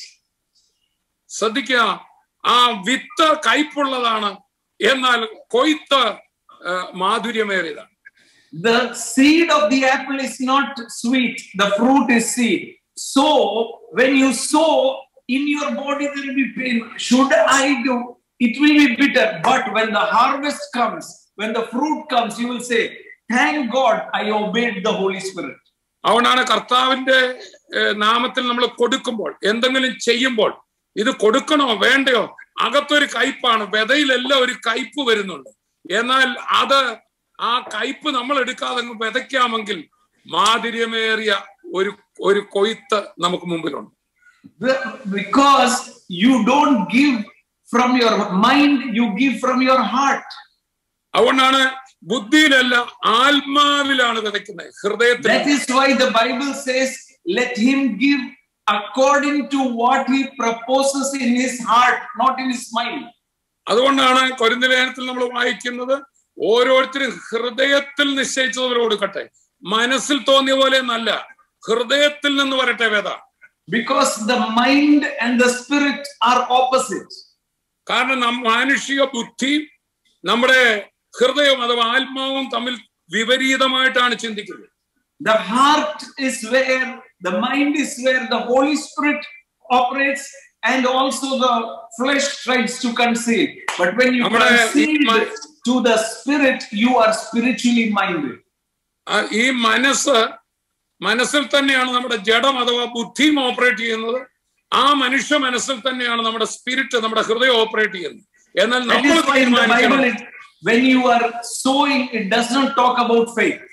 ശ്രദ്ധിക്കുക ആ വിത്ത് കയ്പുള്ളതാണ് എന്നാൽ കൊയ്ത്ത് ആ, മാധുര്യമേറിയതാണ് The seed of the apple is not sweet, the fruit is seed. So, when you sow, in your body there will be pain. Should I do? It will be bitter. But when the harvest comes, when the fruit comes, you will say, Thank God I obeyed the Holy Spirit. അതുകൊണ്ടാണ് കർത്താവിന്റെ ഏഹ്, നാമത്തിൽ നമ്മൾ കൊടുക്കുമ്പോൾ എന്തെങ്കിലും ചെയ്യുമ്പോൾ ഇത് കൊടുക്കണോ വേണ്ടയോ അകത്തൊരു കയ്പാണ് വിതയിലെല്ലാം ഒരു കയ്പ് വരുന്നുണ്ട് എന്നാൽ അത് ആ കയ്പ് നമ്മൾ എടുക്കാതെ അങ്ങ് വിതയ്ക്കാമെങ്കിൽ മാധുര്യമേറിയ ഒരു ഒരു കൊയ്ത്ത് നമുക്ക് മുമ്പിലുണ്ട് The- Because you don't give from your mind, you give from your heart. അതുകൊണ്ടാണ് ബുദ്ധിയിലല്ല ആത്മാവിലാണ് വിതയ്ക്കുന്നത് ഹൃദയത്തിൽ That is why the Bible says, let him give according to what he proposes in his heart, not in his mind. അതുകൊണ്ടാണ് കൊരിന്തലേഖനത്തിൽ നമ്മൾ വായിക്കുന്നത് ഓരോരുത്തരും ഹൃദയത്തിൽ നിശ്ചയിച്ചതുപോലെ കൊടുക്കട്ടെ മനസ്സിൽ തോന്നിയ പോലെ നല്ല ഹൃദയത്തിൽ നിന്ന് വരട്ടെ വേദ Because the mind and the spirit are opposite. കാരണം നം മാനുഷിക ബുദ്ധി നമ്മുടെ ഹൃദയവും അഥവാ ആത്മാവും തമ്മിൽ വിപരീതമായിട്ടാണ് ചിന്തിക്കുന്നത് The heart is where, the mind is where the Holy Spirit operates, and also the flesh tries to conceive. But when you നമ്മുടെ ഈ concede മ- to the spirit, you are spiritually minded. ആ ഈ മനസ്സ് മനസ്സിൽ തന്നെയാണ് നമ്മുടെ ജഡം അഥവാ ബുദ്ധിയും ഓപ്പറേറ്റ് ചെയ്യുന്നത് ആ മനുഷ്യ മനസ്സിൽ തന്നെയാണ് നമ്മുടെ സ്പിരിറ്റ് നമ്മുടെ ഹൃദയം ഓപ്പറേറ്റ് ചെയ്യുന്നത് എന്നാൽ That നമ്മൾ is why in the Bible, തീരുമാനിക്കണം it, when you are sowing, it does not talk about faith.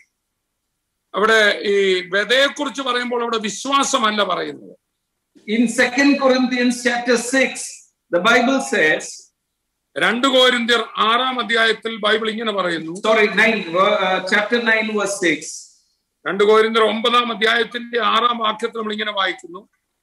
അവിടെ ഈ വിതയെക്കുറിച്ച് പറയുമ്പോൾ അവിടെ വിശ്വാസമല്ല പറയുന്നത് In Second Corinthians chapter 6, the Bible says, രണ്ട് കോരിന്ത്യർ ആറാം അധ്യായത്തിൽ ബൈബിൾ ഇങ്ങനെ പറയുന്നു sorry, 9, uh, chapter 9, verse 6. രണ്ട് കോരിന്ത്യർ ഒമ്പതാം അധ്യായത്തിന്റെ ആറാം വാക്യത്തിൽ നമ്മൾ ഇങ്ങനെ വായിക്കുന്നു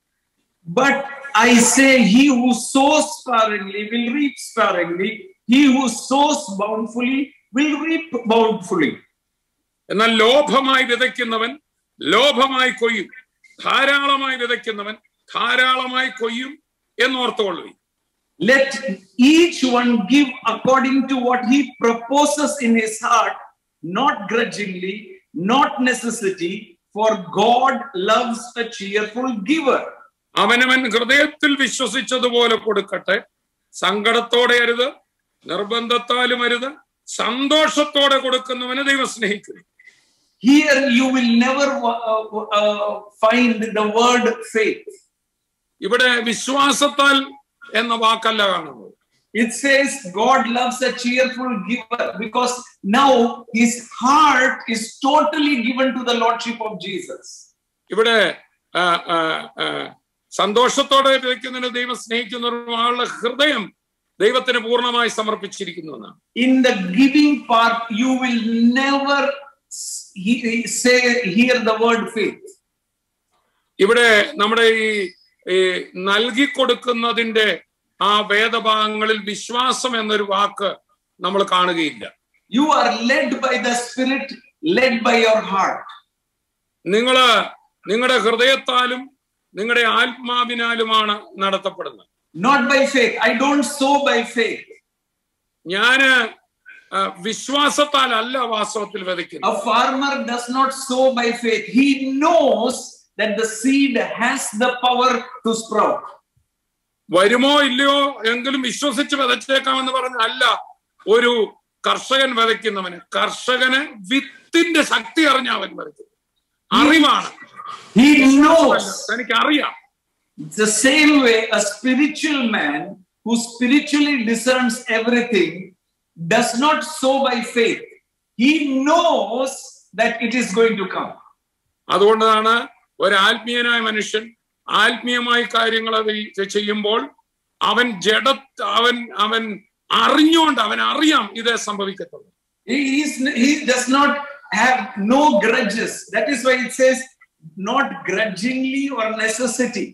But I say, he who sows sparingly will reap sparingly, he who sows bountifully will reap bountifully. എന്നാൽ ലോഭമായി വിതയ്ക്കുന്നവൻ ലോഭമായി കൊയ്യും ധാരാളമായി വിതയ്ക്കുന്നവൻ ധാരാളമായി കൊയ്യും എന്നോർത്തുകൊള്ളു Let each one give according to what he proposes in his heart, not grudgingly, not necessity, for God loves a cheerful giver. അവനവൻ ഹൃദയത്തിൽ വിശ്വസിച്ചതുപോലെ കൊടുക്കട്ടെ സങ്കടത്തോടെ അരുത് നിർബന്ധത്താലും അരുത് സന്തോഷത്തോടെ കൊടുക്കുന്നവന് ദൈവം സ്നേഹിക്കുന്നു Here you will never uh, uh, find the word faith. ഇവിടെ വിശ്വാസത്താൽ എന്ന വാക്കല്ല കാണുന്നത് It says God loves a cheerful giver because now his heart is totally given to the Lordship of Jesus. ഇവിടെ ആ, ആ, ആ, സന്തോഷത്തോടെ വിതയ്ക്കുന്നതിന് ദൈവം സ്നേഹിക്കുന്ന ആളുടെ ഹൃദയം ദൈവത്തിന് പൂർണ്ണമായി സമർപ്പിച്ചിരിക്കുന്നു എന്നാണ് In the giving part, you will never s- he- say, hear the word faith. ഇവിടെ നമ്മുടെ ഈ ഈ നൽകി കൊടുക്കുന്നതിന്റെ ആ വേദഭാഗങ്ങളിൽ വിശ്വാസം എന്നൊരു വാക്ക് നമ്മൾ കാണുകയില്ല You are led by the Spirit, led by your heart. നിങ്ങള് നിങ്ങളുടെ ഹൃദയത്താലും നിങ്ങളുടെ ആത്മാവിനാലുമാണ് നടത്തപ്പെടുന്നത് Not by faith. I don't sow by faith. ഞാന് ആ, വിശ്വാസത്താലല്ല വാസ്തവത്തിൽ വിതയ്ക്കുന്നത് A farmer does not sow by faith. He knows that the seed has the power to sprout. വരുമോ ഇല്ലയോ എങ്കിലും വിശ്വസിച്ച് വിതച്ചേക്കാമെന്ന് പറഞ്ഞ അല്ല ഒരു കർഷകൻ വിതയ്ക്കുന്നവന് കർഷകന് വിത്തിന്റെ ശക്തി അറിഞ്ഞ അവൻ വിതയ്ക്കുന്നത് അറിവാണ് He വിശ്വാസമല്ല. knows. തനിക്ക് അറിയാം It's the same way a spiritual man who spiritually discerns everything does not sow by faith. He knows that it is going to come. അതുകൊണ്ടാണ് ഒരു ആത്മീയനായ മനുഷ്യൻ ആത്മീയമായ കാര്യങ്ങൾ അത് ഈ ചെയ്യുമ്പോൾ അവൻ ജഡ അവൻ അവൻ അറിഞ്ഞുകൊണ്ട് അവൻ അറിയാം ഇതേ സംഭവിക്കത്തുള്ളൂ He, is, he does not have no grudges. That is why it says, not grudgingly or necessity.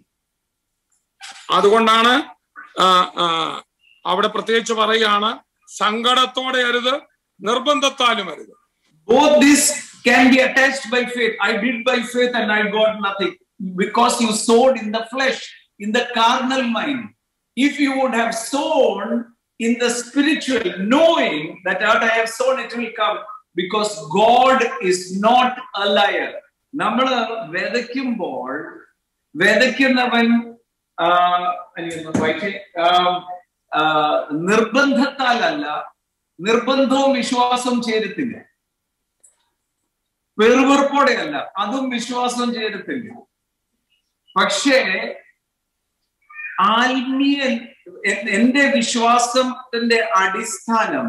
അതുകൊണ്ടാണ് ആ, ആ, അവിടെ പ്രത്യേകിച്ച് പറയാണ് സങ്കടത്തോടെ അരുത് നിർബന്ധത്താലും അരുത് Both this can be attached by faith. I did by faith and I got nothing because you sowed in the flesh, in the carnal mind. If you would have sown in the spiritual, knowing that what I have sown, it will come because God is not a liar. നമ്മൾ വിതയ്ക്കുമ്പോൾ വിതയ്ക്കുന്നവൻ ആ, എനിക്കൊന്ന് വായിച്ചേ. ആ, ആ, നിർബന്ധത്താലല്ല നിർബന്ധവും വിശ്വാസവും ചേരത്തില്ല വെറുവെറുപ്പോടെയല്ല അതും വിശ്വാസം ചേരത്തില്ല പക്ഷേ ആത്മീയ എ- എന്റെ വിശ്വാസത്തിന്റെ അടിസ്ഥാനം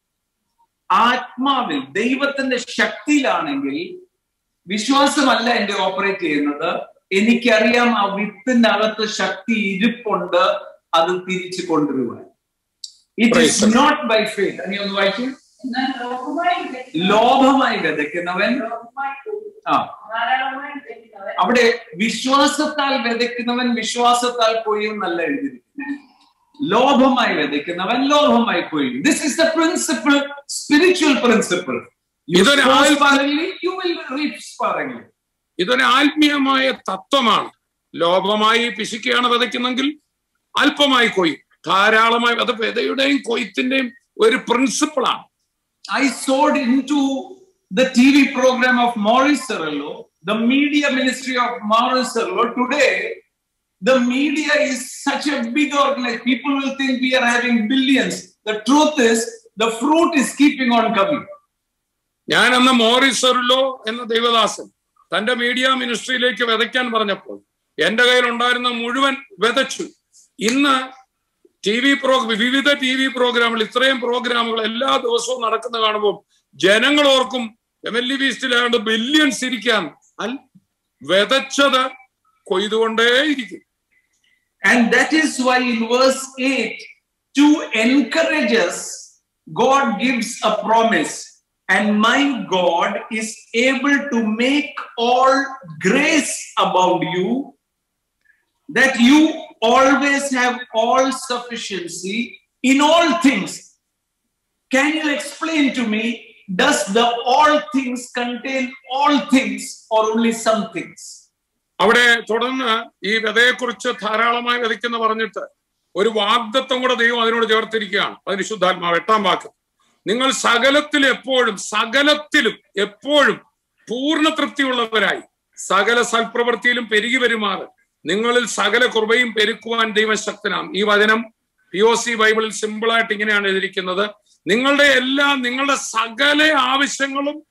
ആത്മാവിൽ ദൈവത്തിന്റെ ശക്തിയിലാണെങ്കിൽ വിശ്വാസമല്ല എന്റെ ഓപ്പറേറ്റ് ചെയ്യുന്നത് എനിക്കറിയാം ആ വിത്തിന്റെ അകത്ത് ശക്തി ഇരിപ്പുണ്ട് അത് തിരിച്ചു കൊണ്ടുവരുവാൻ it Praise is the Lord. Not by faith നീ ഒന്ന് വായിക്കും എന്നാൽ ലോകമായി വിതയ്ക്കുന്നവൻ ലോഭമായി വിതയ്ക്കുന്നവൻ ലോകമായി പോകും. ആ ധാരാളമായി വിതയ്ക്കുന്നവൻ അവിടെ വിശ്വാസത്താൽ വിതയ്ക്കുന്നവൻ വിശ്വാസത്താൽ കൊയ്യും നല്ല എഴുതിയിരിക്കുന്നത് ലോഭമായി വിതയ്ക്കുന്നവൻ ലോഭമായി കൊയ്യും this is the principle spiritual principle ഇതൊരു ആത്മ- യു വിൽ റീപ് സ്പാറംഗിലി ഇതൊരു ആത്മീയമായ തത്വമാണ് ലോഭമായി പിശുക്കുകയാണ് വിതയ്ക്കുന്നെങ്കിൽ അല്പമായി കൊയ്യും ധാരാളമായി അത് വിതയുടെയും കൊയ്ത്തിന്റെയും ഒരു പ്രിൻസിപ്പിളാണ് I sowed into the TV program of Maurice Cerullo, the media ministry of Maurice Cerullo. Today, the media is such a big organization. People will think we are having billions. The truth is, the fruit is keeping on coming. ഞാൻ അന്ന് മോറിസറിലോ എന്ന ദൈവദാസൻ തന്റെ മീഡിയ മിനിസ്ട്രിയിലേക്ക് വിതയ്ക്കാൻ പറഞ്ഞപ്പോൾ എന്റെ കയ്യിൽ ഉണ്ടായിരുന്ന മുഴുവൻ വിതച്ചു ഇന്ന് ടി വി പ്രോ വിവിധ ടി വി പ്രോഗ്രാമുകൾ ഇത്രയും പ്രോഗ്രാമുകൾ എല്ലാ ദിവസവും നടക്കുന്ന കാണുമ്പോൾ ജനങ്ങൾ ഓർക്കും എം എൽ ഇ ബീസ്റ്റിലാണ്ട് ബില്യൺസ് ഇരിക്കാൻ അൽ വിതച്ചത് കൊയ്തുകൊണ്ടേയിരിക്കും And that is why in verse 8, to encourage us, God gives a promise. And my God is able to make all grace abound you, that you always have all sufficiency in all things. Can you explain to me, does the all things contain all things or only some things? അവിടെ തുടർന്ന് ഈ വിതയെക്കുറിച്ച് ധാരാളമായി വിതയ്ക്കുന്ന പറഞ്ഞിട്ട് ഒരു വാഗ്ദത്വം കൂടെ ദൈവം അതിനോട് ചേർത്തിരിക്കുകയാണ് അതിന് ശുദ്ധാത്മാവ് എട്ടാം വാക്ക് നിങ്ങൾ സകലത്തിൽ എപ്പോഴും സകലത്തിലും എപ്പോഴും പൂർണ്ണ തൃപ്തിയുള്ളവരായി സകല സൽപ്രവൃത്തിയിലും പെരുകി വരുമാറ് നിങ്ങളിൽ സകല കൃപയും പെരുക്കുവാൻ ദൈവശക്തനാം ഈ വചനം പി ഒ സി ബൈബിളിൽ സിമ്പിളായിട്ട് ഇങ്ങനെയാണ് എഴുതിയിരിക്കുന്നത് നിങ്ങളുടെ എല്ലാ നിങ്ങളുടെ സകല ആവശ്യങ്ങളും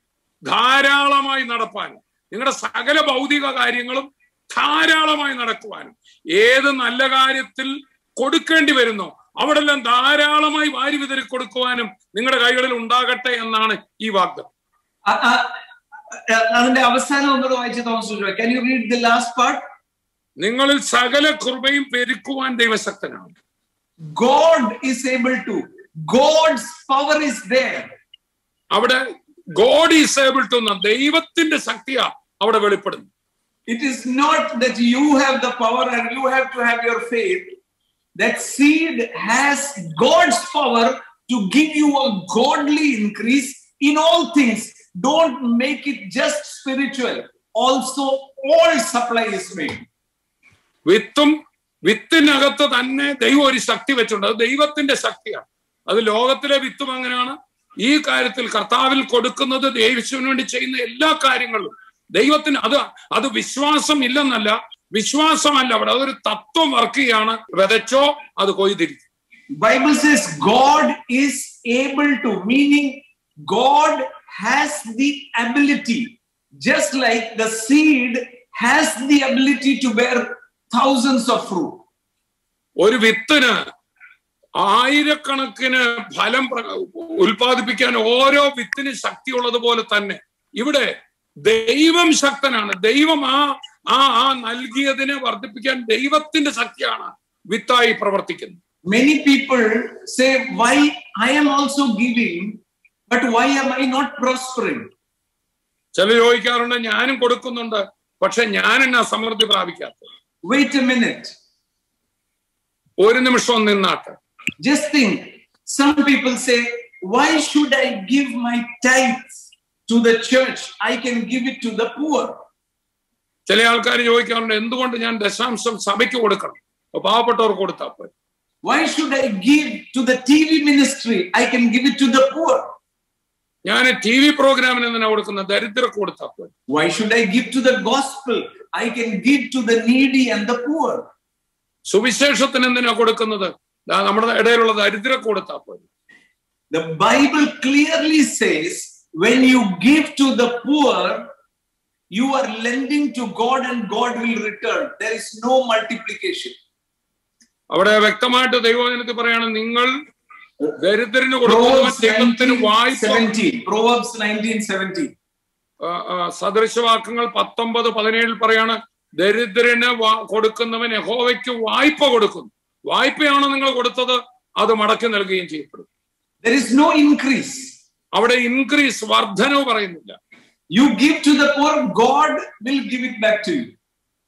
ധാരാളമായി നടപ്പാനും നിങ്ങളുടെ സകല ഭൗതിക കാര്യങ്ങളും ധാരാളമായി നടക്കുവാനും ഏത് നല്ല കാര്യത്തിൽ കൊടുക്കേണ്ടി വരുന്നോ അവിടെല്ലാം ധാരാളമായി വാരി വിതറി കൊടുക്കുവാനും നിങ്ങളുടെ കൈകളിൽ ഉണ്ടാകട്ടെ എന്നാണ് ഈ വാഗ്ദം അ- അ- അ- അതിന്റെ അവസാനം ഒന്നുകൂടെ വായിച്ച് Thomas can you read the last part നിങ്ങളിൽ സകല കൃപയും പെരുക്കുവാൻ ദൈവശക്തനാണ് God is able to God's power is there അവിടെ ഗോഡ് ഈസ് ഏബിൾ ടു ദൈവത്തിന്റെ ശക്തിയാ അവിടെ വെളിപ്പെടുന്നു It is not that you have the power and you have to have your faith. That seed has God's power to give you a godly increase in all things. Don't make it just spiritual. Also, all supply is made. വിത്തും വിത്തിനകത്ത് തന്നെ ദൈവം ഒരു ശക്തി വെച്ചിട്ടുണ്ട് അത് ദൈവത്തിന്റെ ശക്തിയാണ് അത് ലോകത്തിലെ വിത്തും അങ്ങനെയാണ് ഈ കാര്യത്തിൽ കർത്താവിൽ കൊടുക്കുന്നത് യേശുവിന് വേണ്ടി ചെയ്യുന്ന എല്ലാ കാര്യങ്ങളും ദൈവത്തിന് അത് അത് വിശ്വാസം ഇല്ലെന്നല്ല വിശ്വാസമല്ല അവിടെ അതൊരു തത്വം വർക്ക് ചെയ്യാണ് വിതച്ചോ അത് കൊയ്തിരിക്കും Bible says God is able to, meaning God has the ability, just like the seed has the ability to bear thousands of fruit. ഒരു വിത്തിന് ആയിരക്കണക്കിന് ഫലം പ്ര- ഉൽപ്പാദിപ്പിക്കാൻ ഓരോ വിത്തിന് ശക്തിയുള്ളത് പോലെ തന്നെ ഇവിടെ ദൈവം ശക്തനാണ് ദൈവം ആ ആ ആ നൽകിയതിനെ വർദ്ധിപ്പിക്കാൻ ദൈവത്തിന്റെ ശക്തിയാണ് വിത്തായി പ്രവർത്തിക്കുന്നത് Many people say, Why I am also giving, but why am I not prospering? ചിലർ ചോദിക്കാറുണ്ട് ഞാനും കൊടുക്കുന്നുണ്ട് പക്ഷെ ഞാൻ എന്നാ സമൃദ്ധി പ്രാപിക്കാത്തത് Wait a minute. ഒരു നിമിഷം നിന്നാട്ടെ Just think. Some people say, Why should I give my tithes to the church? I can give it to the poor. ചില ആൾക്കാർ ചോദിക്കാറുണ്ട് എന്തുകൊണ്ട് ഞാൻ ദശാംശം സഭയ്ക്ക് കൊടുക്കണം അപ്പൊ പാവപ്പെട്ടവർക്ക് കൊടുത്താൽ പോയി Why should I give to the TV ministry? I can give it to the poor. ഞാൻ ടി വി പ്രോഗ്രാമിന് എന്തിനാ കൊടുക്കുന്നത് ദരിദ്രർക്ക് കൊടുത്താൽ പോയി Why should I give to the gospel? I can give to the needy and the poor. സുവിശേഷത്തിന് എന്തിനാ കൊടുക്കുന്നത് ദാ നമ്മുടെ ഇടയിലുള്ള ദരിദ്രർക്ക് കൊടുത്താൽ പോയി The Bible clearly says when you give to the poor, you are lending to God and God will return. There is no multiplication. അവിടെ വ്യക്തമായിട്ട് ദൈവജനത്തിൽ പറയാണ് നിങ്ങൾ ദരിദ്രന് കൊടുക്കുന്നവൻ Proverbs ദൈവത്തിന് 19, വായ്പ 17. Proverbs 19, 17. ആ, ആ, സദൃശവാക്യങ്ങൾ പത്തൊമ്പത് പതിനേഴിൽ പറയാണ് ദരിദ്രന് വാ- കൊടുക്കുന്നവൻ യഹോവയ്ക്ക് വായ്പ കൊടുക്കുന്നു വായ്പയാണോ നിങ്ങൾ കൊടുത്തത് അത് മടക്കി നൽകുകയും ചെയ്യപ്പെടും There is no increase. അവിടെ ഇൻക്രീസ് വർധനവ് പറയുന്നില്ല You give to the poor, God will give it back to you.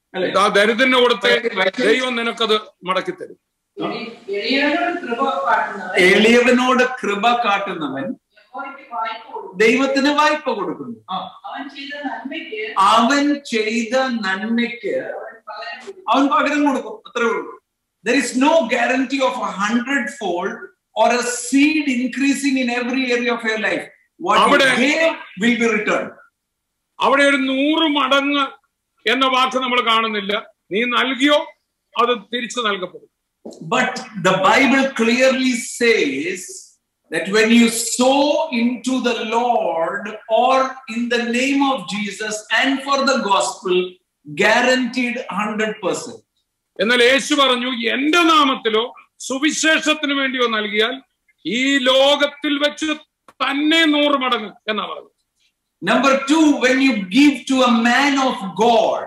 ആ ദരിദ്രന് കൊടുത്ത് ദൈവം നിനക്കത് മടക്കി തരും എളിയവനോട് കൃപ കാട്ടുന്നവൻ എളിയവനോട് കൃപ കാട്ടുന്നവൻ യഹോവയ്ക്ക് വായ്പ കൊടുക്കും ദൈവത്തിന് വായ്പ കൊടുക്കുന്നു ആ. അവൻ ചെയ്ത നന്മയ്ക്ക് അവൻ ചെയ്ത നന്മയ്ക്ക് അവൻ പകരം കൊടുക്കും. അവൻ പകരം കൊടുക്കും അത്രേ ഉള്ളൂ there is no guarantee of a hundred fold or a seed increasing in every area of your life what അവിടെ- വിൽ ബി റിട്ടേൺ അവിടെ ഒരു നൂറ് മടങ്ങ് എന്ന വാക്ക് നമ്മൾ കാണുന്നില്ല നീ നൽകിയോ അത് തിരിച്ചു നൽകപ്പെടും But the Bible clearly says that when you sow into the Lord or in the name of Jesus and for the gospel, guaranteed 100%. എന്നാൽ യേശു പറഞ്ഞു എന്റെ നാമത്തിലോ സുവിശേഷത്തിന് വേണ്ടിയോ നൽകിയാൽ ഈ ലോകത്തിൽ വെച്ച് തന്നെ നൂറ് മടങ്ങ് എന്നാ പറഞ്ഞു Number two, when you give to a man of God,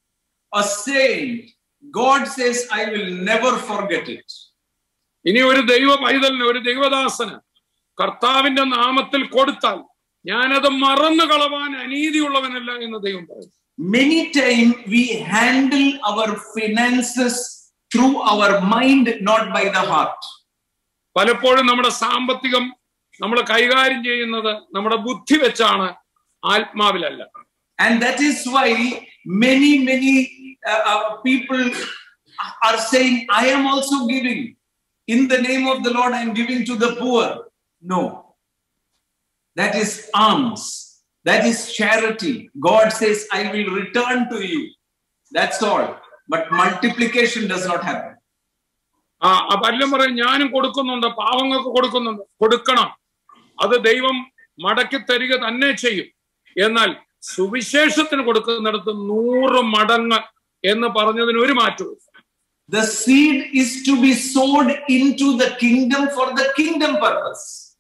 a saint, God says, I will never forget it. ഇനി ഒരു ദൈവ പൈതലിന് ഒരു ദൈവദാസന് കർത്താവിന്റെ നാമത്തിൽ കൊടുത്താൽ ഞാനത് മറന്നു കളവാൻ അനീതിയുള്ളവനല്ല എന്ന് ദൈവം പറയും Many times we handle our finances through our mind, not by the heart. പലപ്പോഴും നമ്മുടെ സാമ്പത്തികം നമ്മൾ കൈകാര്യം ചെയ്യുന്നത് നമ്മുടെ ബുദ്ധി വെച്ചാണ് ആത്മാവിലല്ല And that is why many, many uh, uh, people are saying, I am also giving. In the name of the Lord, I am giving to the poor. No. That is alms. That is charity. God says, I will return to you. That's all. But multiplication does not happen. ആ ആ പലരും പറയും ഞാനും കൊടുക്കുന്നുണ്ട് പാവങ്ങൾക്ക് കൊടുക്കുന്നുണ്ട് കൊടുക്കണം അത് ദൈവം മടക്കി തരിക തന്നെ ചെയ്യും എന്നാൽ സുവിശേഷത്തിന് കൊടുക്കുന്നിടത്ത് നൂറ് മടങ്ങ് എന്ന് പറഞ്ഞതിന് ഒരു മാറ്റവും The seed is to be sowed into the kingdom for the kingdom purpose.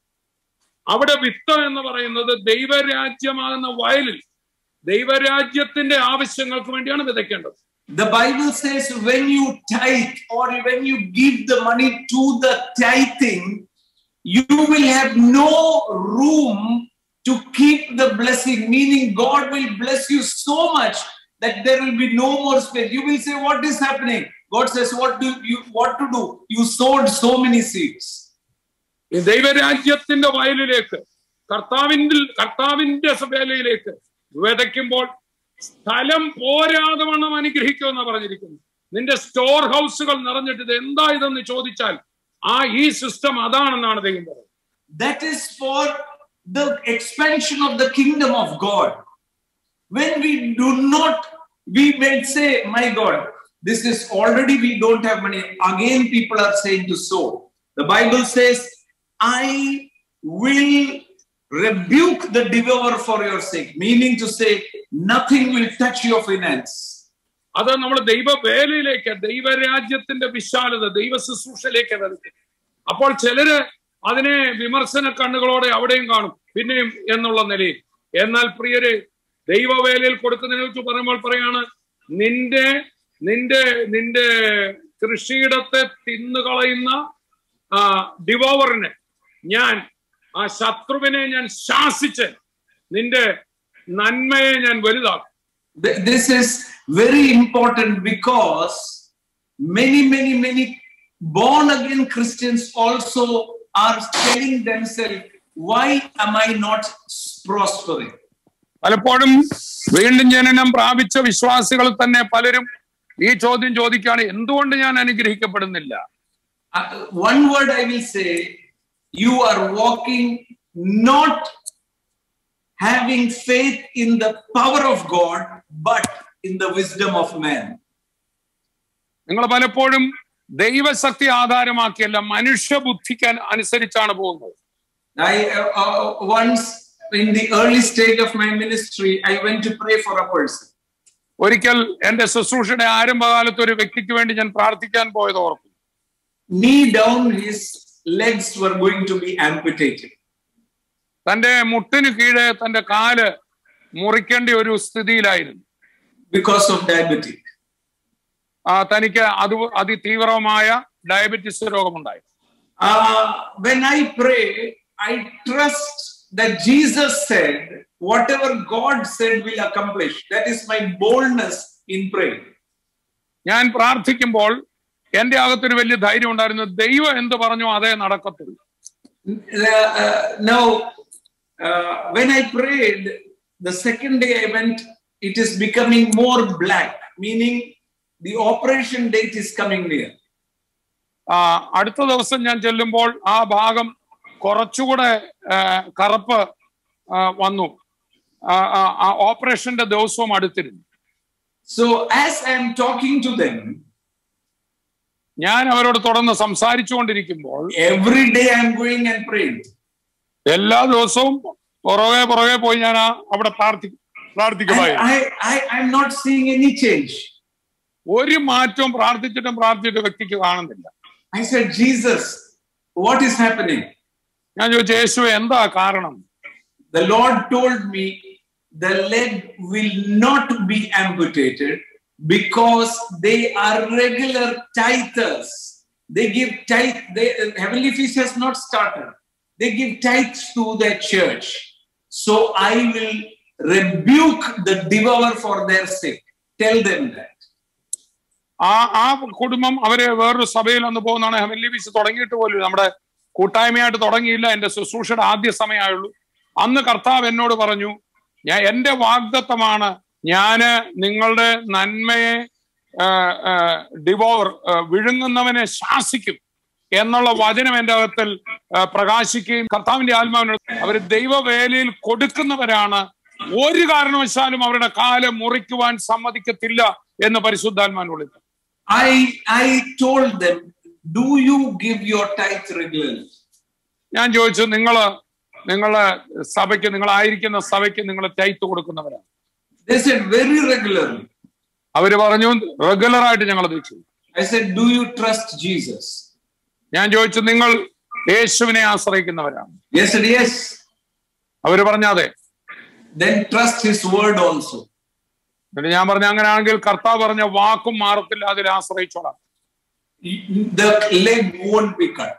അവിടെ വിത്ത് എന്ന് പറയുന്നത് ദൈവരാജ്യമാകുന്ന വയലിൽ ദൈവരാജ്യത്തിന്റെ ആവശ്യങ്ങൾക്ക് വേണ്ടിയാണ് വിതയ്ക്കേണ്ടത് The Bible says when you tithe or when you give the money to the tithing, you will have no room to keep the blessing, meaning God will bless you so much that there will be no more space. You will say, What is happening? God says, What do you what to do? You sowed so many seeds. ഈ ദൈവരാജ്യത്തിന്റെ വയലിലേക്ക് കർത്താവിന്റെ കർത്താവിന്റെ വേലയിലേക്ക് വിതയ്ക്കുമ്പോൾ സ്ഥലം പോരാതെ വണ്ണം അനുഗ്രഹിക്കുമെന്ന് പറഞ്ഞിരിക്കുന്നു നിന്റെ സ്റ്റോർ ഹൗസുകൾ നിറഞ്ഞിട്ട് ഇത് എന്താ ഇതെന്ന് ചോദിച്ചാൽ ആ ഈ സിസ്റ്റം അതാണെന്നാണ് ദൈവം പറയുന്നത് That is for the expansion of the kingdom of God. When we do not, we may say, My God, this is already we don't have money. Again, people are saying to sow. The Bible says, I will rebuke the devourer for your sake, meaning to say, nothing will touch your finance. അത് നമ്മൾ ദൈവ വേലയിലേക്ക് ദൈവരാജ്യത്തിന്റെ വിശാലത ദൈവ ശുശ്രൂഷയിലേക്ക് വരുത്തും അപ്പോൾ ചിലര് അതിനെ വിമർശന കണ്ണുകളോടെ അവിടെയും കാണും പിന്നെയും എന്നുള്ള നിലയിൽ എന്നാൽ പ്രിയരെ ദൈവവേലയിൽ കൊടുക്കുന്നതിനെ കുറിച്ച് പറയുമ്പോൾ പറയാണ് നിന്റെ നിന്റെ നിന്റെ കൃഷിയിടത്തെ തിന്നുകളയുന്ന ആ ഡിവോവറിനെ ഞാൻ ആ ശത്രുവിനെ ഞാൻ ശാസിച്ച് നിന്റെ നന്മയെ ഞാൻ വലുതാക്കും Th- This is very important because many, many, many born again Christians also are telling themselves, Why am I not prospering? പലപ്പോഴും വീണ്ടും ജനനം പ്രാപിച്ച വിശ്വാസികൾ തന്നെ പലരും ഈ ചോദ്യം ചോദിക്കുകയാണ് എന്തുകൊണ്ട് ഞാൻ അനുഗ്രഹിക്കപ്പെടുന്നില്ല Uh, one word I will say you are walking not having faith in the power of God, but in the wisdom of man. നിങ്ങൾ പലപ്പോഴും ദൈവശക്തി ആധാരമാക്കിയല്ല മനുഷ്യബുദ്ധിക്ക് അന- അനുസരിച്ചാണ് പോകുന്നത് I uh, uh, once in the early stage of my ministry, I went to pray for a person. ഒരിക്കൽ എന്റെ ശുശ്രൂഷയുടെ ആരംഭകാലത്ത് ഒരു വ്യക്തിക്ക് വേണ്ടി ഞാൻ പ്രാർത്ഥിക്കാൻ പോയത് ഓർക്കും Knee down, his legs were going to be amputated. തന്റെ മുട്ടിന് കീഴെ തന്റെ കാല് മുറിക്കേണ്ട ഒരു സ്ഥിതിയിലായിരുന്നു because of diabetes. ആ തനിക്ക് അത് അതിതീവ്രമായ ഡയബറ്റിസ് രോഗമുണ്ടായി Uh, when I pray, I trust that Jesus said, whatever God said will accomplish. That is my boldness in praying. ഞാൻ പ്രാർത്ഥിക്കുമ്പോൾ എന്റെ അകത്തൊരു വലിയ ധൈര്യം ഉണ്ടായിരുന്നു ദൈവം എന്ത് പറഞ്ഞു അതേ നടക്കത്തുള്ളൂ Uh, uh, now, uh, when I prayed, the second day I went, it is becoming more black, meaning the operation date is coming near. ആ, അടുത്ത ദിവസം ഞാൻ ചെല്ലുമ്പോൾ ആ ഭാഗം കുറച്ചുകൂടെ ആ, കറുപ്പ് ആ, വന്നു ആ, ആ, ആ ഓപ്പറേഷന്റെ ദിവസവും അടുത്തിരുന്നു So, as I am talking to them, ഞാൻ അവരോട് തുടർന്ന് സംസാരിച്ചുകൊണ്ടിരിക്കുമ്പോൾ every day I am going and praying. എല്ലാ ദിവസവും പുറകെ പുറകെ പോയി ഞാൻ ആ അവിടെ പ്രാർത്ഥി പ്രാർത്ഥിക്കുമായിരുന്നു I, I, I am not seeing any change. ഒരു മാറ്റവും പ്രാർത്ഥിച്ചിട്ടും പ്രാർത്ഥിച്ചിട്ടും വ്യക്തിക്ക് കാണുന്നില്ല I said, Jesus, what is happening? ഞാൻ ചോദിച്ചു യേശു എന്താ കാരണം The Lord told me the leg will not be amputated because they are regular tithers. They give tithe, they, Heavenly Feast has not started. They give tithes to their church. So I will rebuke the devourer for their sake. Tell them that. ആ ആ കുടുംബം അവര് വേറൊരു സഭയിൽ ഒന്ന് പോകുന്നതാണ് ഹെവൻലി വിസ് തുടങ്ങിയിട്ട് പോലും നമ്മുടെ കൂട്ടായ്മയായിട്ട് തുടങ്ങിയില്ല എന്റെ ശുശ്രൂഷയുടെ ആദ്യ സമയമായുള്ളൂ അന്ന് കർത്താവ് എന്നോട് പറഞ്ഞു ഞാൻ എന്റെ വാഗ്ദത്തമാണ് ഞാന് നിങ്ങളുടെ നന്മയെ ഡിവോർ വിഴുങ്ങുന്നവനെ ശാസിക്കും എന്നുള്ള വചനം എന്റെ അകത്തിൽ ആ, പ്രകാശിക്കുകയും കർത്താവിന്റെ ആത്മാവിനോട് അവർ ദൈവവേലയിൽ കൊടുക്കുന്നവരാണ് ഒരു കാരണവശാലും അവരുടെ കാല് മുറിക്കുവാൻ സമ്മതിക്കത്തില്ല എന്ന് പരിശുദ്ധാത്മാവിനുള്ളിൽ I, I told them, Do you give your tithe regularly? ഞാൻ ചോദിച്ചു നിങ്ങൾ നിങ്ങളെ സഭയ്ക്ക് നിങ്ങളായിരിക്കുന്ന സഭയ്ക്ക് നിങ്ങൾ തയ്ത്ത് കൊടുക്കുന്നവരാണ് They said very regularly. അവര് പറഞ്ഞു റെഗുലർ ആയിട്ട് ഞങ്ങൾ അത് ചെയ്യും I said, Do you trust Jesus? ഞാൻ ചോദിച്ചു നിങ്ങൾ യേശുവിനെ ആശ്രയിക്കുന്നവരാണ് They said, Yes. അവര് പറഞ്ഞാതെ Then trust his word also. എന്നിട്ട് ഞാൻ പറഞ്ഞു അങ്ങനെയാണെങ്കിൽ കർത്താവ് പറഞ്ഞ വാക്കും മാറത്തില്ല അതിൽ ആശ്രയിച്ചോളാം The leg won't be cut.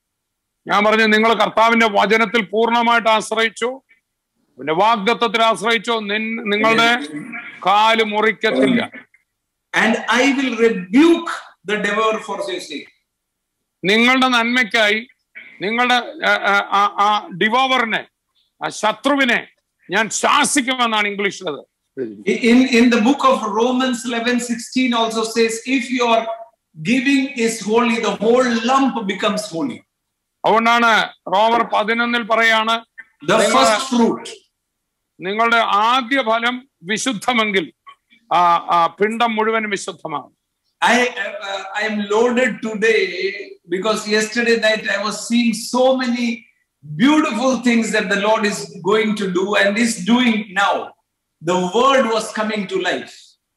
ഞാൻ പറഞ്ഞു നിങ്ങൾ കർത്താവിന്റെ വചനത്തിൽ പൂർണ്ണമായിട്ട് ആശ്രയിച്ചു പിന്നെ വാഗ്ദത്വത്തിൽ ആശ്രയിച്ചോ നിൻ- നിങ്ങളുടെ കാല് മുറിക്കത്തില്ല And I will rebuke the devourer for your sake. നിങ്ങളുടെ നന്മയ്ക്കായി നിങ്ങളുടെ ആ, ആ, ആ, ആ ഡിവോവറിനെ ആ ശത്രുവിനെ ഞാൻ ശാസിക്കുമെന്നാണ് ഇംഗ്ലീഷിലത് In, in the book of Romans 11 16 also says, If your giving is holy, the whole lump becomes holy. അതുകൊണ്ടാണ് റോമർ പതിനൊന്നിൽ പറയാണ് The നിങ്ങളെ- first fruit. നിങ്ങളുടെ ആദ്യ ഫലം വിശുദ്ധമെങ്കിൽ ആ ആ പിണ്ടം മുഴുവൻ വിശുദ്ധമാണ് I uh, I am loaded today because yesterday night I was seeing so many beautiful things that the Lord is going to do and is doing now. The word was coming to life.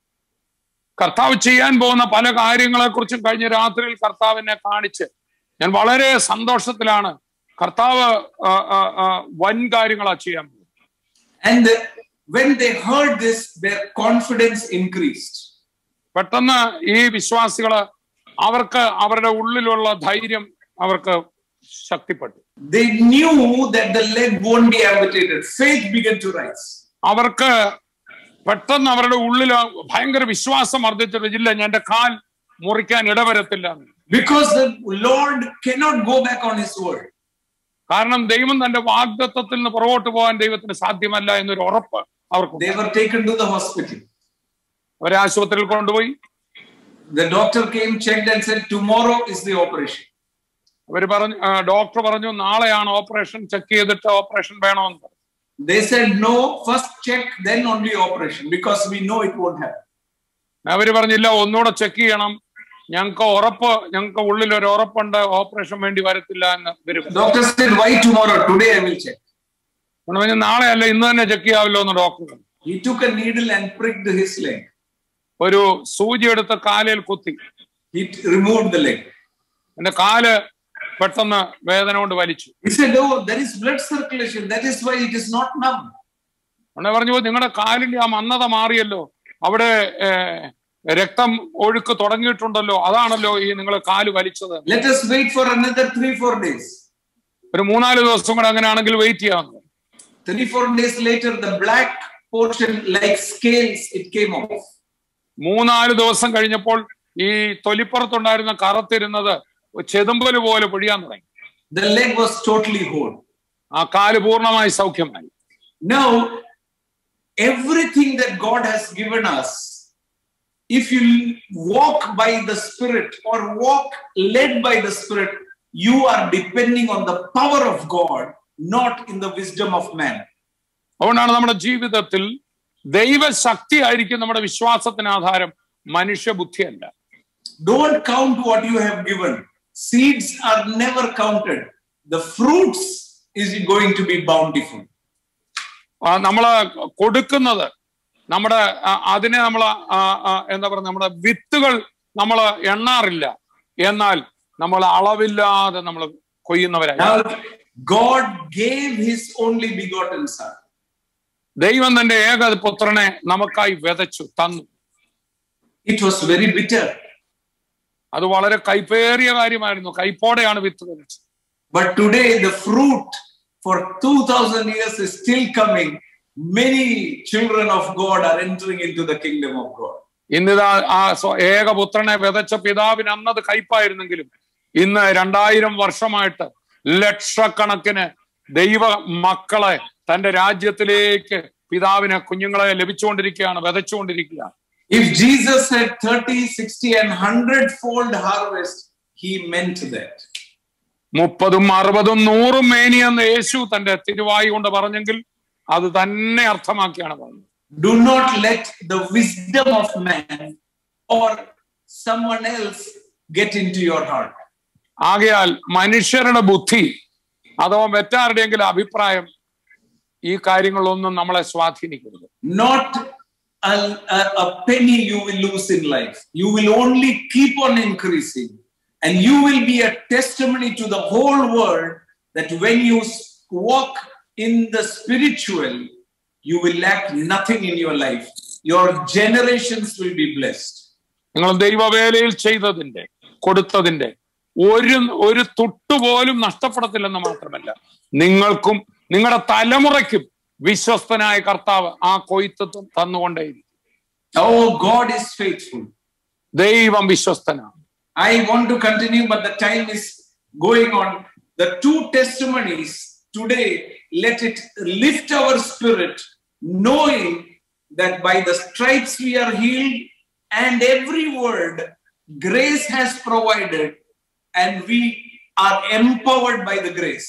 കർത്താവ് ചെയ്യാൻ പോകുന്ന പല കാര്യങ്ങളെ കുറിച്ചും കഴിഞ്ഞ രാത്രിയിൽ കർത്താവിനെ കാണിച്ച് ഞാൻ വളരെ സന്തോഷത്തിലാണ് കർത്താവ് ആ, ആ, ആ, വൻ കാര്യങ്ങളാ ചെയ്യാൻ പോകുന്നത് And when they heard this, their confidence increased. പെട്ടെന്ന് ഈ വിശ്വാസികള് അവർക്ക് അവരുടെ ഉള്ളിലുള്ള ധൈര്യം അവർക്ക് ശക്തിപ്പെട്ടു They knew that the leg won't be amputated. Faith began to rise. അവർക്ക് പെട്ടെന്ന് അവരുടെ ഉള്ളിൽ ഭയങ്കര വിശ്വാസം വർദ്ധിച്ചിട്ട് ഇല്ല ഞാൻ എന്റെ കാൽ മുറിക്കാൻ ഇടവരത്തില്ല എന്ന്. Because the Lord cannot go back on his word. കാരണം ദൈവം തന്റെ വാഗ്ദത്വത്തിൽ നിന്ന് പുറകോട്ട് പോകാൻ ദൈവത്തിന് സാധ്യമല്ല എന്നൊരു ഉറപ്പ് അവർക്ക് They were taken to the hospital. അവരെ ആശുപത്രിയിൽ കൊണ്ടുപോയി The doctor came, checked, and said, Tomorrow is the operation. അവർ പറഞ്ഞു ആ, ഡോക്ടർ പറഞ്ഞു നാളെയാണ് ഓപ്പറേഷൻ ചെക്ക് ചെയ്തിട്ട് ഓപ്പറേഷൻ വേണമെന്ന് പറഞ്ഞു. They said, No, first check, then only operation, because we know it won't happen. അവര് പറഞ്ഞില്ല ഒന്നുകൂടെ ചെക്ക് ചെയ്യണം ഞങ്ങൾക്ക് ഉറപ്പ് ഞങ്ങൾക്ക് ഉള്ളിൽ ഒരു ഉറപ്പുണ്ട് ഓപ്പറേഷൻ വേണ്ടി വരത്തില്ല എന്ന് ഇവര് പറഞ്ഞു. Doctor said, Why tomorrow? Today I will check. ഞാൻ പറഞ്ഞു നാളെ അല്ല ഇന്ന് തന്നെ ചെക്ക് ചെയ്യാമല്ലോ എന്ന് ഡോക്ടർ പറഞ്ഞു He took a needle and pricked his leg. ഒരു സൂചി എടുത്ത് കാലിൽ കുത്തി He t- removed the leg. എന്റെ കാല് പെട്ടെന്ന് വേദന കൊണ്ട് വലിച്ചു He said, Oh, there is blood circulation. That is why it is not numb. ഉടനെ പറഞ്ഞു നിങ്ങളുടെ കാലിന്റെ ആ മന്നത മാറിയല്ലോ അവിടെ ഏർ, രക്തം ഒഴുക്ക് തുടങ്ങിയിട്ടുണ്ടല്ലോ അതാണല്ലോ ഈ നിങ്ങൾ കാല് വലിച്ചത് Let us wait for another three, four days. ഒരു മൂന്നാല് ദിവസം കൂടെ അങ്ങനെയാണെങ്കിൽ വെയിറ്റ് ചെയ്യാമെന്ന് Three, four days later, the black portion, like scales, it came off. മൂന്നാല് ദിവസം കഴിഞ്ഞപ്പോൾ ഈ തൊലിപ്പുറത്തുണ്ടായിരുന്ന കറുത്തിരുന്നത് ചെതുമ്പല് പോലെ പൊഴിയാൻ തുടങ്ങി The leg was totally whole. ആ കാല് പൂർണ്ണമായി സൗഖ്യമായി Now, everything that God has given us, if you walk by the Spirit or walk led by the Spirit, you are depending on the power of God, not in the wisdom of man. അതുകൊണ്ടാണ് നമ്മുടെ ജീവിതത്തിൽ ദൈവശക്തി ആയിരിക്കും നമ്മുടെ വിശ്വാസത്തിന് ആധാരം മനുഷ്യബുദ്ധിയല്ല Don't count what you have given. Seeds are never counted. The fruits is going to be bountiful. ആ, നമ്മള് കൊടുക്കുന്നത് നമ്മുടെ ആ, അതിനെ നമ്മൾ എന്താ പറയുക നമ്മുടെ വിത്തുകൾ നമ്മൾ എണ്ണാറില്ല എന്നാൽ നമ്മൾ അളവില്ലാതെ നമ്മൾ കൊയ്യുന്നവരായി Now, God gave His only begotten Son. ദൈവം തന്റെ ഏകപുത്രനെ നമുക്കായി വിതച്ചു തന്നു It was very bitter. അത് വളരെ കൈപ്പേറിയ കാര്യമായിരുന്നു കൈപ്പോടെയാണ് വിത്ത് വിതച്ചത് But today, the fruit for 2000 years is still coming. Many children of God are entering into the kingdom of God. ഇന്നിതാ ആ സ്വ- ഏകപുത്രനെ വിതച്ച പിതാവിന് അന്നത് കയ്പായിരുന്നെങ്കിലും ഇന്ന് രണ്ടായിരം വർഷമായിട്ട് ലക്ഷക്കണക്കിന് ദൈവ മക്കളെ തന്റെ രാജ്യത്തിലേക്ക് പിതാവിനെ കുഞ്ഞുങ്ങളെ ലഭിച്ചുകൊണ്ടിരിക്കുകയാണ് വിതച്ചുകൊണ്ടിരിക്കുകയാണ് If Jesus said 30, 60, and 100 fold harvest, he meant that. മുപ്പതും അറുപതും നൂറും മേനിയെന്ന് യേശു തന്റെ തിരുവായി കൊണ്ട് പറഞ്ഞെങ്കിൽ അത് തന്നെ അർത്ഥമാക്കിയാണ് പറഞ്ഞത് Do not let the wisdom of man or someone else get into your heart. ആകയാൽ മനുഷ്യരുടെ ബുദ്ധി അഥവാ മറ്റാരുടെയെങ്കിലും അഭിപ്രായം ഈ കാര്യങ്ങളൊന്നും നമ്മളെ സ്വാധീനിക്കരുത് Not a, a, a penny you will lose in life. You will only keep on increasing. And you will be a testimony to the whole world that when you s- walk in the spiritual, you will lack nothing in your life. Your generations will be blessed. നിങ്ങൾ ദൈവവേലയിൽ ചെയ്തതിന്റെ കൊടുത്തതിന്റെ ഒരു ഒരു തുട്ടുപോലും നഷ്ടപ്പെടത്തില്ലെന്ന് മാത്രമല്ല നിങ്ങൾക്കും നിങ്ങളുടെ തലമുറയ്ക്കും വിശ്വസ്തനായ കർത്താവ് ആ കൊയ്ത്ത് ത- തന്നുകൊണ്ടേയിരിക്കും Oh, God is faithful. ദൈവം വിശ്വസ്തനാണ് I want to continue, but the time is going on. The two testimonies today, let it lift our spirit, knowing that by the stripes we are healed, and every word grace has provided, and we are empowered by the grace.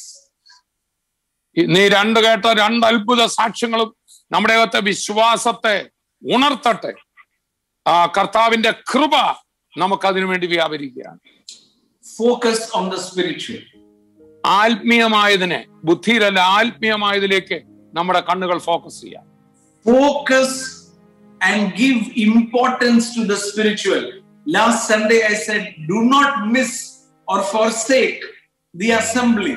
ഈ- നീ രണ്ട് കേട്ട രണ്ട് അത്ഭുത സാക്ഷ്യങ്ങളും നമ്മുടെ അകത്തെ വിശ്വാസത്തെ ഉണർത്തട്ടെ ആ കർത്താവിന്റെ കൃപ നമുക്ക് അതിനു വേണ്ടി വ്യാപരിക്കുകയാണ് Focus on the spiritual. ആത്മീയമായതിനെ ബുദ്ധിയിലല്ല ആത്മീയമായതിലേക്ക് നമ്മുടെ കണ്ണുകൾ ഫോക്കസ് ചെയ്യാം focus and give importance to the spiritual. Last Sunday, I said, do not miss or forsake the assembly.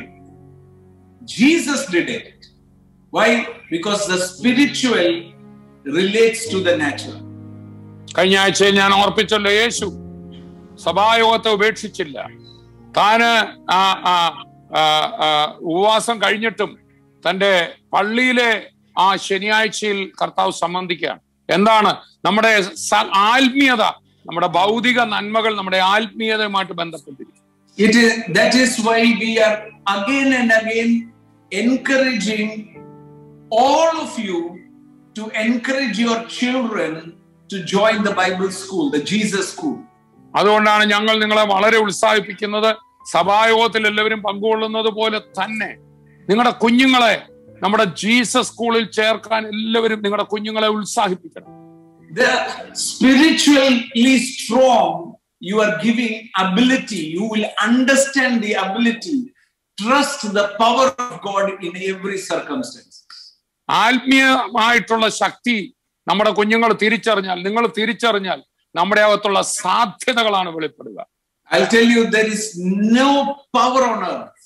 Jesus did it. Why? Because the spiritual relates to the natural. കഴിഞ്ഞ ആഴ്ചയിൽ ഞാൻ ഓർപ്പിച്ചല്ലോ യേശു സഭായോഗത്തെ ഉപേക്ഷിച്ചില്ല താന് ആ ആ ആ, ആ, ഉപവാസം കഴിഞ്ഞിട്ടും തന്റെ പള്ളിയിലെ ആ ശനിയാഴ്ചയിൽ കർത്താവ് സംബന്ധിക്കുകയാണ് എന്താണ് നമ്മുടെ സ- ആത്മീയത നമ്മുടെ ഭൗതിക നന്മകൾ നമ്മുടെ ആത്മീയതയുമായിട്ട് ബന്ധപ്പെട്ടിരിക്കും It is that is why we are again and again encouraging all of you to encourage your children to join the Bible school, the Jesus school. അതുകൊണ്ടാണ് ഞങ്ങൾ നിങ്ങളെ വളരെ ഉത്സാഹിപ്പിക്കുന്നത് സഭായോഗത്തിൽ എല്ലാവരും പങ്കുകൊള്ളുന്നത് പോലെ തന്നെ നിങ്ങളുടെ കുഞ്ഞുങ്ങളെ നമ്മുടെ ജീസസ് സ്കൂളിൽ ചേർക്കാൻ എല്ലാവരും നിങ്ങളുടെ കുഞ്ഞുങ്ങളെ ഉത്സാഹിപ്പിക്കണം The spiritually strong, you are giving ability, you will understand the ability, trust the power of God in every circumstance. ആത്മീയമായിട്ടുള്ള ശക്തി നമ്മുടെ കുഞ്ഞുങ്ങൾ തിരിച്ചറിഞ്ഞാൽ നിങ്ങൾ തിരിച്ചറിഞ്ഞാൽ നമ്മുടെ അകത്തുള്ള സാധ്യതകളാണ് വെളിപ്പെടുക I'll tell you, there is no power on earth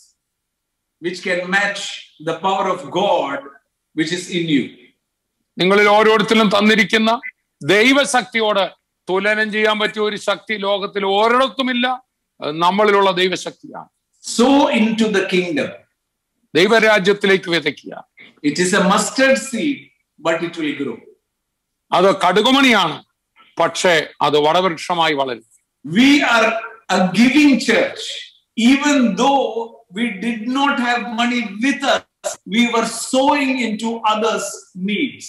which can match the power of God which is in you. നിങ്ങളിൽ ഓരോരുത്തരും തന്നിരിക്കുന്ന ദൈവശക്തിയോട് തുലനം ചെയ്യാൻ പറ്റിയ ഒരു ശക്തി ലോകത്തിൽ ഓരോരുത്തുമില്ല അത് നമ്മളിലുള്ള ദൈവശക്തിയാണ് Sow into the kingdom. ദൈവരാജ്യത്തിലേക്ക് വിതയ്ക്കുക It is a mustard seed, but it will grow. അത് കടുകുമണിയാണ് പക്ഷേ അത് വടവൃക്ഷമായി വളരും We are a giving church. Even though we did not have money with us, we were sowing into others' needs.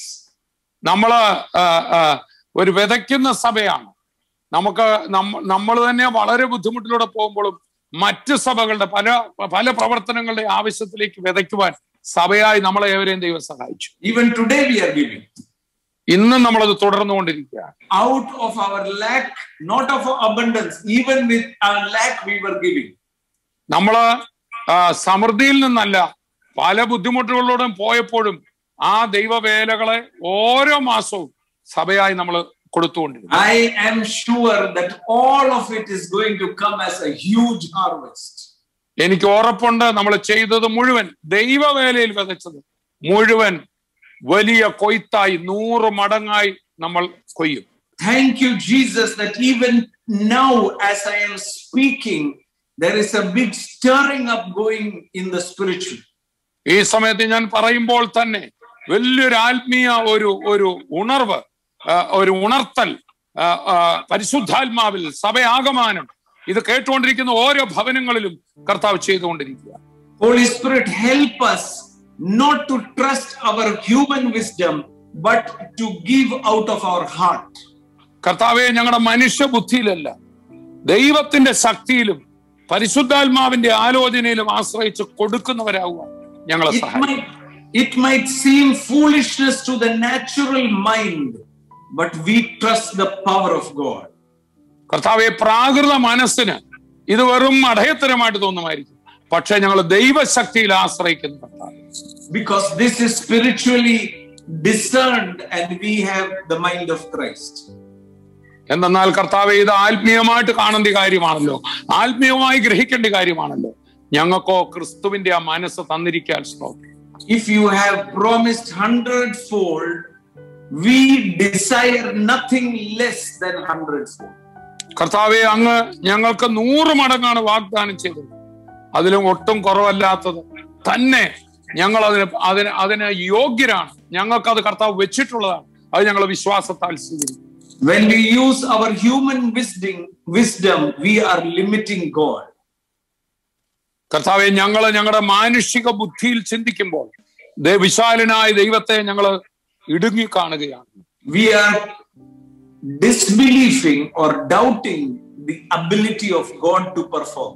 നമ്മള് ആ, ആ, ഒരു വിതയ്ക്കുന്ന സഭയാണ് നമുക്ക് നമ്മൾ തന്നെ വളരെ ബുദ്ധിമുട്ടിലൂടെ പോകുമ്പോഴും മറ്റ് സഭകളുടെ പല പല പ്രവർത്തനങ്ങളുടെ ആവശ്യത്തിലേക്ക് വിതയ്ക്കുവാൻ സഭയായി നമ്മളെ ഏവരെയും ദൈവം സഹായിച്ചു Even today, we are giving. ഇന്നും നമ്മളത് തുടർന്നുകൊണ്ടിരിക്കുകയാണ് Out of our lack, not of our abundance, even with our lack, we were giving. നമ്മള് ആ, സമൃദ്ധിയിൽ നിന്നല്ല പല ബുദ്ധിമുട്ടുകളിലൂടെ പോയപ്പോഴും ആ ദൈവവേലകളെ ഓരോ മാസവും സഭയായി നമ്മൾ കൊടുത്തുകൊണ്ടിരുന്നു I am sure that all of it is going to come as a huge harvest. എനിക്ക് ഉറപ്പുണ്ട് നമ്മൾ ചെയ്തത് മുഴുവൻ ദൈവവേലയിൽ വിതച്ചത് മുഴുവൻ വലിയ കൊയ്ത്തായി നൂറ് മടങ്ങായി നമ്മൾ കൊയ്യും Thank you, Jesus, that even now, as I am speaking, there is a big stirring up going in the spiritual. ഈ സമയത്ത് ഞാൻ പറയുമ്പോൾ തന്നെ വലിയൊരു ആത്മീയ ഒരു ഒരു ഉണർവ് ആ, ഒരു ഉണർത്തൽ ആ, ആ, പരിശുദ്ധാത്മാവിൽ സഭയാകമാനം ഇത് കേട്ടുകൊണ്ടിരിക്കുന്ന ഓരോ ഭവനങ്ങളിലും കർത്താവ് ചെയ്തുകൊണ്ടിരിക്കുക Holy Spirit, help us not to trust our human wisdom, but to give out of our heart. കർത്താവെ ഞങ്ങളുടെ മനുഷ്യ ബുദ്ധിയിലല്ല ദൈവത്തിന്റെ ശക്തിയിലും പരിശുദ്ധാത്മാവിന്റെ ആലോചനയിലും ആശ്രയിച്ച് കൊടുക്കുന്നവരാകുക ഞങ്ങളെ It സഹായിക്കും might, it might seem foolishness to the natural mind, but we trust the power of God. കർത്താവെ പ്രാകൃത മനസ്സിന് ഇത് വെറും അടയത്തരമായിട്ട് തോന്നുമായിരിക്കും പക്ഷെ ഞങ്ങൾ ദൈവശക്തിയിൽ ആശ്രയിക്കുന്നു കർത്താവേ. because this is spiritually discerned and we have the mind of Christ. എന്തെന്നാൽ കർത്താവ് ഇത് ആത്മീയമായിട്ട് കാണേണ്ട കാര്യമാണല്ലോ ആത്മീയമായി ഗ്രഹിക്കേണ്ട കാര്യമാണല്ലോ ഞങ്ങൾക്കോ ക്രിസ്തുവിന്റെ ആ മനസ്സ് തന്നിരിക്കാൻ സ്തോത്രം If you have promised hundredfold, we desire nothing less than hundredfold. കർത്താവെ അങ്ങ് ഞങ്ങൾക്ക് നൂറ് മടങ്ങാണ് വാഗ്ദാനം ചെയ്തത് അതിലും ഒട്ടും കുറവല്ലാത്തത് തന്നെ ഞങ്ങൾ അതിന് അതിന് അതിന് യോഗ്യരാണ് ഞങ്ങൾക്ക് അത് കർത്താവ് വെച്ചിട്ടുള്ളതാണ് അത് ഞങ്ങൾ വിശ്വാസത്താൽ സ്വീകരിക്കും When we use our human wisdom, wisdom, we are limiting God. കർത്താവെ ഞങ്ങൾ ഞങ്ങളുടെ മാനുഷിക ബുദ്ധിയിൽ ചിന്തിക്കുമ്പോൾ ദേ വിശാലനായ ദൈവത്തെ ഞങ്ങൾ ഇടുങ്ങി കാണുകയാണ് We are disbelieving or doubting the ability of God to perform.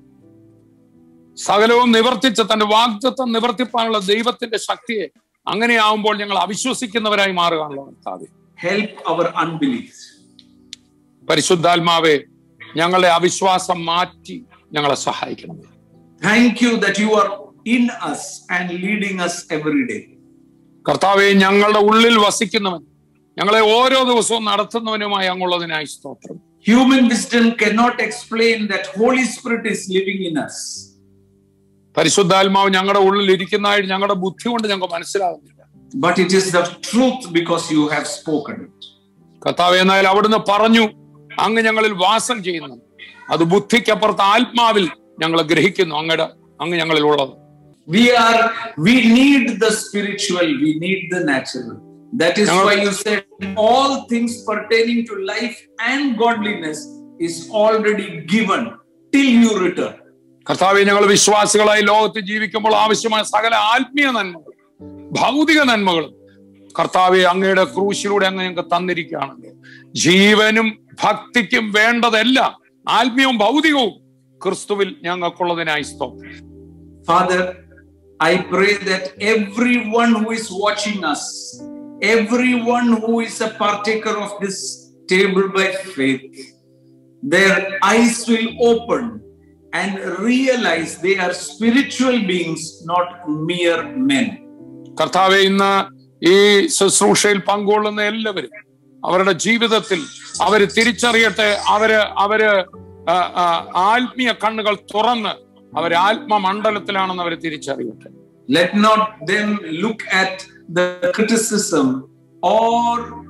സകലവും നിവർത്തിച്ച് തന്റെ വാഗ്ദത്വം നിവർത്തിപ്പാനുള്ള ദൈവത്തിന്റെ ശക്തിയെ അങ്ങനെയാവുമ്പോൾ ഞങ്ങൾ അവിശ്വസിക്കുന്നവരായി മാറുകയാണല്ലോ കർത്താവെ Help our unbelief. പരിശുദ്ധാത്മാവെ ഞങ്ങളുടെ അവിശ്വാസം മാറ്റി ഞങ്ങളെ സഹായിക്കണമേ Thank you that you are in us and leading us every day. കർത്താവെ ഞങ്ങളുടെ ഉള്ളിൽ വസിക്കുന്നവൻ ഞങ്ങളെ ഓരോ ദിവസവും നടത്തുന്നവനുമായി അങ്ങുള്ളതിനായി സ്തോത്രം Human wisdom cannot explain that Holy Spirit is living in us. പരിശുദ്ധാത്മാവ് ഞങ്ങളുടെ ഉള്ളിൽ ഇരിക്കുന്നതായിട്ട് ഞങ്ങളുടെ ബുദ്ധി കൊണ്ട് ഞങ്ങൾക്ക് മനസ്സിലാകുന്നില്ല But it is the truth because you have spoken it. കർത്താവ് എന്നാൽ അവിടുന്ന് പറഞ്ഞു അങ്ങ് ഞങ്ങളിൽ വാസം ചെയ്യുന്നു അത് ബുദ്ധിക്കപ്പുറത്ത് ആത്മാവിൽ ഞങ്ങൾ ഗ്രഹിക്കുന്നു അങ്ങയുടെ അങ്ങ് ഞങ്ങളിൽ ഉള്ളത് We are, we need the spiritual, we need the natural. That is Now- why you said all things pertaining to life and godliness is already given till you return. കർത്താവെ ഞങ്ങൾ വിശ്വാസികളായി ലോകത്ത് ജീവിക്കുമ്പോൾ ആവശ്യമായ സകല ആത്മീയ നന്മകൾ ഭൗതിക നന്മകളും കർത്താവെ അങ്ങയുടെ ക്രൂശിലൂടെ അങ്ങ് ഞങ്ങൾക്ക് തന്നിരിക്കുകയാണല്ലോ ജീവനും ഭക്തിക്കും വേണ്ടതെല്ലാം ആത്മീയവും ഭൗതികവും ക്രിസ്തുവിൽ ഞങ്ങൾക്കുള്ളതിനായി സ്തോത്രം Father, I pray that everyone who is watching us, everyone who is a partaker of this table by faith, their eyes will open and realize they are spiritual beings, not mere men. കർത്താവെ ഇന്ന് ഈ ശുശ്രൂഷയിൽ പങ്കുകൊള്ളുന്ന എല്ലാവരും അവരുടെ ജീവിതത്തിൽ അവര് തിരിച്ചറിയട്ടെ അവര് അവര് ആ, ആ, ആത്മീയ കണ്ണുകൾ തുറന്ന് അവർ ആത്മമണ്ഡലത്തിലാണെന്ന് അവർ തിരിച്ചറിയട്ടെ Let not them look at the criticism or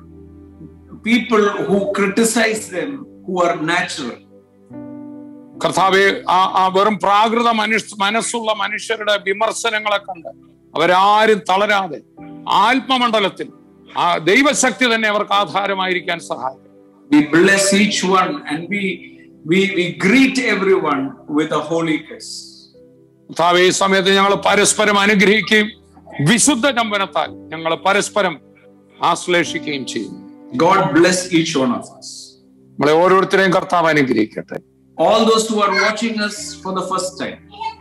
people who criticize them who are natural. കർത്താവെ ആ ആ വെറും പ്രാകൃത മനുഷ്യ മനസ്സുള്ള മനുഷ്യരുടെ വിമർശനങ്ങളെ കണ്ട് അവരാരും തളരാതെ ആത്മമണ്ഡലത്തിൽ ആ ദൈവശക്തി തന്നെ അവർക്ക് ആധാരമായിരിക്കാൻ സഹായിക്കും We bless each one and we, we, we greet everyone with a holy kiss. കർത്താവെ ഈ സമയത്ത് ഞങ്ങൾ പരസ്പരം അനുഗ്രഹിക്കുകയും വിശുദ്ധ ചമ്പനത്താൽ ഞങ്ങൾ പരസ്പരം ആശ്ലേഷിക്കുകയും ചെയ്യുന്നു God bless each one of us. നമ്മളെ ഓരോരുത്തരെയും കർത്താവ് അനുഗ്രഹിക്കട്ടെ All those who are watching us for the first time,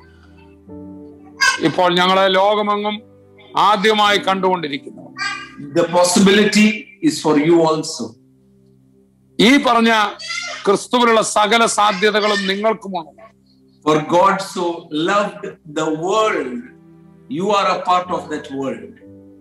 ഇപ്പോൾ ഞങ്ങളെ ലോകമെങ്ങും ആദ്യമായി കണ്ടുകൊണ്ടിരിക്കുന്നു the possibility is for you also. ഈ പറഞ്ഞ ക്രിസ്തുവിലുള്ള സകല സാധ്യതകളും നിങ്ങൾക്കുമുണ്ട് For God so loved the world, you are a part of that world.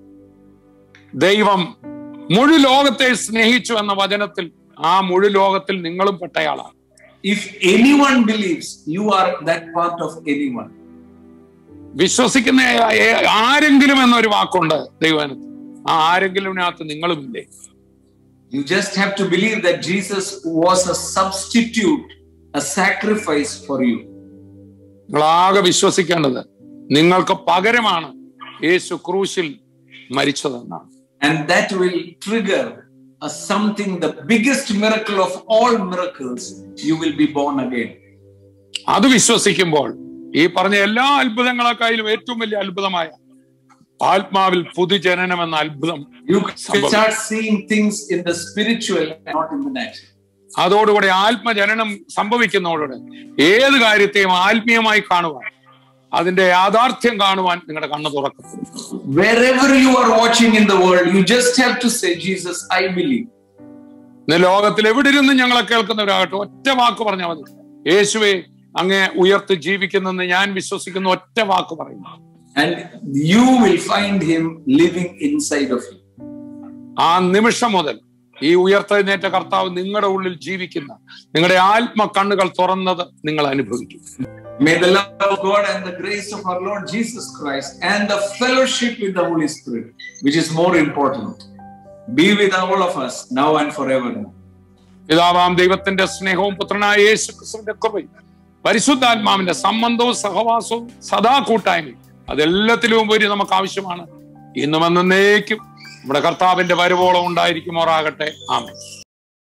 ദൈവം മുഴു ലോകത്തെ സ്നേഹിച്ചു എന്ന വചനത്തിൽ ആ മുഴു ലോകത്തിൽ നിങ്ങളും പെട്ടയാളാണ് If anyone believes, you are that part of anyone. വിശ്വസിക്കുന്ന ഏ- ആരെങ്കിലും എന്നൊരു വാക്കുണ്ട് ദൈവനത്തിൽ ആ ആരെങ്കിലുമിനകത്ത് നിങ്ങളുമില്ലേ You just have to believe that Jesus was a substitute, a sacrifice for you. നിങ്ങളാകെ വിശ്വസിക്കേണ്ടത് നിങ്ങൾക്ക് പകരമാണ് യേശു ക്രൂശിൽ മരിച്ചതെന്നാണ് And that will trigger a something, the biggest miracle of all miracles, you will be born again. അത് വിശ്വസിക്കുമ്പോൾ ഈ പറഞ്ഞ എല്ലാ അത്ഭുതങ്ങളെക്കാളും ഏറ്റവും വലിയ അത്ഭുതമായ ആത്മാവിൽ പുതുജനനം എന്ന അത്ഭുതം You can start seeing things in the spiritual and not in the natural. അതോടുകൂടി ആത്മജനനം സംഭവിക്കുന്നതോടുകൂടെ ഏത് കാര്യത്തെയും ആത്മീയമായി കാണുവാൻ അതിന്റെ യാഥാർത്ഥ്യം കാണുവാൻ നിങ്ങളുടെ കണ്ണ് തുറക്കപ്പെടും Wherever you are watching in the world, you just have to say, Jesus, I believe. ഇന്ന് ലോകത്തിൽ എവിടെ ഇരുന്നും ഞങ്ങളെ കേൾക്കുന്നവരാകട്ടെ ഒറ്റ വാക്ക് പറഞ്ഞാൽ മതി യേശുവെ അങ്ങേ ഉയർത്തി ജീവിക്കുന്നെന്ന് ഞാൻ വിശ്വസിക്കുന്ന ഒറ്റ വാക്ക് പറയുന്നു And you will find him living inside of you. ആ നിമിഷം മുതൽ ഈ ഉയർത്തെഴുന്നേറ്റ കർത്താവ് നിങ്ങളുടെ ഉള്ളിൽ ജീവിക്കുന്ന നിങ്ങളുടെ ആത്മ കണ്ണുകൾ തുറന്നത് നിങ്ങൾ അനുഭവിക്കും May the love of God and the grace of our Lord Jesus Christ and the fellowship with the Holy Spirit, which is more important, be with all of us now and forevermore. പിതാവാം ദൈവത്തിന്റെ സ്നേഹവും പുത്രനായ യേശു ക്രിസ്തുവിന്റെ കൃപയും പരിശുദ്ധാത്മാവിന്റെ സംബന്ധവും സഹവാസവും സദാ കൂട്ടായ്മയും അതെല്ലാത്തിലും ഉപരി നമുക്ക് ആവശ്യമാണ് ഇന്നും എന്നേക്കും നമ്മുടെ കർത്താവിന്റെ വരുവോളം ഉണ്ടായിരിക്കുമോറാകട്ടെ ആമേ